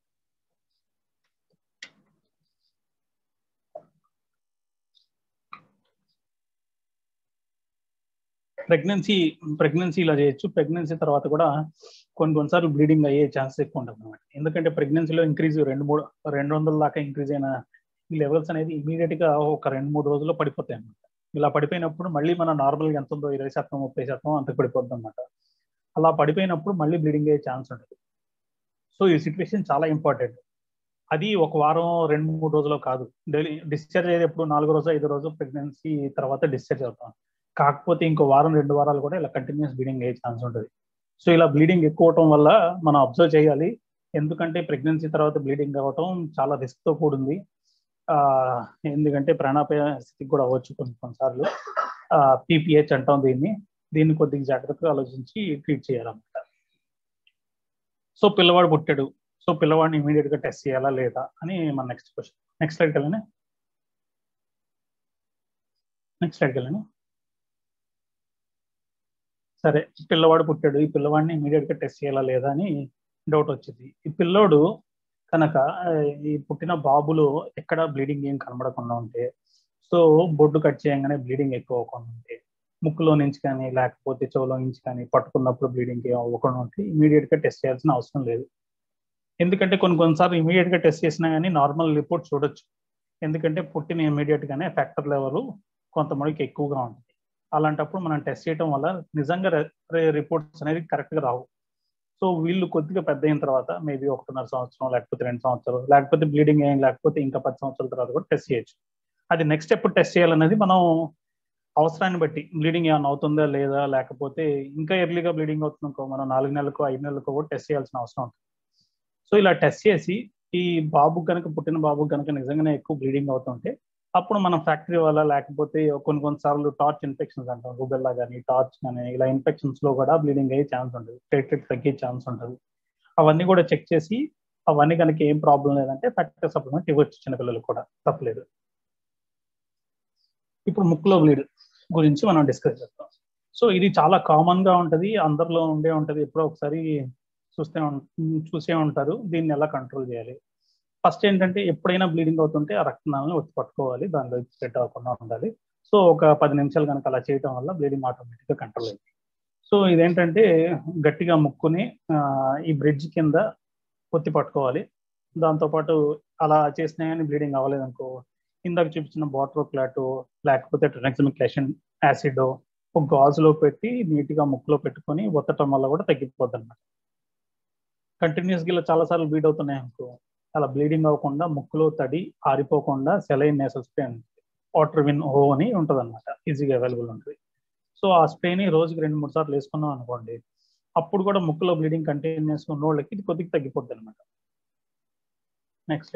ప్రెగ్నెన్సీ ప్రెగ్నెన్సీ ఇలా చేయొచ్చు ప్రెగ్నెన్సీ తర్వాత కూడా కొన్ని కొన్నిసార్లు బ్లీడింగ్ అయ్యే ఛాన్సెస్ ఎక్కువ ఉంటుంది అనమాట ఎందుకంటే ప్రెగ్నెన్సీలో ఇంక్రీజ్ రెండు మూడు రెండు వందల దాకా ఇంక్రీజ్ అయిన ఈ లెవెల్స్ అనేది ఇమీడియట్ గా ఒక రెండు మూడు రోజుల్లో పడిపోతాయి అనమాట ఇలా పడిపోయినప్పుడు మళ్ళీ మన నార్మల్గా ఎంత ఉందో ఇరవై శాతం ముప్పై శాతం అంత పడిపోద్ది అనమాట అలా పడిపోయినప్పుడు మళ్ళీ బ్లీడింగ్ అయ్యే ఛాన్స్ ఉంటుంది సో ఈ సిచ్యువేషన్ చాలా ఇంపార్టెంట్ అది ఒక వారం రెండు మూడు రోజులు కాదు డైలీ డిశ్చార్జ్ అయ్యేది ఎప్పుడు నాలుగో రోజు ఐదో రోజు ప్రెగ్నెన్సీ తర్వాత డిశ్చార్జ్ అవుతాం కాకపోతే ఇంకో వారం రెండు వారాలు కూడా ఇలా కంటిన్యూస్ బ్లీడింగ్ అయ్యే ఛాన్స్ ఉంటుంది సో ఇలా బ్లీడింగ్ ఎక్కువ అవటం వల్ల మనం అబ్జర్వ్ చేయాలి ఎందుకంటే ప్రెగ్నెన్సీ తర్వాత బ్లీడింగ్ అవ్వటం చాలా రిస్క్ తో కూడింది ఆ ఎందుకంటే ప్రాణాపాయ స్థితికి కూడా అవ్వచ్చు కొన్ని కొన్నిసార్లు పీపీహెచ్ అంటాం దీన్ని దీన్ని కొద్దిగా జాగ్రత్తగా ఆలోచించి ట్రీట్ చేయాలన్నమాట సో పిల్లవాడు పుట్టాడు సో పిల్లవాడిని ఇమీడియట్ గా టెస్ట్ చేయాలా లేదా అని మన నెక్స్ట్ క్వశ్చన్ నెక్స్ట్ స్లైడ్కి వెళ్ళండి నెక్స్ట్ స్లైడ్కి వెళ్ళండి సరే పిల్లవాడు పుట్టాడు ఈ పిల్లవాడిని ఇమీడియట్ గా టెస్ట్ చేయాలా లేదా అని డౌట్ వచ్చింది ఈ పిల్లోడు కనుక ఈ పుట్టిన బాబులో ఎక్కడ బ్లీడింగ్ ఏం కనబడకుండా ఉంటే సో బొడ్డు కట్ చేయగానే బ్లీడింగ్ ఎక్కువ అవ్వకుండా ఉంటే ముక్కులో నుంచి కానీ లేకపోతే చెవులో నుంచి కానీ పట్టుకున్నప్పుడు బ్లీడింగ్ ఏం అవ్వకుండా ఉంటే ఇమీడియట్ గా టెస్ట్ చేయాల్సిన అవసరం లేదు ఎందుకంటే కొన్ని కొన్నిసార్లు ఇమీడియట్ గా టెస్ట్ చేసినా కానీ నార్మల్ రిపోర్ట్ చూడొచ్చు ఎందుకంటే పుట్టిన ఇమీడియట్ గానే ఫ్యాక్టర్ లెవెల్ కొంతమందికి ఎక్కువగా ఉంటుంది అలాంటప్పుడు మనం టెస్ట్ చేయడం వల్ల నిజంగా రిపోర్ట్స్ అనేది కరెక్ట్ గా రావు సో వీళ్ళు కొద్దిగా పెద్ద అయిన తర్వాత మేబీ ఒకటిన్నర సంవత్సరం లేకపోతే రెండు సంవత్సరాలు లేకపోతే బ్లీడింగ్ ఏం లేకపోతే ఇంకా పది సంవత్సరాల తర్వాత కూడా టెస్ట్ చేయొచ్చు అది నెక్స్ట్ ఎప్పుడు టెస్ట్ చేయాలనేది మనం అవసరాన్ని బట్టి బ్లీడింగ్ ఏమైనా అవుతుందా లేదా లేకపోతే ఇంకా ఎర్లీగా బ్లీడింగ్ అవుతుందో మనం నాలుగు నెలలకు ఐదు నెలలకు కూడా టెస్ట్ చేయాల్సిన అవసరం ఉంటుంది సో ఇలా టెస్ట్ చేసి ఈ బాబు కనుక పుట్టిన బాబు కనుక నిజంగానే ఎక్కువ బ్లీడింగ్ అవుతుంటే అప్పుడు మనం ఫ్యాక్టరీ వల్ల లేకపోతే కొన్ని కొన్నిసార్లు టార్చ్ ఇన్ఫెక్షన్స్ అంటాం రూబెల్లా కానీ టార్చ్ కానీ ఇలా ఇన్ఫెక్షన్స్ లో కూడా బ్లీడింగ్ అయ్యే ఛాన్స్ ఉంటుంది ప్లేట్లెట్ తగ్గే ఛాన్స్ ఉంటుంది అవన్నీ కూడా చెక్ చేసి అవన్నీ కనుక ఏం ప్రాబ్లం లేదంటే ఫ్యాక్టర్ సప్లిమెంట్ ఇవ్వచ్చు చిన్నపిల్లలు కూడా తప్పలేదు ఇప్పుడు ముక్కులో బ్లీడ్ గురించి మనం డిస్కస్ చేస్తాం సో ఇది చాలా కామన్ గా ఉంటది అందరిలో ఉండే ఉంటది ఎప్పుడో ఒకసారి చూస్తే చూసే ఉంటారు దీన్ని ఎలా కంట్రోల్ చేయాలి ఫస్ట్ ఏంటంటే ఎప్పుడైనా బ్లీడింగ్ అవుతుంటే ఆ రక్తనాలను ఒత్తి పట్టుకోవాలి దానిలో స్ప్రెడ్ అవ్వకుండా ఉండాలి సో ఒక పది నిమిషాలు కనుక అలా చేయడం వల్ల బ్లీడింగ్ ఆటోమేటిక్గా కంట్రోల్ అయింది సో ఇదేంటంటే గట్టిగా ముక్కుని ఈ బ్రిడ్జ్ కింద ఒత్తి పట్టుకోవాలి దాంతోపాటు అలా చేసినా కానీ బ్లీడింగ్ అవ్వలేదు అనుకో ఇందాక చూపించిన బాటర్ క్లాట్ లేకపోతే ట్రెనెక్సిమిక్ యాసిడ్ ఒక గాజులో పెట్టి నీట్గా ముక్కులో పెట్టుకొని ఒత్తటం వల్ల కూడా తగ్గిపోద్ది అనమాట కంటిన్యూస్గా ఇలా చాలాసార్లు బ్లీడ్ అవుతున్నాయి అనుకో అలా బ్లీడింగ్ అవ్వకుండా ముక్కులో తడి ఆరిపోకుండా సెలైన్ నేసల్ స్ప్రే వాటర్ విన్ ఓ అని ఉంటుంది అనమాట ఈజీగా అవైలబుల్ ఉంటుంది సో ఆ స్ప్రేని రోజుకి రెండు మూడు సార్లు వేసుకున్నాం అనుకోండి అప్పుడు కూడా ముక్కులో బ్లీడింగ్ కంటిన్యూస్ ఉన్న వాళ్ళకి ఇది కొద్దిగా తగ్గిపోద్ది అనమాట నెక్స్ట్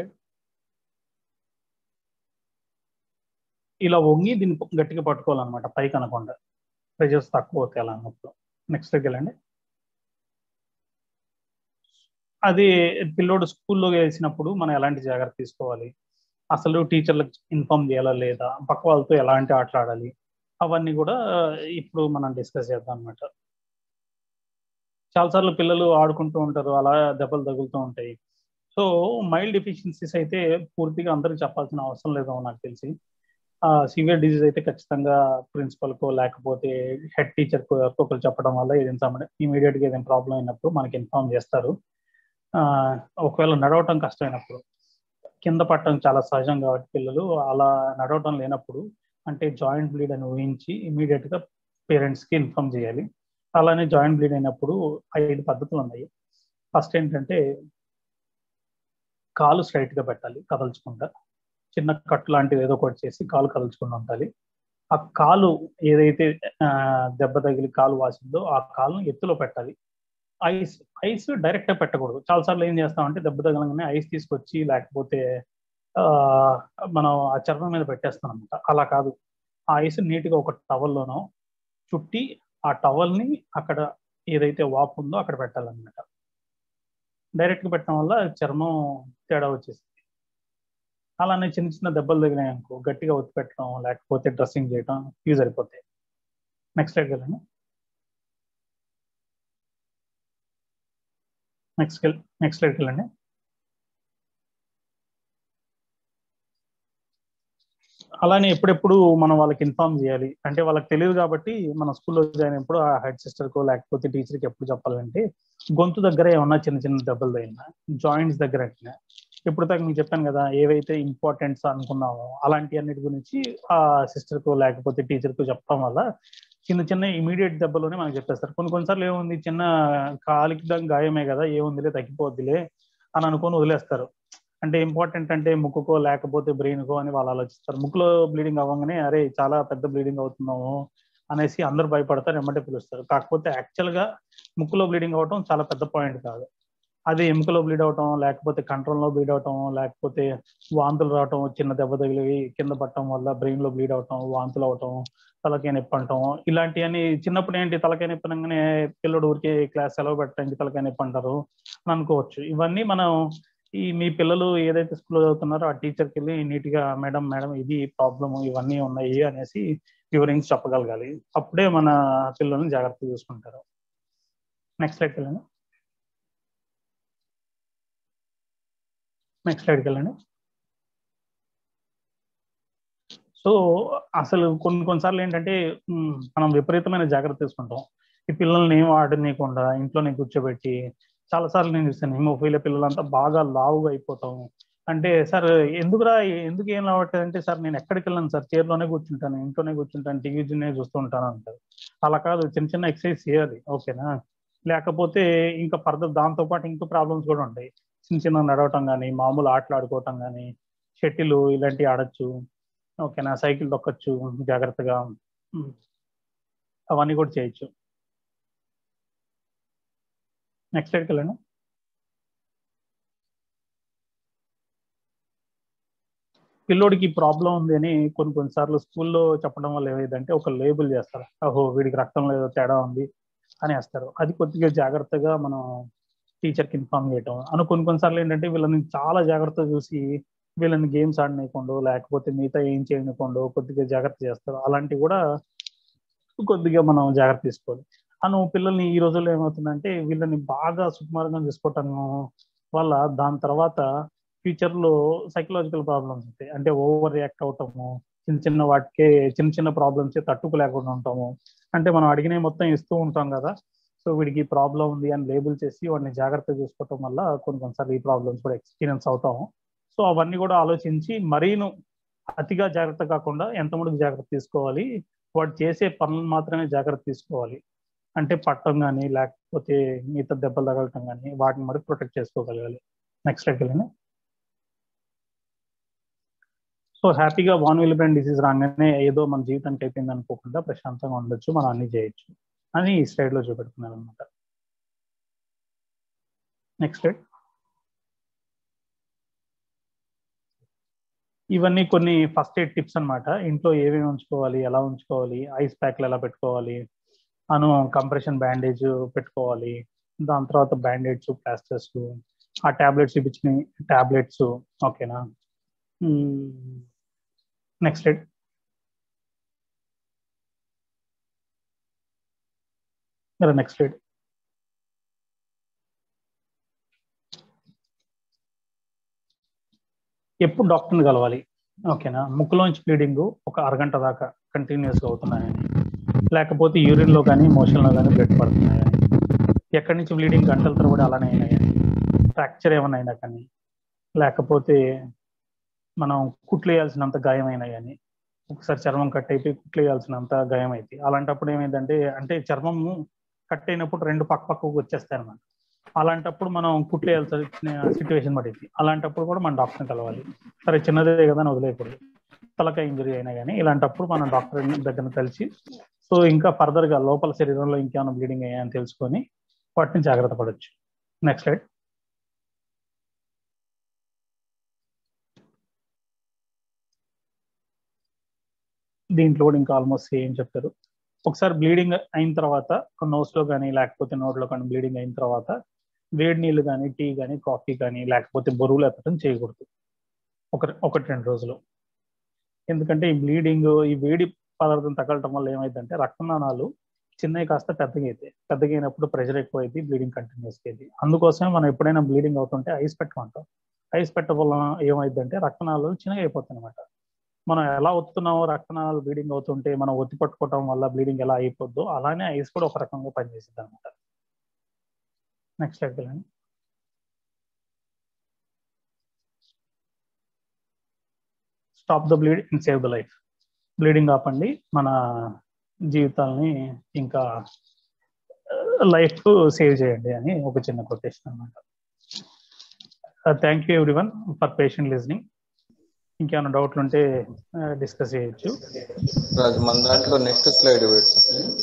ఇలా వంగి దీన్ని గట్టిగా పట్టుకోవాలన్నమాట పైకి అనకుండా ప్రెషర్స్ తక్కువ అవుతాయి అలా అన్నప్పుడు నెక్స్ట్ వెళ్ళండి అది పిల్లోడు స్కూల్లో వేసినప్పుడు మనం ఎలాంటి జాగ్రత్త తీసుకోవాలి అసలు టీచర్లకు ఇన్ఫార్మ్ చేయాలా లేదా పక్క వాళ్ళతో ఎలాంటి ఆటలు ఆడాలి అవన్నీ కూడా ఇప్పుడు మనం డిస్కస్ చేద్దాం అనమాట చాలాసార్లు పిల్లలు ఆడుకుంటూ ఉంటారు అలా దెబ్బలు తగులుతూ ఉంటాయి సో మైల్డ్ డెఫిషియన్సీస్ అయితే పూర్తిగా అందరికి చెప్పాల్సిన అవసరం లేదో నాకు తెలిసి సివియర్ డిజీజ్ అయితే ఖచ్చితంగా ప్రిన్సిపల్కో లేకపోతే హెడ్ టీచర్కో ఎవరికొకరు చెప్పడం వల్ల ఏదైనా ఇమీడియట్గా ఏదైనా ప్రాబ్లం అయినప్పుడు మనకి ఇన్ఫార్మ్ చేస్తారు ఒకవేళ నడవటం కష్టమైనప్పుడు కింద పట్టడం చాలా సహజం కాబట్టి పిల్లలు అలా నడవటం లేనప్పుడు అంటే జాయింట్ బ్లీడ్ అని ఊహించి ఇమీడియట్గా పేరెంట్స్కి ఇన్ఫార్మ్ చేయాలి అలానే జాయింట్ బ్లీడ్ అయినప్పుడు ఐదు పద్ధతులు ఉన్నాయి ఫస్ట్ ఏంటంటే కాలు స్ట్రైట్గా పెట్టాలి కదల్చకుండా చిన్న కట్ లాంటిది ఏదో ఒకటి చేసి కాలు కదల్చకుండా ఉండాలి ఆ కాలు ఏదైతే దెబ్బ తగిలి కాలు వాసిందో ఆ కాలును ఎత్తులో పెట్టాలి ఐస్ ఐస్ డైరెక్ట్ పెట్టకూడదు చాలాసార్లు ఏం చేస్తామంటే దెబ్బ తగలంగానే ఐస్ తీసుకొచ్చి లేకపోతే మనం ఆ చర్మం మీద పెట్టేస్తాం అనమాట అలా కాదు ఆ ఐస్ నీట్గా ఒక టవల్లోనో చుట్టి ఆ టవల్ని అక్కడ ఏదైతే వాపు ఉందో అక్కడ పెట్టాలన్నమాట డైరెక్ట్గా పెట్టడం వల్ల చర్మం తేడా వచ్చేసింది అలానే చిన్న చిన్న దెబ్బలు తగినాయి అనుకో గట్టిగా ఒత్తి పెట్టడం లేకపోతే డ్రెస్సింగ్ చేయడం యూజ్ అయిపోతాయి నెక్స్ట్ స్లైడ్ కదండి నెక్స్ట్ నెక్స్ట్ స్లైడ్కి వెళ్ళండి అలానే ఎప్పుడెప్పుడు మనం వాళ్ళకి ఇన్ఫార్మ్ చేయాలి అంటే వాళ్ళకి తెలియదు కాబట్టి మన స్కూల్లో జాయిన్ అయినప్పుడు ఆ హెడ్ సిస్టర్కో లేకపోతే టీచర్కి ఎప్పుడు చెప్పాలంటే గొంతు దగ్గర ఏమన్నా చిన్న చిన్న దెబ్బలు తగినా జాయింట్స్ దగ్గర అట్టినా ఇప్పుడు దాకా మీకు చెప్పాను కదా ఏవైతే ఇంపార్టెంట్స్ అనుకున్నామో అలాంటి అన్నిటి గురించి ఆ సిస్టర్కో లేకపోతే టీచర్కో చెప్పడం వల్ల చిన్న చిన్న ఇమీడియట్ దెబ్బలోనే మనకు చెప్పేస్తారు కొన్ని కొన్నిసార్లు ఏముంది చిన్న కాలికి గాయమే కదా ఏముందిలే తగ్గిపోద్దిలే అని అనుకొని వదిలేస్తారు అంటే ఇంపార్టెంట్ అంటే ముక్కుకో లేకపోతే బ్రెయిన్కో అని వాళ్ళు ఆలోచిస్తారు ముక్కులో బ్లీడింగ్ అవ్వగానే అరే చాలా పెద్ద బ్లీడింగ్ అవుతున్నాము అనేసి అందరు భయపడతారు ఎమ్మటే పిలుస్తారు కాకపోతే యాక్చువల్గా ముక్కులో బ్లీడింగ్ అవ్వటం చాలా పెద్ద పాయింట్ కాదు అది ఎముకలో బ్లీడ్ అవటం లేకపోతే కంట్రోల్లో బ్లీడ్ అవటం లేకపోతే వాంతులు రావటం చిన్న దెబ్బ తగిలి కింద పట్టడం వల్ల బ్రెయిన్ లో బ్లీడ్ అవటం వాంతులు అవటం తలకాయ నొప్పి అంటాం ఇలాంటివన్నీ చిన్నప్పుడు ఏంటి తలకాయ నొప్పి అనగానే పిల్లడు ఊరికి క్లాస్ సెలవు పెట్టడానికి తలకాయ నొప్పి అంటారు అని అనుకోవచ్చు ఇవన్నీ మనం ఈ మీ పిల్లలు ఏదైతే స్కూల్లో చదువుతున్నారో ఆ టీచర్కి వెళ్ళి నీట్గా మేడం మేడం ఇది ప్రాబ్లమ్ ఇవన్నీ ఉన్నాయి అనేసి వివరించి చెప్పగలగాలి అప్పుడే మన పిల్లల్ని జాగ్రత్త చూసుకుంటారు నెక్స్ట్ స్లైడ్కి వెళ్ళండి నెక్స్ట్ స్లైడ్కి వెళ్ళండి సో అసలు కొన్ని కొన్నిసార్లు ఏంటంటే మనం విపరీతమైన జాగ్రత్త తీసుకుంటాం ఈ పిల్లల్ని ఏం ఆడనీయకుండా ఇంట్లోనే కూర్చోబెట్టి చాలాసార్లు నేను చూస్తాను హిమోఫీల పిల్లలంతా బాగా లావుగా అయిపోతాం అంటే సార్ ఎందుకురా ఎందుకు ఏం లావట్లేదు అంటే సార్ నేను ఎక్కడికి వెళ్ళాను సార్ చైర్లోనే కూర్చుంటాను ఇంట్లోనే కూర్చుంటాను టీవీనే చూస్తూ ఉంటాను అంటారు అలా కాదు చిన్న చిన్న ఎక్సర్సైజ్ చేయాలి ఓకేనా లేకపోతే ఇంకా ఫర్దర్ దాంతో పాటు ఇంకా ప్రాబ్లమ్స్ కూడా ఉంటాయి చిన్న చిన్న నడవటం కానీ మామూలు ఆటలు ఆడుకోవటం కానీ షటిల్ ఇలాంటివి ఆడచ్చు ఓకేనా సైకిల్ తొక్కచ్చు జాగ్రత్తగా అవన్నీ కూడా చేయొచ్చు నెక్స్ట్ సైడ్కి వెళ్ళండి పిల్లోడికి ప్రాబ్లం ఉంది అని కొన్ని కొన్నిసార్లు స్కూల్లో చెప్పడం వల్ల ఏమైందంటే ఒక లేబుల్ చేస్తారు ఓహో వీడికి రక్తంలో ఏదో తేడా ఉంది అని వేస్తారు అది కొద్దిగా జాగ్రత్తగా మనం టీచర్కి ఇన్ఫార్మ్ చేయటం అను కొన్ని కొన్నిసార్లు ఏంటంటే వీళ్ళని చాలా జాగ్రత్త చూసి వీళ్ళని గేమ్స్ ఆడనీయకుండా లేకపోతే మిగతా ఏం చేయనికుండా కొద్దిగా జాగ్రత్త చేస్తారు అలాంటివి కూడా కొద్దిగా మనం జాగ్రత్త తీసుకోవాలి అను పిల్లల్ని ఈ రోజుల్లో ఏమవుతుందంటే వీళ్ళని బాగా సుకుమారంగా చూసుకోవటం వల్ల దాని తర్వాత ఫ్యూచర్లో సైకలాజికల్ ప్రాబ్లమ్స్ ఉంటాయి అంటే ఓవర్ రియాక్ట్ అవటము చిన్న చిన్న వాటికే చిన్న చిన్న ప్రాబ్లమ్స్ తట్టుకోలేకుండా ఉంటాము అంటే మనం అడిగినవి మొత్తం ఇస్తూ ఉంటాం కదా సో వీడికి ప్రాబ్లం ఉంది అని లేబుల్ చేసి వాడిని జాగ్రత్త చూసుకోవటం వల్ల కొన్ని కొన్నిసార్లు ఈ ప్రాబ్లమ్స్ కూడా ఎక్స్పీరియన్స్ అవుతాము సో అవన్నీ కూడా ఆలోచించి మరీను అతిగా జాగ్రత్త కాకుండా ఎంతమటుకు జాగ్రత్త తీసుకోవాలి వాడు చేసే పనులు మాత్రమే జాగ్రత్త తీసుకోవాలి అంటే పట్టడం కానీ లేకపోతే మిగతా దెబ్బలు తగలటం కానీ వాటిని మటుకు ప్రొటెక్ట్ చేసుకోగలగాలి నెక్స్ట్ వెళ్ళండి సో హ్యాపీగా వాన్ విలిబ్రెండ్ డిసీజ్ రాగానే ఏదో మన జీవితానికి అయిపోయింది అనుకోకుండా ప్రశాంతంగా ఉండొచ్చు మనం అన్ని చేయొచ్చు అని ఈ స్లైడ్ లో చూపెడుతున్నారు అనమాట నెక్స్ట్ స్లైడ్ ఇవన్నీ కొన్ని ఫస్ట్ ఎయిడ్ టిప్స్ అనమాట ఇంట్లో ఏమేమి ఉంచుకోవాలి ఎలా ఉంచుకోవాలి ఐస్ ప్యాక్లు ఎలా పెట్టుకోవాలి అను కంప్రెషన్ బ్యాండేజ్ పెట్టుకోవాలి దాని తర్వాత బ్యాండేడ్స్ ప్లాస్టర్స్ ఆ టాబ్లెట్స్ ఇప్పించినాయి టాబ్లెట్స్ ఓకేనా నెక్స్ట్ డేట్ నెక్స్ట్ డేట్ ఎప్పుడు డాక్టర్ని కలవాలి ఓకేనా ముక్కులోంచి బ్లీడింగ్ ఒక అరగంట దాకా కంటిన్యూస్గా అవుతున్నాయని లేకపోతే యూరిన్లో కానీ మోషన్లో కానీ బ్లడ్ పడుతున్నాయని ఎక్కడి నుంచి బ్లీడింగ్ గంటల తరబడి అలానే అయినాయని ఫ్రాక్చర్ ఏమైనా అయినా కానీ లేకపోతే మనం కుట్లేయాల్సినంత గాయం అయినాయని ఒకసారి చర్మం కట్ అయిపోయి కుట్లేయాల్సినంత గాయం అయితే అలాంటప్పుడు ఏమైందంటే అంటే చర్మము కట్ అయినప్పుడు రెండు పక్క పక్కకు వచ్చేస్తాయి అనమాట అలాంటప్పుడు మనం కుట్లేయాల్సిన సిచ్యువేషన్ పడింది అలాంటప్పుడు కూడా మనం డాక్టర్ని కలవాలి సరే చిన్నదే కదా అని వదిలేయకూడదు తలకాయ ఇంజరీ అయినా కానీ ఇలాంటప్పుడు మనం డాక్టర్ దగ్గర కలిసి సో ఇంకా ఫర్దర్ గా లోపల శరీరంలో ఇంకేమైనా బ్లీడింగ్ అయ్యాయని తెలుసుకొని వాటిని జాగ్రత్త పడవచ్చు నెక్స్ట్ స్లైడ్ దీంట్లో కూడా ఇంకా ఆల్మోస్ట్ ఏం చెప్తారు ఒకసారి బ్లీడింగ్ అయిన తర్వాత నోస్ లో కానీ లేకపోతే నోట్లో కానీ బ్లీడింగ్ అయిన తర్వాత వేడి నీళ్ళు కానీ టీ కానీ కాఫీ కానీ లేకపోతే బరువులు ఎత్తడం చేయకూడదు ఒక ఒకటి రెండు రోజులు ఎందుకంటే ఈ బ్లీడింగ్ ఈ వేడి పదార్థం తగలటం వల్ల ఏమైందంటే రక్తనాళాలు చిన్నవి కాస్త పెద్దగా అయితే పెద్దగా అయినప్పుడు ప్రెషర్ ఎక్కువ అయితే బ్లీడింగ్ కంటిన్యూస్ అయింది అందుకోసమే మనం ఎప్పుడైనా బ్లీడింగ్ అవుతుంటే ఐస్ పెట్టమంటాం ఐస్ పెట్టడం వల్ల ఏమైందంటే రక్తనాళాలు చిన్నగా అయిపోతాయి అనమాట మనం ఎలా ఒత్తున్నామో రక్తనాళాలు బ్లీడింగ్ అవుతుంటే మనం ఒత్తి పట్టుకోవటం వల్ల బ్లీడింగ్ ఎలా అయిపోద్దో అలానే ఐస్ కూడా ఒక రకంగా పనిచేసింది అనమాట నెక్స్ట్ స్లైడ్ వెళ్ళండి stop the bleed and save the life bleeding ఆపండి మన జీవితాలని ఇంకా లైఫ్ సేవ్ చేయండి అని ఒక చిన్న కొటేషన్ అనమాట thank you everyone for patient listening ఇంకేమైనా డౌట్లు ఉంటే డిస్కస్ చేయొచ్చు రాజు మన దాంట్లో నెక్స్ట్ స్లైడ్ పెట్టు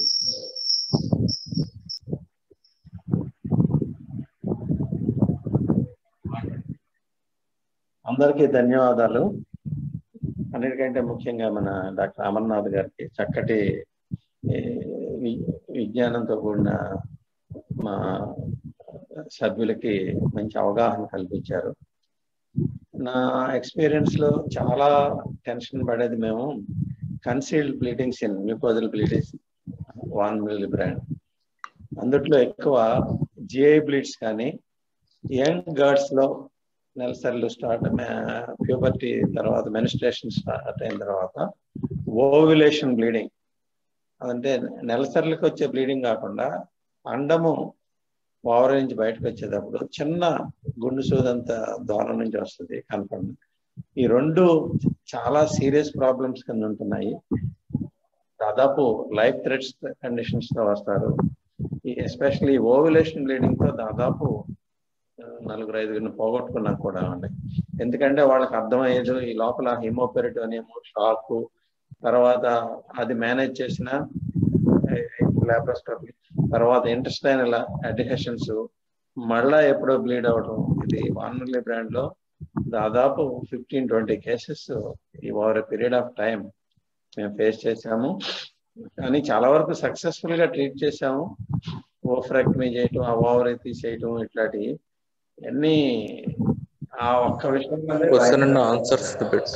అందరికీ ధన్యవాదాలు అన్నిటికంటే ముఖ్యంగా మన డాక్టర్ అమర్నాథ్ గారికి చక్కటి ఈ, వి- విజ్ఞానంతో కూడిన మా సభ్యులకి మంచి అవగాహన కల్పించారు నా ఎక్స్పీరియన్స్ లో చాలా టెన్షన్ పడేది మేము concealed bleedings in mucosal bleedings von Willebrand అందుట్లో ఎక్కువ జిఐ బ్లీడ్స్ కానీ యంగ్ గర్ల్స్ లో నెలసరిలు స్టార్ట్ ప్యూబర్టీ తర్వాత మెనిస్ట్రేషన్ స్టార్ట్ అయిన తర్వాత ఓవ్యులేషన్ బ్లీడింగ్ అంటే నెలసరిలకు వచ్చే బ్లీడింగ్ కాకుండా అండము ఓవర్ నుంచి బయటకు వచ్చేటప్పుడు చిన్న గుండు సూదంత దూరం నుంచి వస్తుంది కన్ఫర్మ్ ఈ రెండు చాలా సీరియస్ ప్రాబ్లమ్స్ కింద ఉంటున్నాయి దాదాపు లైఫ్ థ్రెట్స్ కండిషన్స్ తో వస్తారు ఎస్పెషల్లీ ఓవ్యులేషన్ బ్లీడింగ్ తో దాదాపు ఆ, నలుగురు ఐదుగురిని పోగొట్టుకున్నాం కూడా అండి ఎందుకంటే వాళ్ళకి అర్థమయ్యేది ఈ లోపల హిమోపెరిట్ అనేమో షాక్ తర్వాత అది మేనేజ్ చేసిన లాప్రోస్కోపీ తర్వాత ఇంటెస్టైనల్ అడిహెషన్స్ మళ్ళా ఎప్పుడో బ్లీడ్ అవడం ఇది వాన్మర్లీ బ్రాండ్ లో దాదాపు ఫిఫ్టీన్ ట్వంటీ కేసెస్ ఈ ఓవర్ పీరియడ్ ఆఫ్ టైం మేము ఫేస్ చేసాము కానీ చాలా వరకు సక్సెస్ఫుల్ గా ట్రీట్ చేసాము ఓఫ్రాక్టమీ చేయటం ఆ ఓవర్ తీసేయటం ఇట్లాంటివి అన్ని ఆ ఒక్క విషయంలోనే క్వశ్చన్ అండ్ ఆన్సర్స్ పెట్టు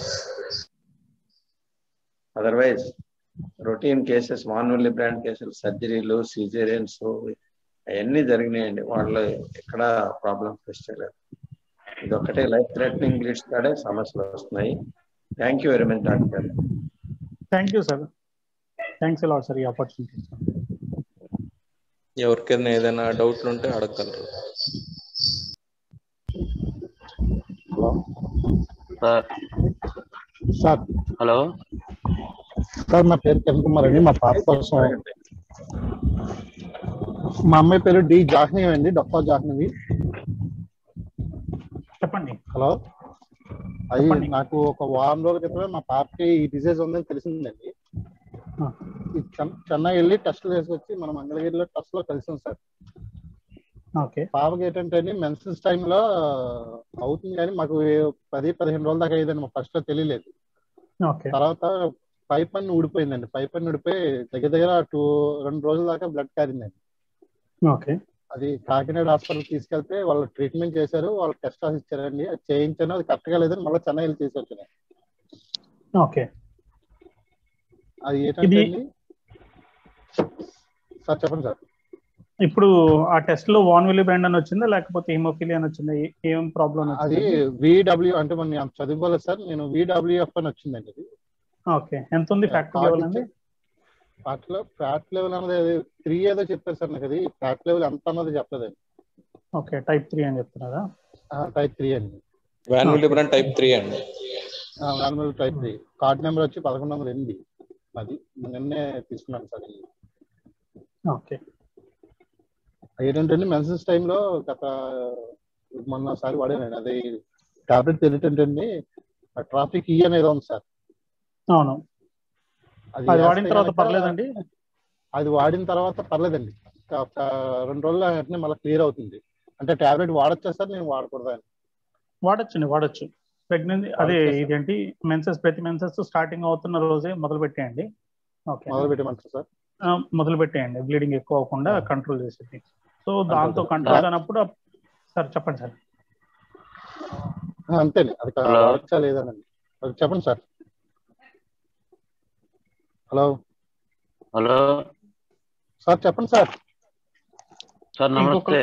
otherwise routine cases von Willebrand కేసులు సర్జరీలు సిజేరియన్స్ అవన్నీ జరిగినాయండి వాళ్ళు ఎక్కడ ప్రాబ్లం ఫేస్ చేయలేదు ఇది ఒకటే లైఫ్ థ్రెటనింగ్ బ్లీడ్స్ కాడే సమస్యలు వస్తున్నాయి thank you very much doctor గారు thank you sir thanks a lot sir ఈ ఆపర్చునిటీ ఎవరికైనా ఏదైనా డౌట్లు ఉంటే అడగగలరు సార్ సార్ హలో సార్ నా పేరు కిరణ్ కుమార్ అండి మా పాప కోసం మా అమ్మాయి పేరు డి జాహ్నవి అండి డొక్కా జాహ్నవి చెప్పండి హలో అది చెప్పండి. నాకు ఒక వారం రోజుల క్రితమే మా పాపకి ఈ డిసీజ్ ఉందని తెలిసిందండి ఆ. ఈ చెన్- చెన్నై వెళ్ళి టెస్టులు చేసుకొచ్చి మన మంగళగిరిలో టెస్ట్ లో కలిసాం సార్ ఓకే పాపకి ఏంటంటే మెన్సెన్స్ టైంలో అవుతుంది కానీ మాకు ఏ- పది పదిహేను రోజుల దాకా అయ్యేదండి మాకు ఫస్ట్ లో తెలియలేదు ఓకే తర్వాత పైప్ అన్ని ఊడిపోయిందండి పైప్ అన్ని ఊడిపోయి దగ్గర దగ్గర టూ రెండు రోజుల దాకా బ్లడ్ కారిందండి ఓకే అది కాకినాడ హాస్పిటల్ తీసుకెళ్తే వాళ్ళు ట్రీట్మెంట్ చేశారు వాళ్ళు టెస్ట్ రాసి ఇచ్చారండి అది చేయించాను అది కరెక్ట్ గా లేదని మళ్ళీ చెన్నై వెళ్ళి తీసుకొచ్చాను ఓకే అది ఏంటంటే ఇది- అండి సార్ చెప్పండి సార్ ఇప్పుడు ఆ టెస్ట్ లో వాన్ విలీ బ్యాండ్ అని వచ్చిందా లేకపోతే హీమోఫిలియా అని వచ్చిందా ఏ- ఏం ప్రాబ్లం అది విడబ్ల్యూ అంటే మనం అంత చదువుకోలేదు సార్ నేను విడబ్ల్యూఎఫ్ అని వచ్చిందండి అది ఓకే ఎంత ఉంది ఫ్యాక్టరీ లెవెల్ అండి ఫ్యాట్ లో ఫ్యాట్ లెవెల్ అన్నది త్రీ ఏదో చెప్పారు సార్ నాకు అది ఫ్యాట్ లెవెల్ ఎంత అన్నది చెప్పలేదండి ఓకే టైప్ త్రీ అని చెప్తున్నారా టైప్ త్రీ అండి వాన్యుల్ లిబ్రాన్ టైప్ త్రీ అండి normal type three card number వచ్చి పదకొండు వందల ఎనిమిది అది నిన్నే తీసుకున్నాను సార్ ఇది. ఓకే ఏంటంటే మెన్సెస్ టైంలో గత మొన్నసారి వాడానండి అది టాబ్లెట్ ఏంటంటే ట్రాఫిక్ ఈ అనేది ఉంది సార్ అవును అది వేస్తే వాడిన తర్వాత గనక పర్లేదండి అది వాడిన తర్వాత పర్లేదండి ఒక- ఒక రెండు రోజుల వెంటనే మళ్ళీ క్లియర్ అవుతుంది అంటే టాబ్లెట్ వాడచ్చా సార్ నేను వాడకూడదా అని వాడచ్చండి వాడచ్చు ప్రెగ్నెన్సీ అదే వాడొచ్చా సార్? ఇదేంటి మెన్సెస్ ప్రతి మెన్సెస్ స్టార్టింగ్ అవుతున్న రోజే మొదలు పెట్టేయండి ఓకే మొదలు పెట్టమంటారు సార్ ఆ, మొదలు పెట్టేయండి బ్లీడింగ్ ఎక్కువ అవ్వకుండా ఆ. కంట్రోల్ చేసేది సో దాంతో Control. కంట్రోల్ కానప్పుడు సార్ చెప్పండి సార్ ఆ, అంతేండి అది కా- హలో. వాడచ్చా లేదనండి అది చెప్పండి సార్ హలో హలో సార్ చెప్పండి సార్ సార్ నమస్తే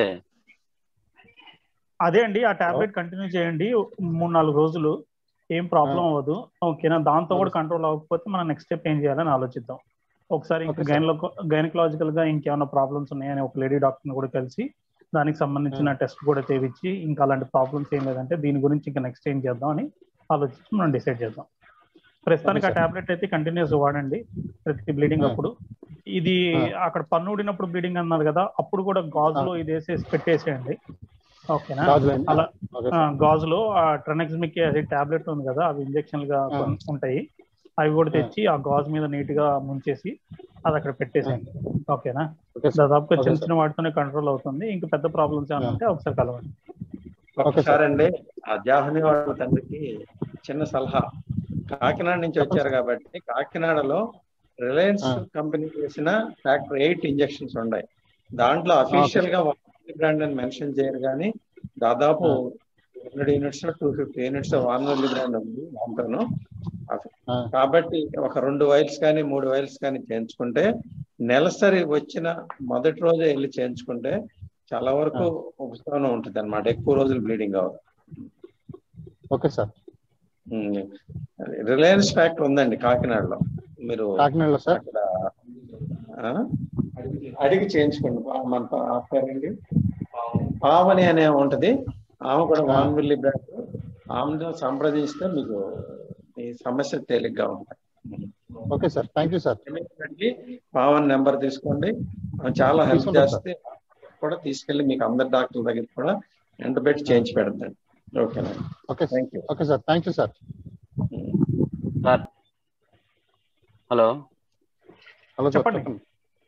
అదే అండి ఆ టాబ్లెట్ కంటిన్యూ చేయండి మూడు నాలుగు రోజులు ఏం ప్రాబ్లం అవ్వదు ఓకేనా దాంతో కూడా కంట్రోల్ అవ్వకపోతే మనం నెక్స్ట్ స్టెప్ ఏం చేయాలని ఆలోచిద్దాం ఒకసారి ఇంకా Okay, sir. గైనలో గైనకలాజికల్ గా ఇంకేమైనా ప్రాబ్లమ్స్ ఉన్నాయని ఒక లేడీ డాక్టర్ కూడా కలిసి దానికి సంబంధించిన టెస్ట్ కూడా చేయించి ఇంకా అలాంటి ప్రాబ్లమ్స్ ఏం లేదంటే దీని గురించి ఇంకా నెక్స్ట్ ఏం చేద్దాం అని ఆలోచించి మనం డిసైడ్ చేద్దాం ప్రస్తుతానికి ఆ Okay, sir. టాబ్లెట్ అయితే కంటిన్యూస్ వాడండి ప్రతి బ్లీడింగ్ Hmm. అప్పుడు ఇది Hmm. అక్కడ పన్ను ఊడినప్పుడు బ్లీడింగ్ అన్నారు కదా అప్పుడు కూడా గాజులో ఇది వేసేసి పెట్టేసేయండి ఓకేనా గాజులండి అలా ఓకే ఆ, గాజులో ఆ ట్రనెక్స్మిక్ యాసిడ్ టాబ్లెట్ ఉంది కదా అవి ఇంజెక్షన్ గా ఆ. కొన్ని ఉంటాయి అవి కూడా తెచ్చి ఆ గాజు మీద నీట్ గా ముంచేసి అది అక్కడ పెట్టేసేయండి ఓకేనా ఓకే సార్ దాదాపుగా ఓకే చిన్న సార్. చిన్న వాటితోనే కంట్రోల్ అవుతుంది ఇంకా పెద్ద ప్రాబ్లమ్స్ ఏమైనా ఉంటే ఒకసారి కలవండి ఒకసారి అండి ఆ జాహ్నవి వాళ్ళ తండ్రికి చిన్న సలహా కాకినాడ నుంచి వచ్చారు కాబట్టి కాకినాడలో రిలయన్స్ ఆ. కంపెనీ చేసిన ఫ్యాక్టర్ ఎయిట్ ఇంజెక్షన్స్ ఉన్నాయి దాంట్లో అఫీషియల్ గా బ్రాండ్ అని మెన్షన్ చేయరు కానీ దాదాపు hundred units two fifty units von Willebrand ఉంది దాంట్లోను ఆ. కాబట్టి ఒక రెండు వైల్స్ కానీ మూడు వైల్స్ కానీ చేయించుకుంటే నెలసరి వచ్చిన మొదటి రోజే వెళ్ళి చేయించుకుంటే చాలా వరకు ఉపశమనం ఉంటుంది అనమాట ఎక్కువ రోజులు బ్లీడింగ్ అవ్వదు ఓకే సార్ రిలయన్స్ ఫ్యాక్టరీ ఉందండి కాకినాడలో మీరు కాకినాడలో సార్ అక్కడ ఆ? అడిగి చేయించుకోండి పా- మన పా- ఆ పేరండి పావని అనే ఉంటది ఆమె కూడా ఆ. వాన్విల్లి బ్రాండ్ ఆమెతో సంప్రదిస్తే మీకు ఈ సమస్య తేలిగ్గా ఉంటాయి okay sir thank you sir వెళ్ళి పావన్ నెంబర్ తీసుకోండి ఆమె చాలా హెల్ప్ తీసుకుంటాం సార్. చేస్తే కూడా తీసుకెళ్లి మీకు అందరి డాక్టర్ దగ్గర కూడా ఎంట పెట్టి చేయించి పెడతాను ఓకేనా okay thank you okay sir thank you sir sir hello hello sir చెప్పండి. చెప్పండి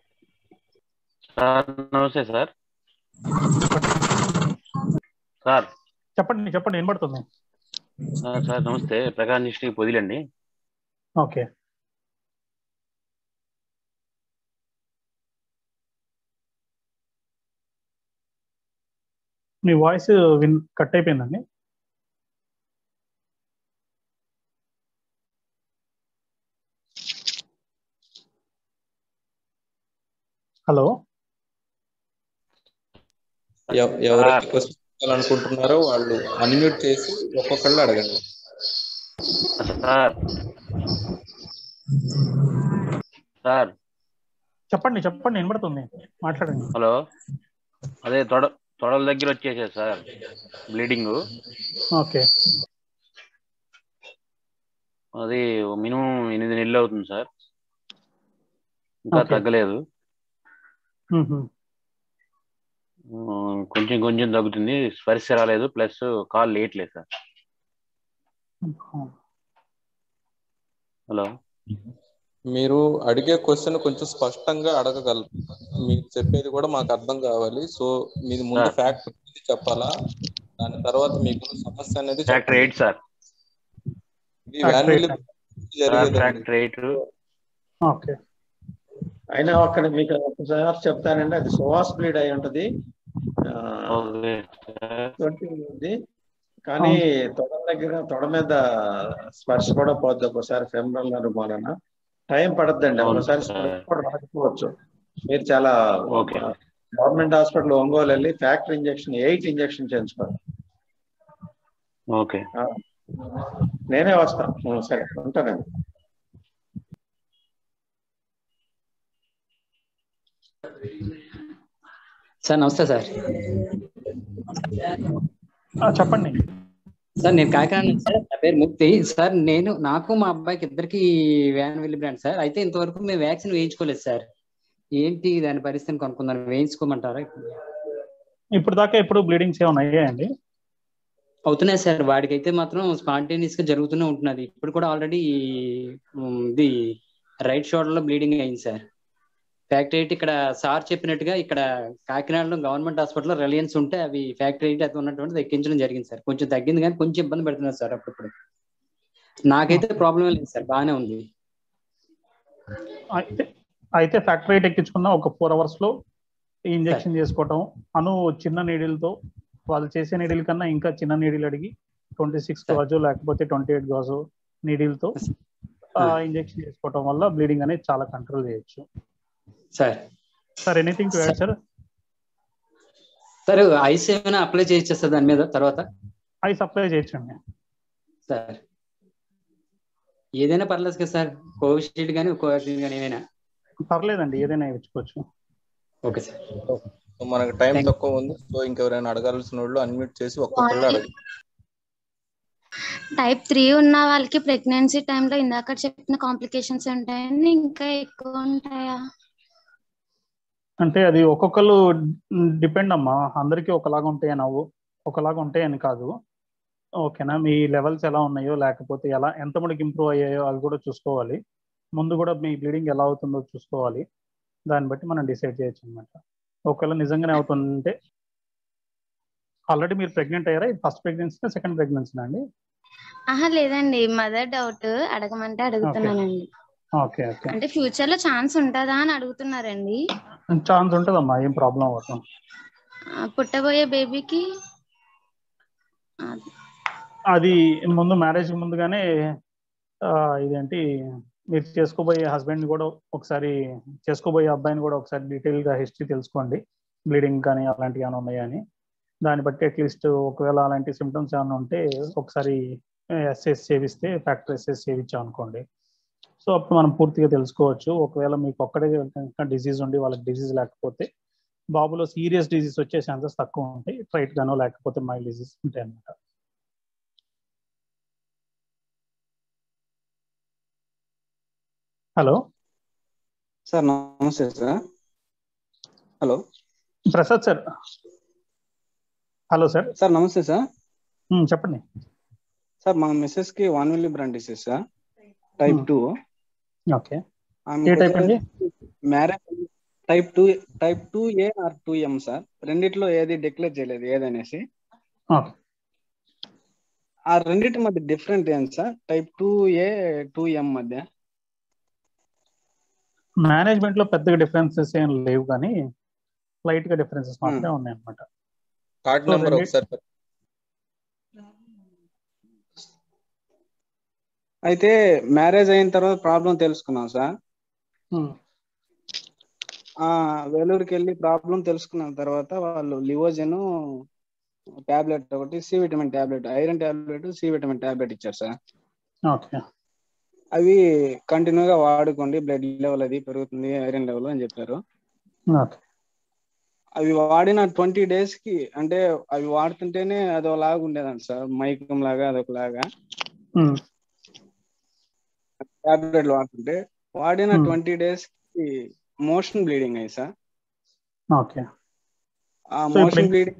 సార్ నమస్తే సార్ సార్ చెప్పండి చెప్పండి వినబడుతుంది సార్ సార్ నమస్తే ప్రకాశ్ డిస్ట్రిక్ట్ పొదిలండి ఓకే మీ వాయిస్ విన్ కట్ అయిపోయిందండి హలో ఎవ- ఎవరైతే క్వశ్చన్ అనుకుంటున్నారో వాళ్ళు అన్మ్యూట్ చేసి ఒక్కొక్కళ్ళు అడగండి సార్ సార్ చెప్పండి చెప్పండి వినబడుతుంది మాట్లాడండి హలో అదే తొడ తొడల దగ్గర వచ్చేసా సార్ బ్లీడింగ్ ఓకే అది మినిమం ఎనిమిది నెలలు అవుతుంది సార్ ఇంకా Okay. తగ్గలేదు మ్మ్. ఆ, కొంచెం కొంచెం తగ్గుతుంది స్పర్శ రాలేదు ప్లస్ కాల్ లేయట్లేదు సార్ హలో మీరు అడిగే క్వశ్చన్ కొంచెం స్పష్టంగా అడగగలరు మీరు చెప్పేది కూడా మాకు అర్థం కావాలి సో మీది ముందు సార్. ఫ్యాక్ట్ చెప్పాలా దాని తర్వాత మీకు సమస్య అనేది ఫ్యాక్టర్ ఎయిట్ సార్ ఇది వాన్యుల్ జరిగేదండి ఫ్యాక్టర్ ఎయిట్ ఓకే అయినా అక్కడ మీకు ఒకసారి చెప్తానండి అది సువాస్ బ్లీడ్ అయి ఉంటది ఓకే సార్ ట్వంటీ ఉంది కానీ తొడ దగ్గర తొడ మీద స్పర్శ కూడా పోద్ది ఒక్కోసారి ఫెమరల్ నర్వ్ మూలన టైం పడద్దండి అవును ఒకసారి సార్. స్పర్శ కూడా రాకపోవచ్చు మీరు చాలా ఓకే. గవర్నమెంట్ హాస్పిటల్ ఒంగోలు వెళ్ళి ఫ్యాక్టరీ ఇంజెక్షన్ ఎయిట్ ఇంజెక్షన్ చేయించుకోండి ఓకే నేనే వస్తాను సరే ఉంటానండి సార్ నమస్తే సార్ ఆ, చెప్పండి సార్ నేను కాకినాడ నుంచి సార్ నా పేరు ముక్తి సార్ నేను నాకు మా అబ్బాయికి ఇద్దరికి వ్యాన్ వెళ్ళి బ్రాండ్ సార్ అయితే ఇంతవరకు మేము వ్యాక్సిన్ వేయించుకోలేదు సార్ ఏంటి దాని పరిస్థితిని కనుక్కుందాం వేయించుకోమంటారా ఇప్పుడు దాకా ఎప్పుడు బ్లీడింగ్స్ ఏమైనా అయ్యాయండి అవుతున్నాయి సార్ వాడికైతే మాత్రం స్పాంటేనియస్ గా జరుగుతూనే ఉంటున్నది ఇప్పుడు కూడా ఆల్రెడీ ఇది రైట్ షోల్డర్ లో బ్లీడింగ్ అయింది సార్ ఫ్యాక్టరీ ఎయిట్ ఇక్కడ సార్ చెప్పినట్టుగా ఇక్కడ కాకినాడలో గవర్నమెంట్ హాస్పిటల్లో రిలయన్స్ ఉంటే అవి ఫ్యాక్టరీ ఎయిట్ అది ఉన్నటువంటి ఎక్కించడం జరిగింది సార్ కొంచెం తగ్గింది కానీ కొంచెం ఇబ్బంది పెడుతున్నారు సార్ అప్పుడప్పుడు నాకైతే ప్రాబ్లం లేదు సార్ బాగానే ఉంది అయితే అయితే ఫ్యాక్టరీ ఎక్కించుకున్న ఒక ఫోర్ అవర్స్ లో ఇంజెక్షన్ చేసుకోవటం అను చిన్న నీడిల్తో వాళ్ళు చేసే నీడిల్ కన్నా ఇంకా చిన్న నీడిల్ అడిగి ట్వంటీ సిక్స్ గాజు లేకపోతే ట్వంటీ ఎయిట్ గాజు నీడిల్తో ఇంజెక్షన్ చేసుకోవటం వల్ల బ్లీడింగ్ అనేది చాలా కంట్రోల్ చేయొచ్చు sir sir anything to add sir sir ice ఏమైనా అప్లై చేయొచ్చా సార్ దాని మీద తర్వాత ఐస్ అప్లై చేయొచ్చండి సార్ ఏదైనా పర్లేదు కదా సార్ కోవిషీల్డ్ కానీ కోవాక్సిన్ కానీ ఏమైనా పర్లేదండి ఏదైనా ఇచ్చుకోవచ్చు ఓకే సార్ సో మనకు టైం తక్కువ ఉంది సో ఇంకెవరైనా అడగాల్సిన వాళ్ళు అన్మ్యూట్ చేసి ఒక్కొక్కళ్ళు అడగ టైప్ త్రీ ఉన్న వాళ్ళకి ప్రెగ్నెన్సీ టైంలో ఇందాక చెప్పిన కాంప్లికేషన్స్ ఉంటాయండి ఇంకా ఎక్కువ ఉంటాయా అంటే అది ఒక్కొక్కరు డిపెండ్ అమ్మా అందరికీ ఒకలాగా ఉంటాయని అవ్వు ఒకలాగా ఉంటాయని కాదు ఓకేనా మీ లెవెల్స్ ఎలా ఉన్నాయో లేకపోతే ఎలా ఎంత మటుకు ఇంప్రూవ్ అయ్యాయో అవి కూడా చూసుకోవాలి ముందు కూడా మీ బ్లీడింగ్ ఎలా అవుతుందో చూసుకోవాలి దాన్ని బట్టి మనం డిసైడ్ చేయొచ్చు అనమాట ఒకవేళ నిజంగానే అవుతుంటే ఆల్రెడీ మీరు ప్రెగ్నెంట్ అయ్యారా ఇది ఫస్ట్ ప్రెగ్నెన్సీ సెకండ్ ప్రెగ్నెన్సీ అండి ఆహా లేదండి మదర్ డౌట్ అడగమంటే అడుగుతున్నానండి ఓకే ఓకే అంటే ఫ్యూచర్ లో ఛాన్స్ ఉంటుందా అని అడుగుతున్నారండి ఛాన్స్ ఉంటుందమ్మా ఏం ప్రాబ్లం అవ్వదు ఆ, పుట్టబోయే బేబీకి అది ముందు మ్యారేజ్ ముందుగానే ఆ, ఇదేంటి మీరు చేసుకోబోయే హస్బెండ్ కూడా ఒకసారి చేసుకోబోయే అబ్బాయిని కూడా ఒకసారి డీటెయిల్ గా హిస్టరీ తెలుసుకోండి బ్లీడింగ్ కానీ అలాంటివి ఏమైనా ఉన్నాయా అని దాన్ని బట్టి అట్లీస్ట్ ఒకవేళ అలాంటి సిమ్టమ్స్ ఏమైనా ఉంటే ఒకసారి ఎస్ఎస్ సేవిస్తే ఫ్యాక్టర్ ఎస్ఎస్ సేవించాం అనుకోండి సో అప్పుడు మనం పూర్తిగా తెలుసుకోవచ్చు ఒకవేళ మీకు ఒక్కడే డిసీజ్ ఉండి వాళ్ళకి డిసీజ్ లేకపోతే బాబులో సీరియస్ డిసీజ్ వచ్చే ఛాన్సెస్ తక్కువ ఉంటాయి ట్రైట్ గానో లేకపోతే మైల్డ్ డిసీజ్ ఉంటాయి అన్నమాట హలో సార్ నమస్తే sir hello Prasad sir hello sir sir నమస్తే సార్ చెప్పండి సార్ మా మిస్సెస్ కి von Willebrand disease sir type two okay ఏ టైప్ అండి marriage type two type two A or two M sir రెండిట్లో ఏది డిక్లేర్ చేయలేదు ఏదనేసి ఓకే ఆ రెండిటి మధ్య డిఫరెంట్ ఏంటి sir type two A two M మధ్య మేనేజ్మెంట్ లో పెద్దగా డిఫరెన్సెస్ ఏం లేవు కానీ లైట్ గా డిఫరెన్సెస్ మాత్రమే ఉన్నాయి అనమాట కార్డ్ నెంబర్ ఒకసారి చెప్పండి. అయితే మ్యారేజ్ అయిన తర్వాత ప్రాబ్లం తెలుసుకున్నాం సార్ ఆ వేలూరుకి వెళ్ళి ప్రాబ్లం తెలుసుకున్న తర్వాత వాళ్ళు లివోజన్ టాబ్లెట్ ఒకటి C vitamin tablet iron tablet C vitamin tablet ఇచ్చారు సార్ ఓకే అవి కంటిన్యూగా వాడుకోండి బ్లడ్ లెవెల్ అది పెరుగుతుంది ఐరన్ లెవెల్ అని చెప్పారు ఓకే అవి వాడిన ట్వంటీ డేస్ కి అంటే అవి వాడుతుంటేనే అది లాగా ఉండేదంట సార్ మైకం లాగా అదొకలాగా టాబ్లెట్లు వాడుతుంటే వాడిన Hmm. ట్వంటీ డేస్ కి మోషన్ బ్లీడింగ్ అయ్యి సార్ ఓకే ఆ So, ఇప్పుడు మోషన్ ఇంక- బ్లీడింగ్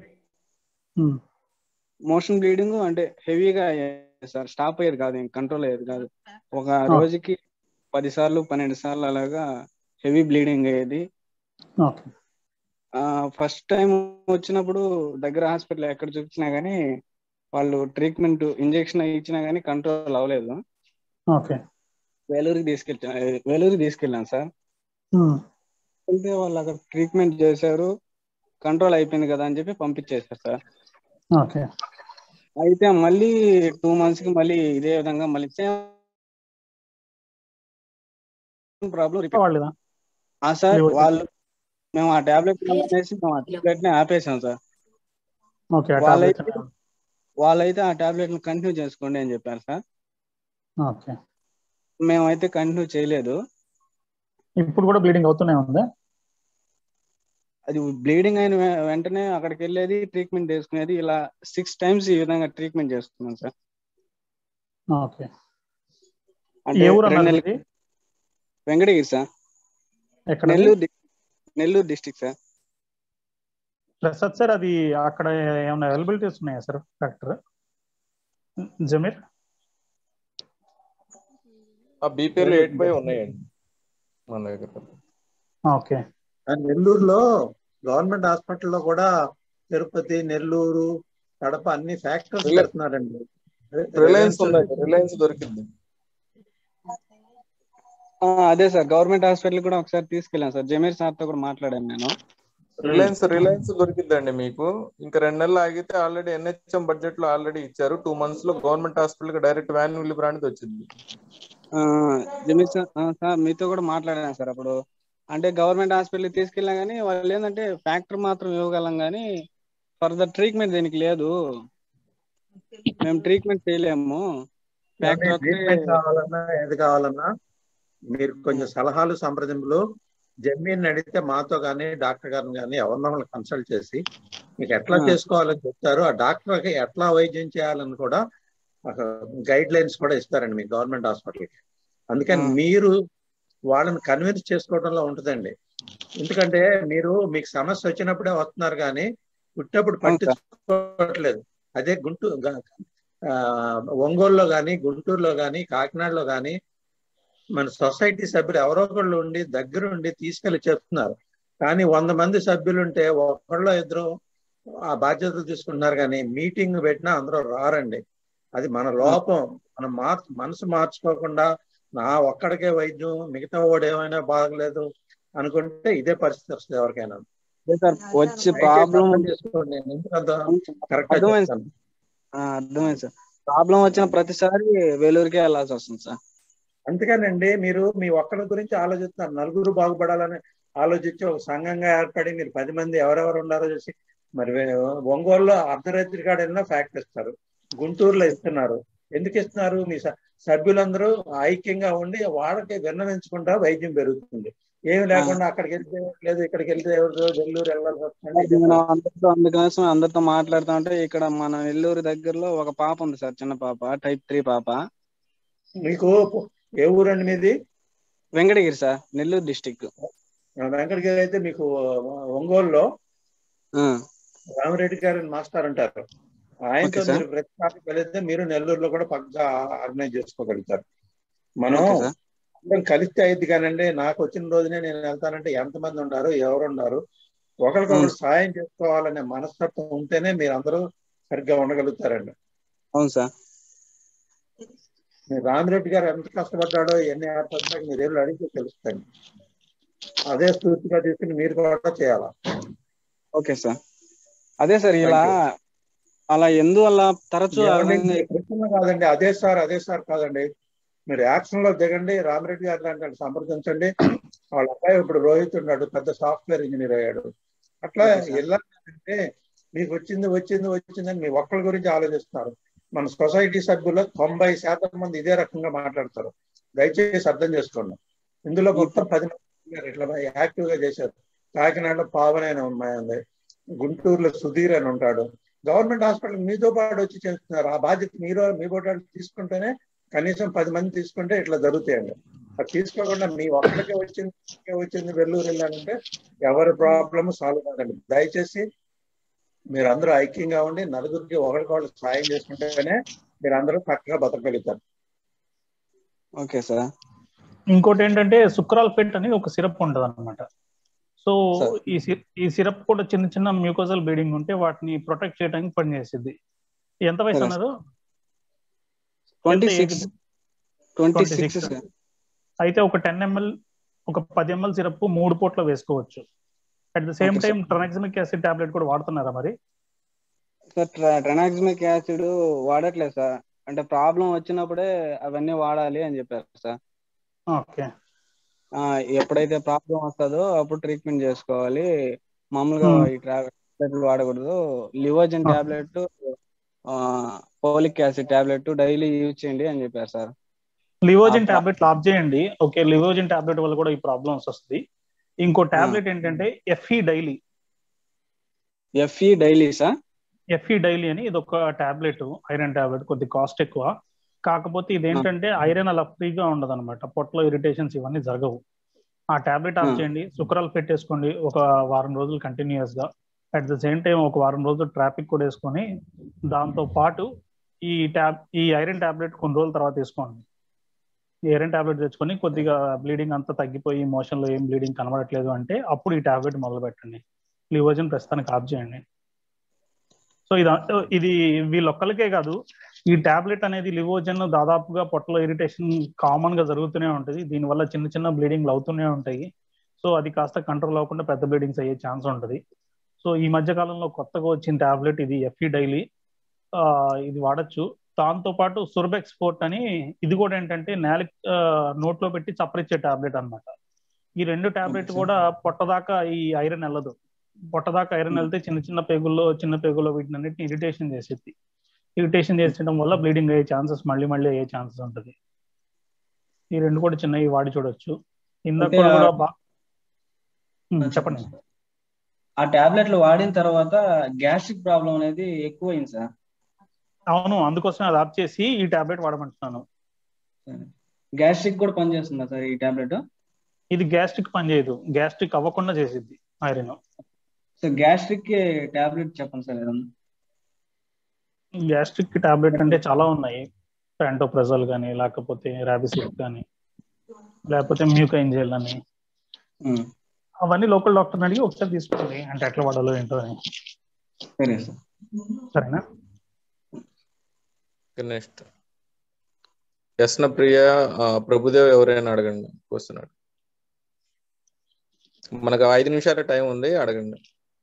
మోషన్ బ్లీడింగ్ అంటే హెవీగా అయ్యాయి సార్ స్టాప్ అయ్యేది కాదు కంట్రోల్ అయ్యేది కాదు ఒక రోజుకి పది సార్లు పన్నెండు సార్లు అలాగా హెవీ బ్లీడింగ్ అయ్యేది ఓకే ఫస్ట్ టైం వచ్చినప్పుడు దగ్గర హాస్పిటల్ ఎక్కడ చూపించినా గానీ వాళ్ళు ట్రీట్మెంట్ ఇంజెక్షన్ ఇచ్చినా గానీ కంట్రోల్ అవ్వలేదు ఓకే వేలూరుకి తీసుకెళ్ళా వేలూరుకి తీసుకెళ్ళాను సార్ వెళ్తే వాళ్ళు అక్కడ ట్రీట్మెంట్ చేశారు కంట్రోల్ అయిపోయింది కదా అని చెప్పి పంపించేశారు సార్ ఓకే అయితే మళ్ళీ టూ మంత్స్ కి మళ్ళీ ఇదే విధంగా మళ్ళీ ప్రాబ్లం వాళ్ళదా ఆ సార్ ఎవరికి? వాళ్ళు మేము ఆ టాబ్లెట్ అనేసి మేము ఆ టాబ్లెట్ ని ఆపేసాం సార్ ఓకే ఆ వాళ్ళైతే టాబ్లెట్ వాళ్ళైతే ఆ టాబ్లెట్ ని కంటిన్యూ చేసుకోండి అని చెప్పారు సార్ ఓకే మేమైతే కంటిన్యూ చేయలేదు ఇప్పుడు కూడా బ్లీడింగ్ అవుతూనే ఉందా అది బ్లీడింగ్ అయిన వె- వెంటనే అక్కడికి వెళ్ళేది ట్రీట్మెంట్ చేసుకునేది ఇలా సిక్స్ టైమ్స్ ఈ విధంగా ట్రీట్మెంట్ చేసుకున్నాం సార్ ఓకే అంటే ఏ ఊరు రెండు అన్నారు నెలలు ఇది? వెంకటగిరి సార్ ఎక్కడ నెల్లూరు డి- Nellore district sir Prasad sir అది అక్కడ ఏమైనా అవైలబిలిటీస్ ఉన్నాయా సార్ డాక్టర్ జమీర్ ఆ బీపీఎల్ ఎయిట్ బై ఉన్నాయండి మన దగ్గర ఓకే ఆ నెల్లూరులో గవర్నమెంట్ హాస్పిటల్లో కూడా తిరుపతి నెల్లూరు కడప అన్ని ఫ్యాక్టరీస్ రిలయ- పెడుతున్నారండి రిలయన్స్ ఉందండి రిలయన్స్ దొరికింది ఆ, అదే సార్ గవర్నమెంట్ హాస్పిటల్ కూడా ఒకసారి తీసుకెళ్ళాను సార్ జమీర్ సార్ తో కూడా మాట్లాడాను నేను రిలయన్స్ రిలయన్స్ దొరికిందండి మీకు ఇంకా రెండు నెలలు ఆగితే ఆల్రెడీ ఎన్హెచ్ఎం బడ్జెట్ లో ఆల్రెడీ ఇచ్చారు టూ మంత్స్ లో గవర్నమెంట్ హాస్పిటల్ కి డైరెక్ట్ వ్యాన్ విల్లి బ్రాండ్ వచ్చింది ఆ, జమీర్ సార్ ఆ, సార్ మీతో కూడా మాట్లాడాను సార్ అప్పుడు అంటే గవర్నమెంట్ హాస్పిటల్ తీసుకెళ్ళినా కానీ వాళ్ళు ఏంటంటే ఫ్యాక్టరీ మాత్రం ఇవ్వగలం కానీ ఫర్దర్ ట్రీట్మెంట్ దీనికి లేదు మేము ట్రీట్మెంట్ చేయలేము ఫ్యాక్టరీ ఒకటే ట్రీట్మెంట్ కావాలన్నా ఏది కావాలన్నా మీరు కొంచెం సలహాలు సంప్రదింపులు జమీన్ అడిగితే మాతో కానీ డాక్టర్ గారిని కానీ ఎవరినో కన్సల్ట్ చేసి మీకు ఎట్లా ఆ. చేసుకోవాలని చెప్తారు ఆ డాక్టర్కి ఎట్లా వైద్యం చేయాలని కూడా గైడ్ లైన్స్ కూడా ఇస్తారండి మీ గవర్నమెంట్ హాస్పిటల్కి అందుకని ఆ. మీరు వాళ్ళని కన్విన్స్ చేసుకోవడంలో ఉంటుందండి ఎందుకంటే మీరు మీకు సమస్య వచ్చినప్పుడే వస్తున్నారు కానీ పుట్టినప్పుడు అవును సార్. పట్టించుకోవట్లేదు అదే గుంటూరు గ- ఆ, ఒంగోలులో కానీ గుంటూరులో కానీ కాకినాడలో కానీ మన సొసైటీ సభ్యులు ఎవరో ఒకళ్ళు ఉండి దగ్గర ఉండి తీసుకెళ్లి చెప్తున్నారు కానీ వంద మంది సభ్యులు ఉంటే ఒకళ్ళో ఇద్దరు ఆ బాధ్యతలు తీసుకుంటున్నారు కానీ మీటింగ్ పెట్టినా అందరూ రారండి అది మన లోపం మనం మార్ మనసు మార్చుకోకుండా నా ఒక్కడికే వైద్యం మిగతా వాడు ఏమైనా బాగలేదు అనుకుంటే ఇదే పరిస్థితి వస్తుంది ఎవరికైనా అదే సార్ వచ్చి దయచేసి ప్రాబ్లం అర్థం చేసుకోండి నేను ఎందుకంత కరెక్ట్ గా అర్థమైంది చెప్తాను అర్థమైంది సార్ ప్రాబ్లం వచ్చిన ప్రతిసారి వేలూరుకే వెళ్ళాల్సి వస్తుంది సార్ అందుకనండి మీరు మీ ఒక్కరి గురించి ఆలోచిస్తున్నారు నలుగురు బాగుపడాలని ఆలోచించి ఒక సంఘంగా ఏర్పడి మీరు పది మంది ఎవరెవరు ఉన్నారో చూసి మరి వే- ఒంగోలులో అర్ధరాత్రి కాడ వెళ్ళినా ఫ్యాక్ట్ ఇస్తారు గుంటూరులో ఇస్తున్నారు ఎందుకు ఇస్తున్నారు మీ స- సభ్యులందరూ ఐక్యంగా ఉండి వాళ్ళకి విన్నవించకుండా వైద్యం పెరుగుతుంది ఏమి లేకుండా అక్కడికి వెళ్తే లేదు ఇక్కడికి వెళ్తే ఎవరు నెల్లూరు వెళ్ళాల్సి వస్తుంది నేను అందరితో అందుకోసం అందరితో మాట్లాడుతా ఉంటే ఇక్కడ మన నెల్లూరు దగ్గరలో ఒక పాప ఉంది సార్ చిన్న పాప టైప్ త్రీ పాప మీకు ఏ ఊరండి మీది వెంకటగిరి సార్ నెల్లూరు డిస్టిక్ వెంకటగిరి అయితే మీకు ఒంగోలులో రామరెడ్డి గారు మాస్టర్ అంటారు ఆయనతో ఓకే సార్. మీరు ప్రతి టాపిక్ వెళితే మీరు నెల్లూరులో కూడా పక్కగా ఆర్గనైజ్ చేసుకోగలుగుతారు మనం ఓకే సార్. అందరం కలిస్తే అయింది కానండి నాకు వచ్చిన రోజునే నేను వెళ్తానంటే ఎంతమంది ఉన్నారు ఎవరు ఉన్నారు ఒకరికొకరు సాయం చేసుకోవాలనే మనస్తత్వం ఉంటేనే మీరు అందరూ సరిగ్గా ఉండగలుగుతారండి అవును సార్ మీరు రామిరెడ్డి గారు ఎంత కష్టపడ్డాడో ఎన్ని ఏర్పడ్డాక మీరు ఏళ్ళు అడిగితే తెలుస్తుంది అదే స్ఫూర్తిగా తీసుకుని మీరు కూడా చేయాలా ఓకే సార్ అదే సార్ ఇలా అలా ఎందువల్ల తరచూ ఆ ఏమండి, విధంగా మీ ప్రశ్న కాదండి అదే సార్ అదే సార్ కాదండి మీరు యాక్షన్ లో దిగండి రామిరెడ్డి గారు లాంటి వాళ్ళని సంప్రదించండి వాళ్ళ అబ్బాయి ఇప్పుడు రోహిత్ ఉన్నాడు పెద్ద సాఫ్ట్వేర్ ఇంజనీర్ అయ్యాడు అట్లా ఓకే సార్. వెళ్ళాలంటే మీకు వచ్చింది వచ్చింది వచ్చిందని మీ ఒక్కరి గురించి ఆలోచిస్తున్నారు మన సొసైటీ సభ్యులు తొంభై శాతం మంది ఇదే రకంగా మాట్లాడతారు దయచేసి అర్థం చేసుకోండి ఇందులో మొత్తం పది మంది ఉన్నారు ఇట్లా యాక్టివ్ గా చేశారు కాకినాడలో పావన అనే అమ్మాయి ఉంది గుంటూరులో సుధీర్ అని ఉంటాడు గవర్నమెంట్ హాస్పిటల్ మీతో పాటు వచ్చి చేస్తున్నారు ఆ బాధ్యత మీరు మీ పోటీ తీసుకుంటేనే కనీసం పది మంది తీసుకుంటే ఇట్లా జరుగుతాయండి అది తీసుకోకుండా మీ ఒక్కడికే వచ్చింది ఒక్కడికే వచ్చింది వెల్లూరు వెళ్ళాలంటే ఎవరి ప్రాబ్లమ్ సాల్వ్ కాదండి దయచేసి మీరు అందరూ ఐక్యంగా ఉండి నలుగురికి ఒకరికొకరు సాయం చేసుకుంటేనే మీరు అందరూ చక్కగా బతకగలుగుతారు ఓకే సార్ ఇంకోటి ఏంటంటే సుక్రాల్ఫెట్ అనేది ఒక సిరప్ ఉంటుంది అనమాట సో Sir. ఈ సి- ఈ సిరప్ కూడా చిన్న చిన్న మ్యూకోజల్ బ్లీడింగ్ ఉంటే వాటిని ప్రొటెక్ట్ చేయడానికి పనిచేసింది ఎంత వయసు Sir. అన్నారు ట్వంటీ ఎంత six age? Twenty 26. Six sir అయితే ఒక టెన్ ఎంఎల్ ఒక పది ఎంఎల్ సిరప్ మూడు పూట్ల వేసుకోవచ్చు at the same Okay, time sir. Tranexamic acid tablet కూడా వాడుతున్నారా మరి సార్ ట్రనాక్సిమిక్ యాసిడ్ వాడట్లేదు సార్ అంటే ప్రాబ్లం వచ్చినప్పుడే అవన్నీ వాడాలి అని చెప్పారు సార్ ఓకే ఆ, ఎప్పుడైతే ప్రాబ్లం వస్తుందో అప్పుడు ట్రీట్మెంట్ చేసుకోవాలి మామూలుగా Hmm. ఈ టాబ్లెట్లు వాడకూడదు Livogen Okay. Tablet folic acid tablet daily use చేయండి అని చెప్పారు సార్ లివోజిన్ ఆ, టాబ్లెట్ ఆఫ్ చేయండి ఓకే లివోజిన్ టాబ్లెట్ వల్ల కూడా ఈ ప్రాబ్లమ్స్ వస్తుంది ఇంకో టాబ్లెట్ ఏంటంటే FE daily FE daily sir FE daily అని ఇది ఒక టాబ్లెట్ ఐరన్ టాబ్లెట్ కొద్ది కాస్ట్ ఎక్కువ కాకపోతే ఇది ఏంటంటే ఐరన్ అలా ఫ్రీగా ఉండదు అనమాట పొట్టలో ఇరిటేషన్స్ ఇవన్నీ జరగవు ఆ టాబ్లెట్ ఆఫ్ Hmm. చేయండి శుక్రాలు పెట్టేసుకోండి ఒక వారం రోజులు కంటిన్యూస్ గా అట్ ద సేమ్ టైం ఒక వారం రోజులు ట్రాఫిక్ కూడా వేసుకొని దాంతో పాటు ఈ ట్యాబ్ ఈ ఐరన్ టాబ్లెట్ కొన్ని రోజుల తర్వాత తీసుకోండి ఈ ఐరన్ టాబ్లెట్ తెచ్చుకొని కొద్దిగా బ్లీడింగ్ అంతా తగ్గిపోయి మోషన్ లో ఏం బ్లీడింగ్ కనబడట్లేదు అంటే అప్పుడు ఈ టాబ్లెట్ మొదలు పెట్టండి లివోజన్ ప్రస్తుతానికి ఆఫ్ చేయండి సో ఇది ఇది వీళ్ళొక్కరికే కాదు ఈ టాబ్లెట్ అనేది లివోజన్ దాదాపుగా పొట్టలో ఇరిటేషన్ కామన్ గా జరుగుతూనే ఉంటుంది దీనివల్ల చిన్న చిన్న బ్లీడింగ్లు అవుతూనే ఉంటాయి సో అది కాస్త కంట్రోల్ అవ్వకుండా పెద్ద బ్లీడింగ్స్ అయ్యే ఛాన్స్ ఉంటుంది సో ఈ మధ్య కాలంలో కొత్తగా వచ్చిన టాబ్లెట్ ఇది ఎఫ్ఈ డైలీ ఇది వాడచ్చు దాంతో పాటు సుర్బెక్స్ ఫోర్ట్ అని ఇది కూడా ఏంటంటే నేల నోట్లో పెట్టి చప్పరిచ్చే టాబ్లెట్ అన్నమాట ఈ రెండు టాబ్లెట్ Okay. కూడా పొట్టదాకా ఈ ఐరన్ వెళ్ళదు పొట్టదాకా ఐరన్ వెళ్తే చిన్న చిన్న పేగుల్లో చిన్న పేగుల్లో వీటిని అన్నిటిని ఇరిటేషన్ చేసేది ఇరిటేషన్ చేసడం వల్ల బ్లీడింగ్ అయ్యే ఛాన్సెస్ మళ్ళీ మళ్ళీ అయ్యే ఛాన్సెస్ ఉంటుంది ఈ రెండు కూడా చిన్నవి వాడి చూడొచ్చు ఇందాక అంటే కూడా ఆ- బా ఉమ్, చెప్పండి ఆ టాబ్లెట్లు వాడిన తర్వాత గ్యాస్ట్రిక్ ప్రాబ్లం అనేది ఎక్కువైంది సార్ అవును అందుకోసమే అది ఆఫ్ చేసి ఈ టాబ్లెట్ వాడమంటున్నాను గ్యాస్ట్రిక్ కూడా పనిచేస్తుందా సార్ ఈ టాబ్లెట్ ఇది గ్యాస్ట్రిక్ పనిచేయదు గ్యాస్ట్రిక్ అవ్వకుండా చేసిద్ది ఐరన్ సో గ్యాస్ట్రిక్ టాబ్లెట్ చెప్పండి సార్ ఏదన్నా గ్యాస్ట్రిక్ టాబ్లెట్ అంటే చాలా ఉన్నాయి ప్యాంటోప్రెజల్ కానీ లేకపోతే రాబిసిక్ కానీ లేకపోతే మ్యూకైన్ జెల్ అని ఉమ్, అవన్నీ లోకల్ డాక్టర్ అడిగి ఒకసారి తీసుకోండి అంటే ఎట్లా వాడాలో ఏంటో అని సరే సార్ సరేనా నెక్స్ట్ యస్న ప్రియ ఆ, ప్రభుదేవ్ ఎవరైనా అడగండి క్వశ్చన్ అడగండి మనకు ఐదు నిమిషాల టైం ఉంది అడగండి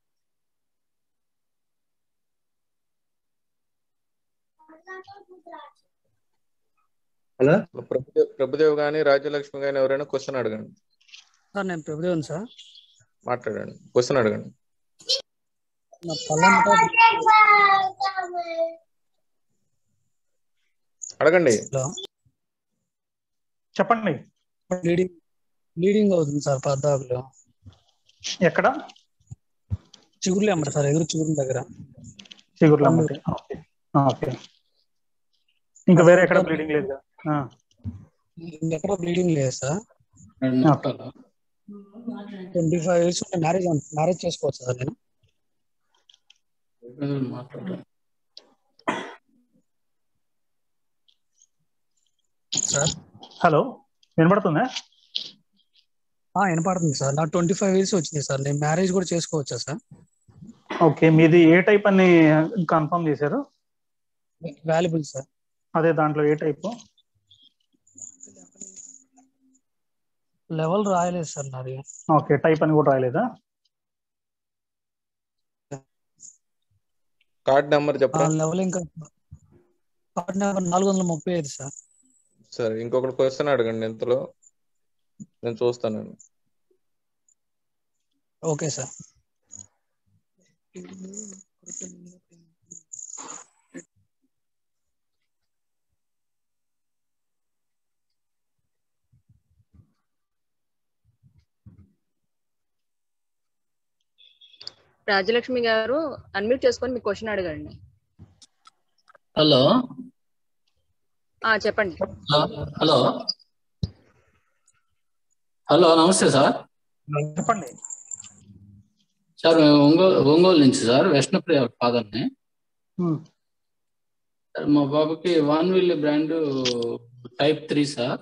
హలో ప్రభుదేవ్ ప్రభుదేవ్ గాని రాజ్యలక్ష్మి గాని ఎవరైనా క్వశ్చన్ అడగండి సార్ నేను ప్రభుదేవన్ సార్ మాట్లాడండి క్వశ్చన్ అడగండి నా పల్లెంట అడగండి హలో చెప్పండి బ్లీడింగ్ బ్లీడింగ్ అవుతుంది సార్ పద్దాకులు ఎక్కడ చిగురులు అమ్మట సార్ ఎదురు చిగురు దగ్గర చిగుర్లు అమ్మటి ఓకే ఓకే ఇంకా వేరే ఎక్కడ బ్లీడింగ్ లేదు కదా ఆ, ఎక్కడ బ్లీడింగ్ లేదు sir okay. Twenty five years ఉంటే మ్యారేజ్ మ్యారేజ్ చేసుకోవచ్చు సార్ నేను సార్ హలో వినపడుతుందా ఆ, వినపడుతుంది సార్ నాకు ట్వంటీ ఫైవ్ ఇయర్స్ వచ్చింది సార్ నేను మ్యారేజ్ కూడా చేసుకోవచ్చా సార్ ఓకే మీది ఏ టైప్ అని కన్ఫర్మ్ చేశారు వాల్యుబుల్ సార్ అదే దాంట్లో ఏ టైప్ లెవెల్ రాయలేదు సార్ నాది ఓకే టైప్ అని కూడా రాయలేదా కార్డ్ నెంబర్ చెప్పరా లెవెల్ ఇంకా కార్డ్ నెంబర్ నాలుగు వందల ముప్పై ఐదు సార్ సరే ఇంకొకటి క్వశ్చన్ అడగండి ఇంతలో నేను చూస్తానండి ఓకే సార్ రాజలక్ష్మి గారు అన్మ్యూట్ చేసుకొని మీ క్వశ్చన్ అడగండి హలో ఆ చెప్పండి హలో హలో నమస్తే సార్ చెప్పండి సార్ మేము ఒంగోలు ఒంగోలు నుంచి సార్ విష్ణుప్రియ ఫాదర్ని ఉమ్, సార్ మా బాబుకి von Willebrand type three sir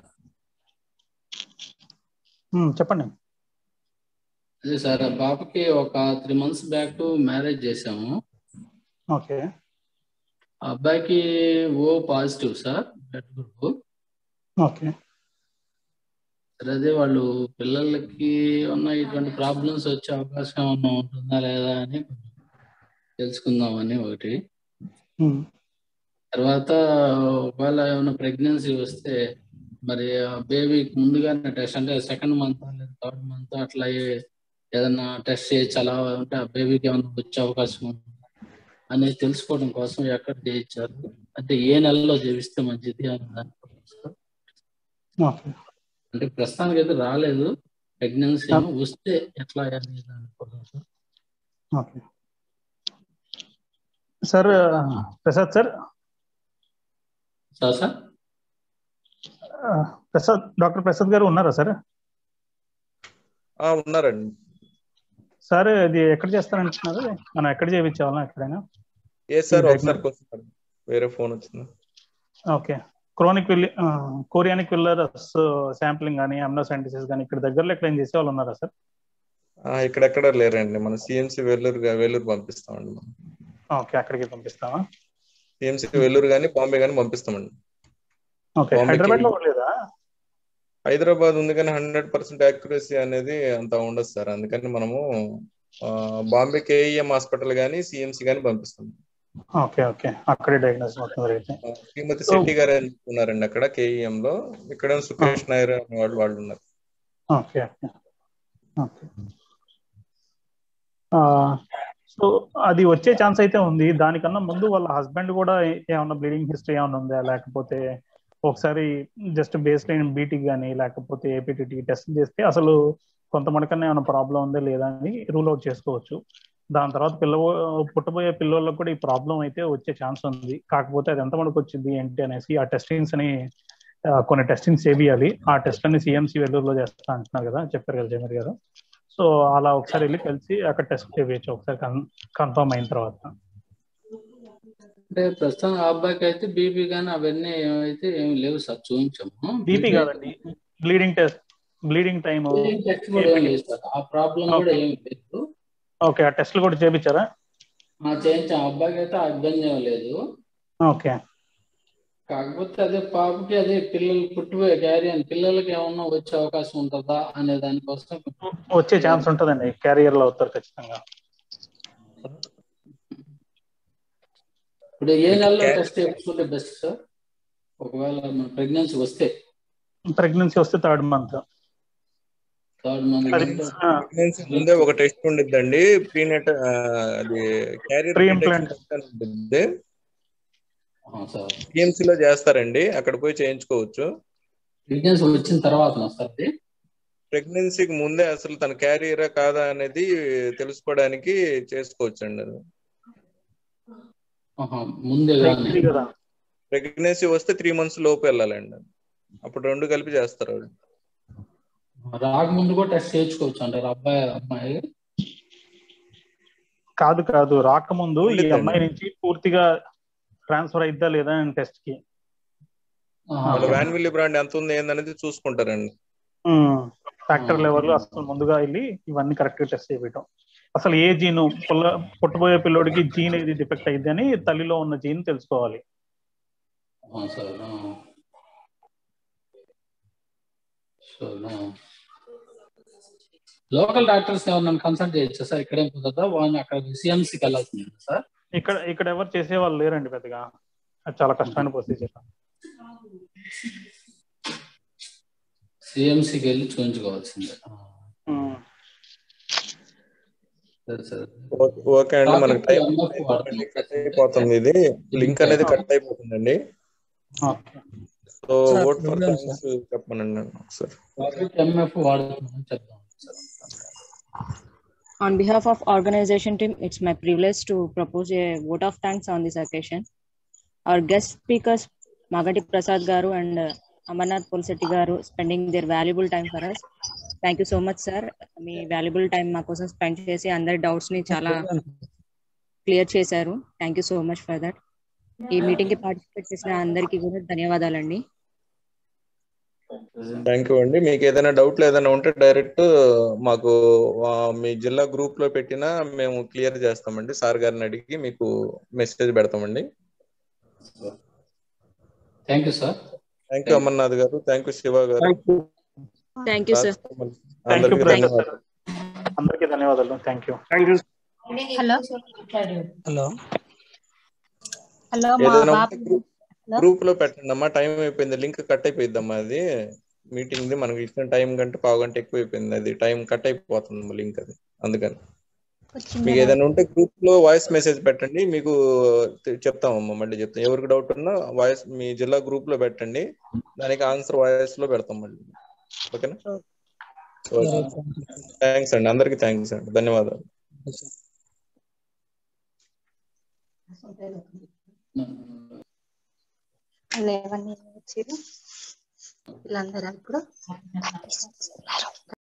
um, చెప్పండి అదే సార్ ఆ బాబుకి ఒక త్రీ మంత్స్ బ్యాక్ మ్యారేజ్ చేసాము ఓకే ఆ అబ్బాయికి O positive sir blood group okay సరే అదే వాళ్ళు పిల్లలకి ఉన్న ఇటువంటి ప్రాబ్లమ్స్ వచ్చే అవకాశం ఏమన్నా ఉంటుందా లేదా అని కొంచెం తెలుసుకుందామని ఒకటి తర్వాత ఒకవేళ ఏమైనా ప్రెగ్నెన్సీ వస్తే మరి ఆ బేబీకి ముందుగానే టెస్ట్ అంటే సెకండ్ మంత్ లేదా థర్డ్ మంత్ అట్లా ఏ- ఏదైనా టెస్ట్ చేయొచ్చు అలా ఉంటే ఆ బేబీకి ఏమైనా వచ్చే అవకాశం ఉందా అనేది తెలుసుకోవడం కోసం ఎక్కడ చేయించారు అంటే ఏ నెలలో చేపిస్తే మంచిది అని దాని కోసం. ఓకే అంటే ప్రస్తుతానికి అయితే రాలేదు ప్రెగ్నెన్సీ వస్తే ఎట్లా అనేది దానికోసం sir okay sir Prasad sir sir sir ఆ, ప్రసాద్ డాక్టర్ ప్రసాద్ గారు ఉన్నారా సార్ ఆ, ఉన్నారండి సార్ ఇది ఎక్కడ చేస్తారంటున్నారు మనం ఎక్కడ చేయించాలా ఎక్కడైనా ఏ సార్ ఈ ఒకసారి కొంచెం వేరే ఫోన్ వచ్చింది ఓకే క్రోనిక్ విల్ కోరియానిక్ విల్లరస్ శాంప్లింగ్ కానీ అమ్నోసైంటిసిస్ కానీ ఇక్కడ దగ్గరలో ఎక్కడ ఏం చేసే వాళ్ళు ఉన్నారా సార్ ఆ, ఇక్కడెక్కడ లేరండి మన సిఎంసి వెల్లూరు వెల్లూరు పంపిస్తామండి మనం ఓకే అక్కడికి పంపిస్తామా సిఎంసి వెల్లూరు కానీ బాంబే కానీ పంపిస్తామండి ఓకే బాంబేకి హైదరాబాద్ లో లేదా హైదరాబాద్ ఉంది కానీ హండ్రెడ్ పర్సెంట్ యాక్యురసీ అనేది అంత ఉండదు సార్ అందుకని మనము ఆ, బాంబే కేఈఎం హాస్పిటల్ కానీ సిఎంసి కానీ పంపిస్తాం ఓకే ఓకే అక్కడే డయాగ్నోస్ మొత్తం జరిగితే శ్రీమతి So- శెట్టి గారు అని ఉన్నారండి అక్కడ కేఈఎం లో ఇక్కడ సుఖేష్ నాయర్ అనే వాళ్ళు వాళ్ళు ఉన్నారు ఓకే ఓకే ఓకే సో అది వచ్చే ఛాన్స్ అయితే ఉంది దానికన్నా ముందు వాళ్ళ హస్బెండ్ కూడా ఏ- ఏమన్నా బ్లీడింగ్ హిస్టరీ ఏమైనా ఉందా లేకపోతే ఒకసారి జస్ట్ బేస్ లైన్ బీటీ కానీ లేకపోతే ఏపీటీటీ టెస్ట్ చేస్తే అసలు కొంతమందికన్నా ఏమైనా ప్రాబ్లం ఉందా లేదా అని రూల్ అవుట్ చేసుకోవచ్చు దాని తర్వాత పిల్ల పుట్టబోయే పిల్లలకు కూడా ఈ ప్రాబ్లం అయితే వచ్చే ఛాన్స్ ఉంది కాకపోతే అది ఎంత మనకు వచ్చింది ఏంటి అనేసి ఆ టెస్టింగ్స్ అని ఆ, కొన్ని టెస్టింగ్స్ చేయాలి ఆ టెస్ట్ అన్ని సిఎంసి వెల్లూరులో చేస్తా అంటున్నారు కదా చెప్పారు కదా జమీర్ గారు సో అలా ఒకసారి వెళ్ళి కలిసి అక్కడ టెస్ట్ చేయవచ్చు ఒకసారి కన్ఫర్మ్ అయిన తర్వాత అంటే ప్రస్తుతం ఆ అబ్బాయికి అయితే బీపీ కానీ అవన్నీ ఏమైతే ఏమి లేవు సార్ చూపించాము బీపీ కాదండి bleeding test bleeding time test కూడా ఏం లేదు సార్ ఆ ప్రాబ్లం కూడా ఏమి లేదు ఓకే ఆ టెస్ట్లు కూడా చేపించారా ఆ చేయించాం ఆ అబ్బాయికి అయితే ఆ ఇబ్బంది ఏం లేదు ఓకే కాకపోతే అదే పాపకి అదే పిల్లలు పుట్టిపోయే క్యారియర్ పిల్లలకి ఏమన్నా వచ్చే అవకాశం ఉంటుందా అనే దానికోసం వచ్చే ఛాన్స్ ఉంటుందండి క్యారియర్ లో అవుతారు ఖచ్చితంగా ఇప్పుడు ఏ నెలలో టెస్ట్ చేసుకుంటే బెస్ట్ సార్ ఒకవేళ మన ప్రెగ్నెన్సీ వస్తే ప్రెగ్నెన్సీ వస్తే థర్డ్ మంత్ థర్డ్ మంత్ అది ప్రెగ్నెన్సీ ముందే ఒక టెస్ట్ ఉండిద్దండి ప్రీనెట్ అది క్యారియర్ Pre implant. ఉంటుంది సార్ సిఎంసి లో చేస్తారండి అక్కడ పోయి చేయించుకోవచ్చు ప్రెగ్నెన్సీ వచ్చిన తర్వాత సార్ అది ప్రెగ్నెన్సీకి ముందే అసలు తన క్యారియరా కాదా అనేది తెలుసుకోవడానికి చేసుకోవచ్చు అండి అది ఆహా, ముందే కానీ కదా ప్రెగ్నెన్సీ వస్తే త్రీ మంత్స్ లోపు వెళ్ళాలండి అప్పుడు రెండు కలిపి చేస్తారు వాళ్ళు రాకముందు కూడా టెస్ట్ చేయించుకోవచ్చు అంటారు అబ్బాయి అమ్మాయి కాదు కాదు రాకముందు ఈ ఉండేదండి. అమ్మాయి నుంచి పూర్తిగా ట్రాన్స్ఫర్ అయిద్దా లేదా అని టెస్ట్ కి వాళ్ళ వ్యాన్ విల్లీ బ్రాండ్ ఎంత ఉంది ఏందనేది చూసుకుంటారండి ఫ్యాక్టర్ లెవెల్ అసలు ముందుగా వెళ్ళి ఇవన్నీ కరెక్ట్ గా టెస్ట్ చేయటం అసలు ఏ జీను పుల్ల పుట్టబోయే పిల్లోడికి జీన్ ఏది డిఫెక్ట్ అయింది అని తల్లిలో ఉన్న జీన్ తెలుసుకోవాలి ఆ, సార్ ఆ. సార్ ఆ. లోకల్ డాక్టర్స్ ఎవరినైనా కన్సల్ట్ చేయొచ్చా సార్ ఇక్కడేం కుదరదా వాళ్ళని అక్కడ సిఎంసీకి వెళ్ళాల్సింది సార్ ఇక్కడ ఇక్కడ ఎవరు చేసే వాళ్ళు లేరండి పెద్దగా అది చాలా కష్టమైన ప్రొసీజర్ సిఎంసీకి వెళ్ళి చూపించుకోవాల్సిందే ఆ. సరే సార్ ఓ- ఓకే అండి మనకి టైం ఎంఎఫ్ వాడుతున్నాం కట్ అయిపోతుంది ఇది లింక్ అనేది కట్ అయిపోతుందండి సో సార్, ఓట్ ఫర్ problem, థ్యాంక్స్ చెప్పమనండి ఒకసారి టాపిక్ ఎంఎఫ్ వాడుతున్నాం చెప్తాం On behalf of organization team, it's my privilege to propose a vote of thanks on this occasion. Our guest speakers, Magati Prasad Garu and uh, Amarnath Pulsetti Garu, spending their valuable time for us. Thank you so much sir మీ valuable time మా కోసం spend చేసి అందరి doubts ని చాలా clear చేశారు thank you so much for that ఈ meeting కి పార్టిసిపేట్ చేసిన అందరికీ కూడా ధన్యవాదాలండి థ్యాంక్ యూ అండి మీకు ఏదైనా డౌట్లు ఏదైనా ఉంటే డైరెక్ట్ మాకు ఆ, మీ జిల్లా గ్రూప్ లో పెట్టినా మేము క్లియర్ చేస్తామండి సార్ గారిని అడిగి మీకు మెసేజ్ పెడతామండి thank you sir thank you Amarnath garu thank you Shiva garu thank you sir thank you అందరికీ ప్రసాద్ ధన్యవాదాలు సార్ అందరికీ ధన్యవాదాలు thank you thank you hello hello hello మా ఏదైనా బాబు ఉంటే గ్రూప్ లో పెట్టండి అమ్మా టైం అయిపోయింది లింక్ కట్ అయిపోయిందమ్మా అది మీటింగ్ ది మనకి ఇచ్చిన టైం కంటే పావు గంట ఎక్కువ అయిపోయింది అది టైం కట్ అయిపోతుంది లింక్ అది అందుకని మీకు ఏదైనా ఉంటే గ్రూప్ లో వాయిస్ మెసేజ్ పెట్టండి మీకు తె- చెప్తామమ్మా మళ్ళీ చెప్తాం ఎవరికి డౌట్ ఉన్నా వాయిస్ మీ జిల్లా గ్రూప్ లో పెట్టండి దానికి ఆన్సర్ వాయిస్ లో పెడతాం మళ్ళీ ఓకేనా థ్యాంక్స్ అండి అందరికి థ్యాంక్స్ అండి ధన్యవాదాలు లేవన్నీ వచ్చారు వీళ్ళందరూ ఇప్పుడు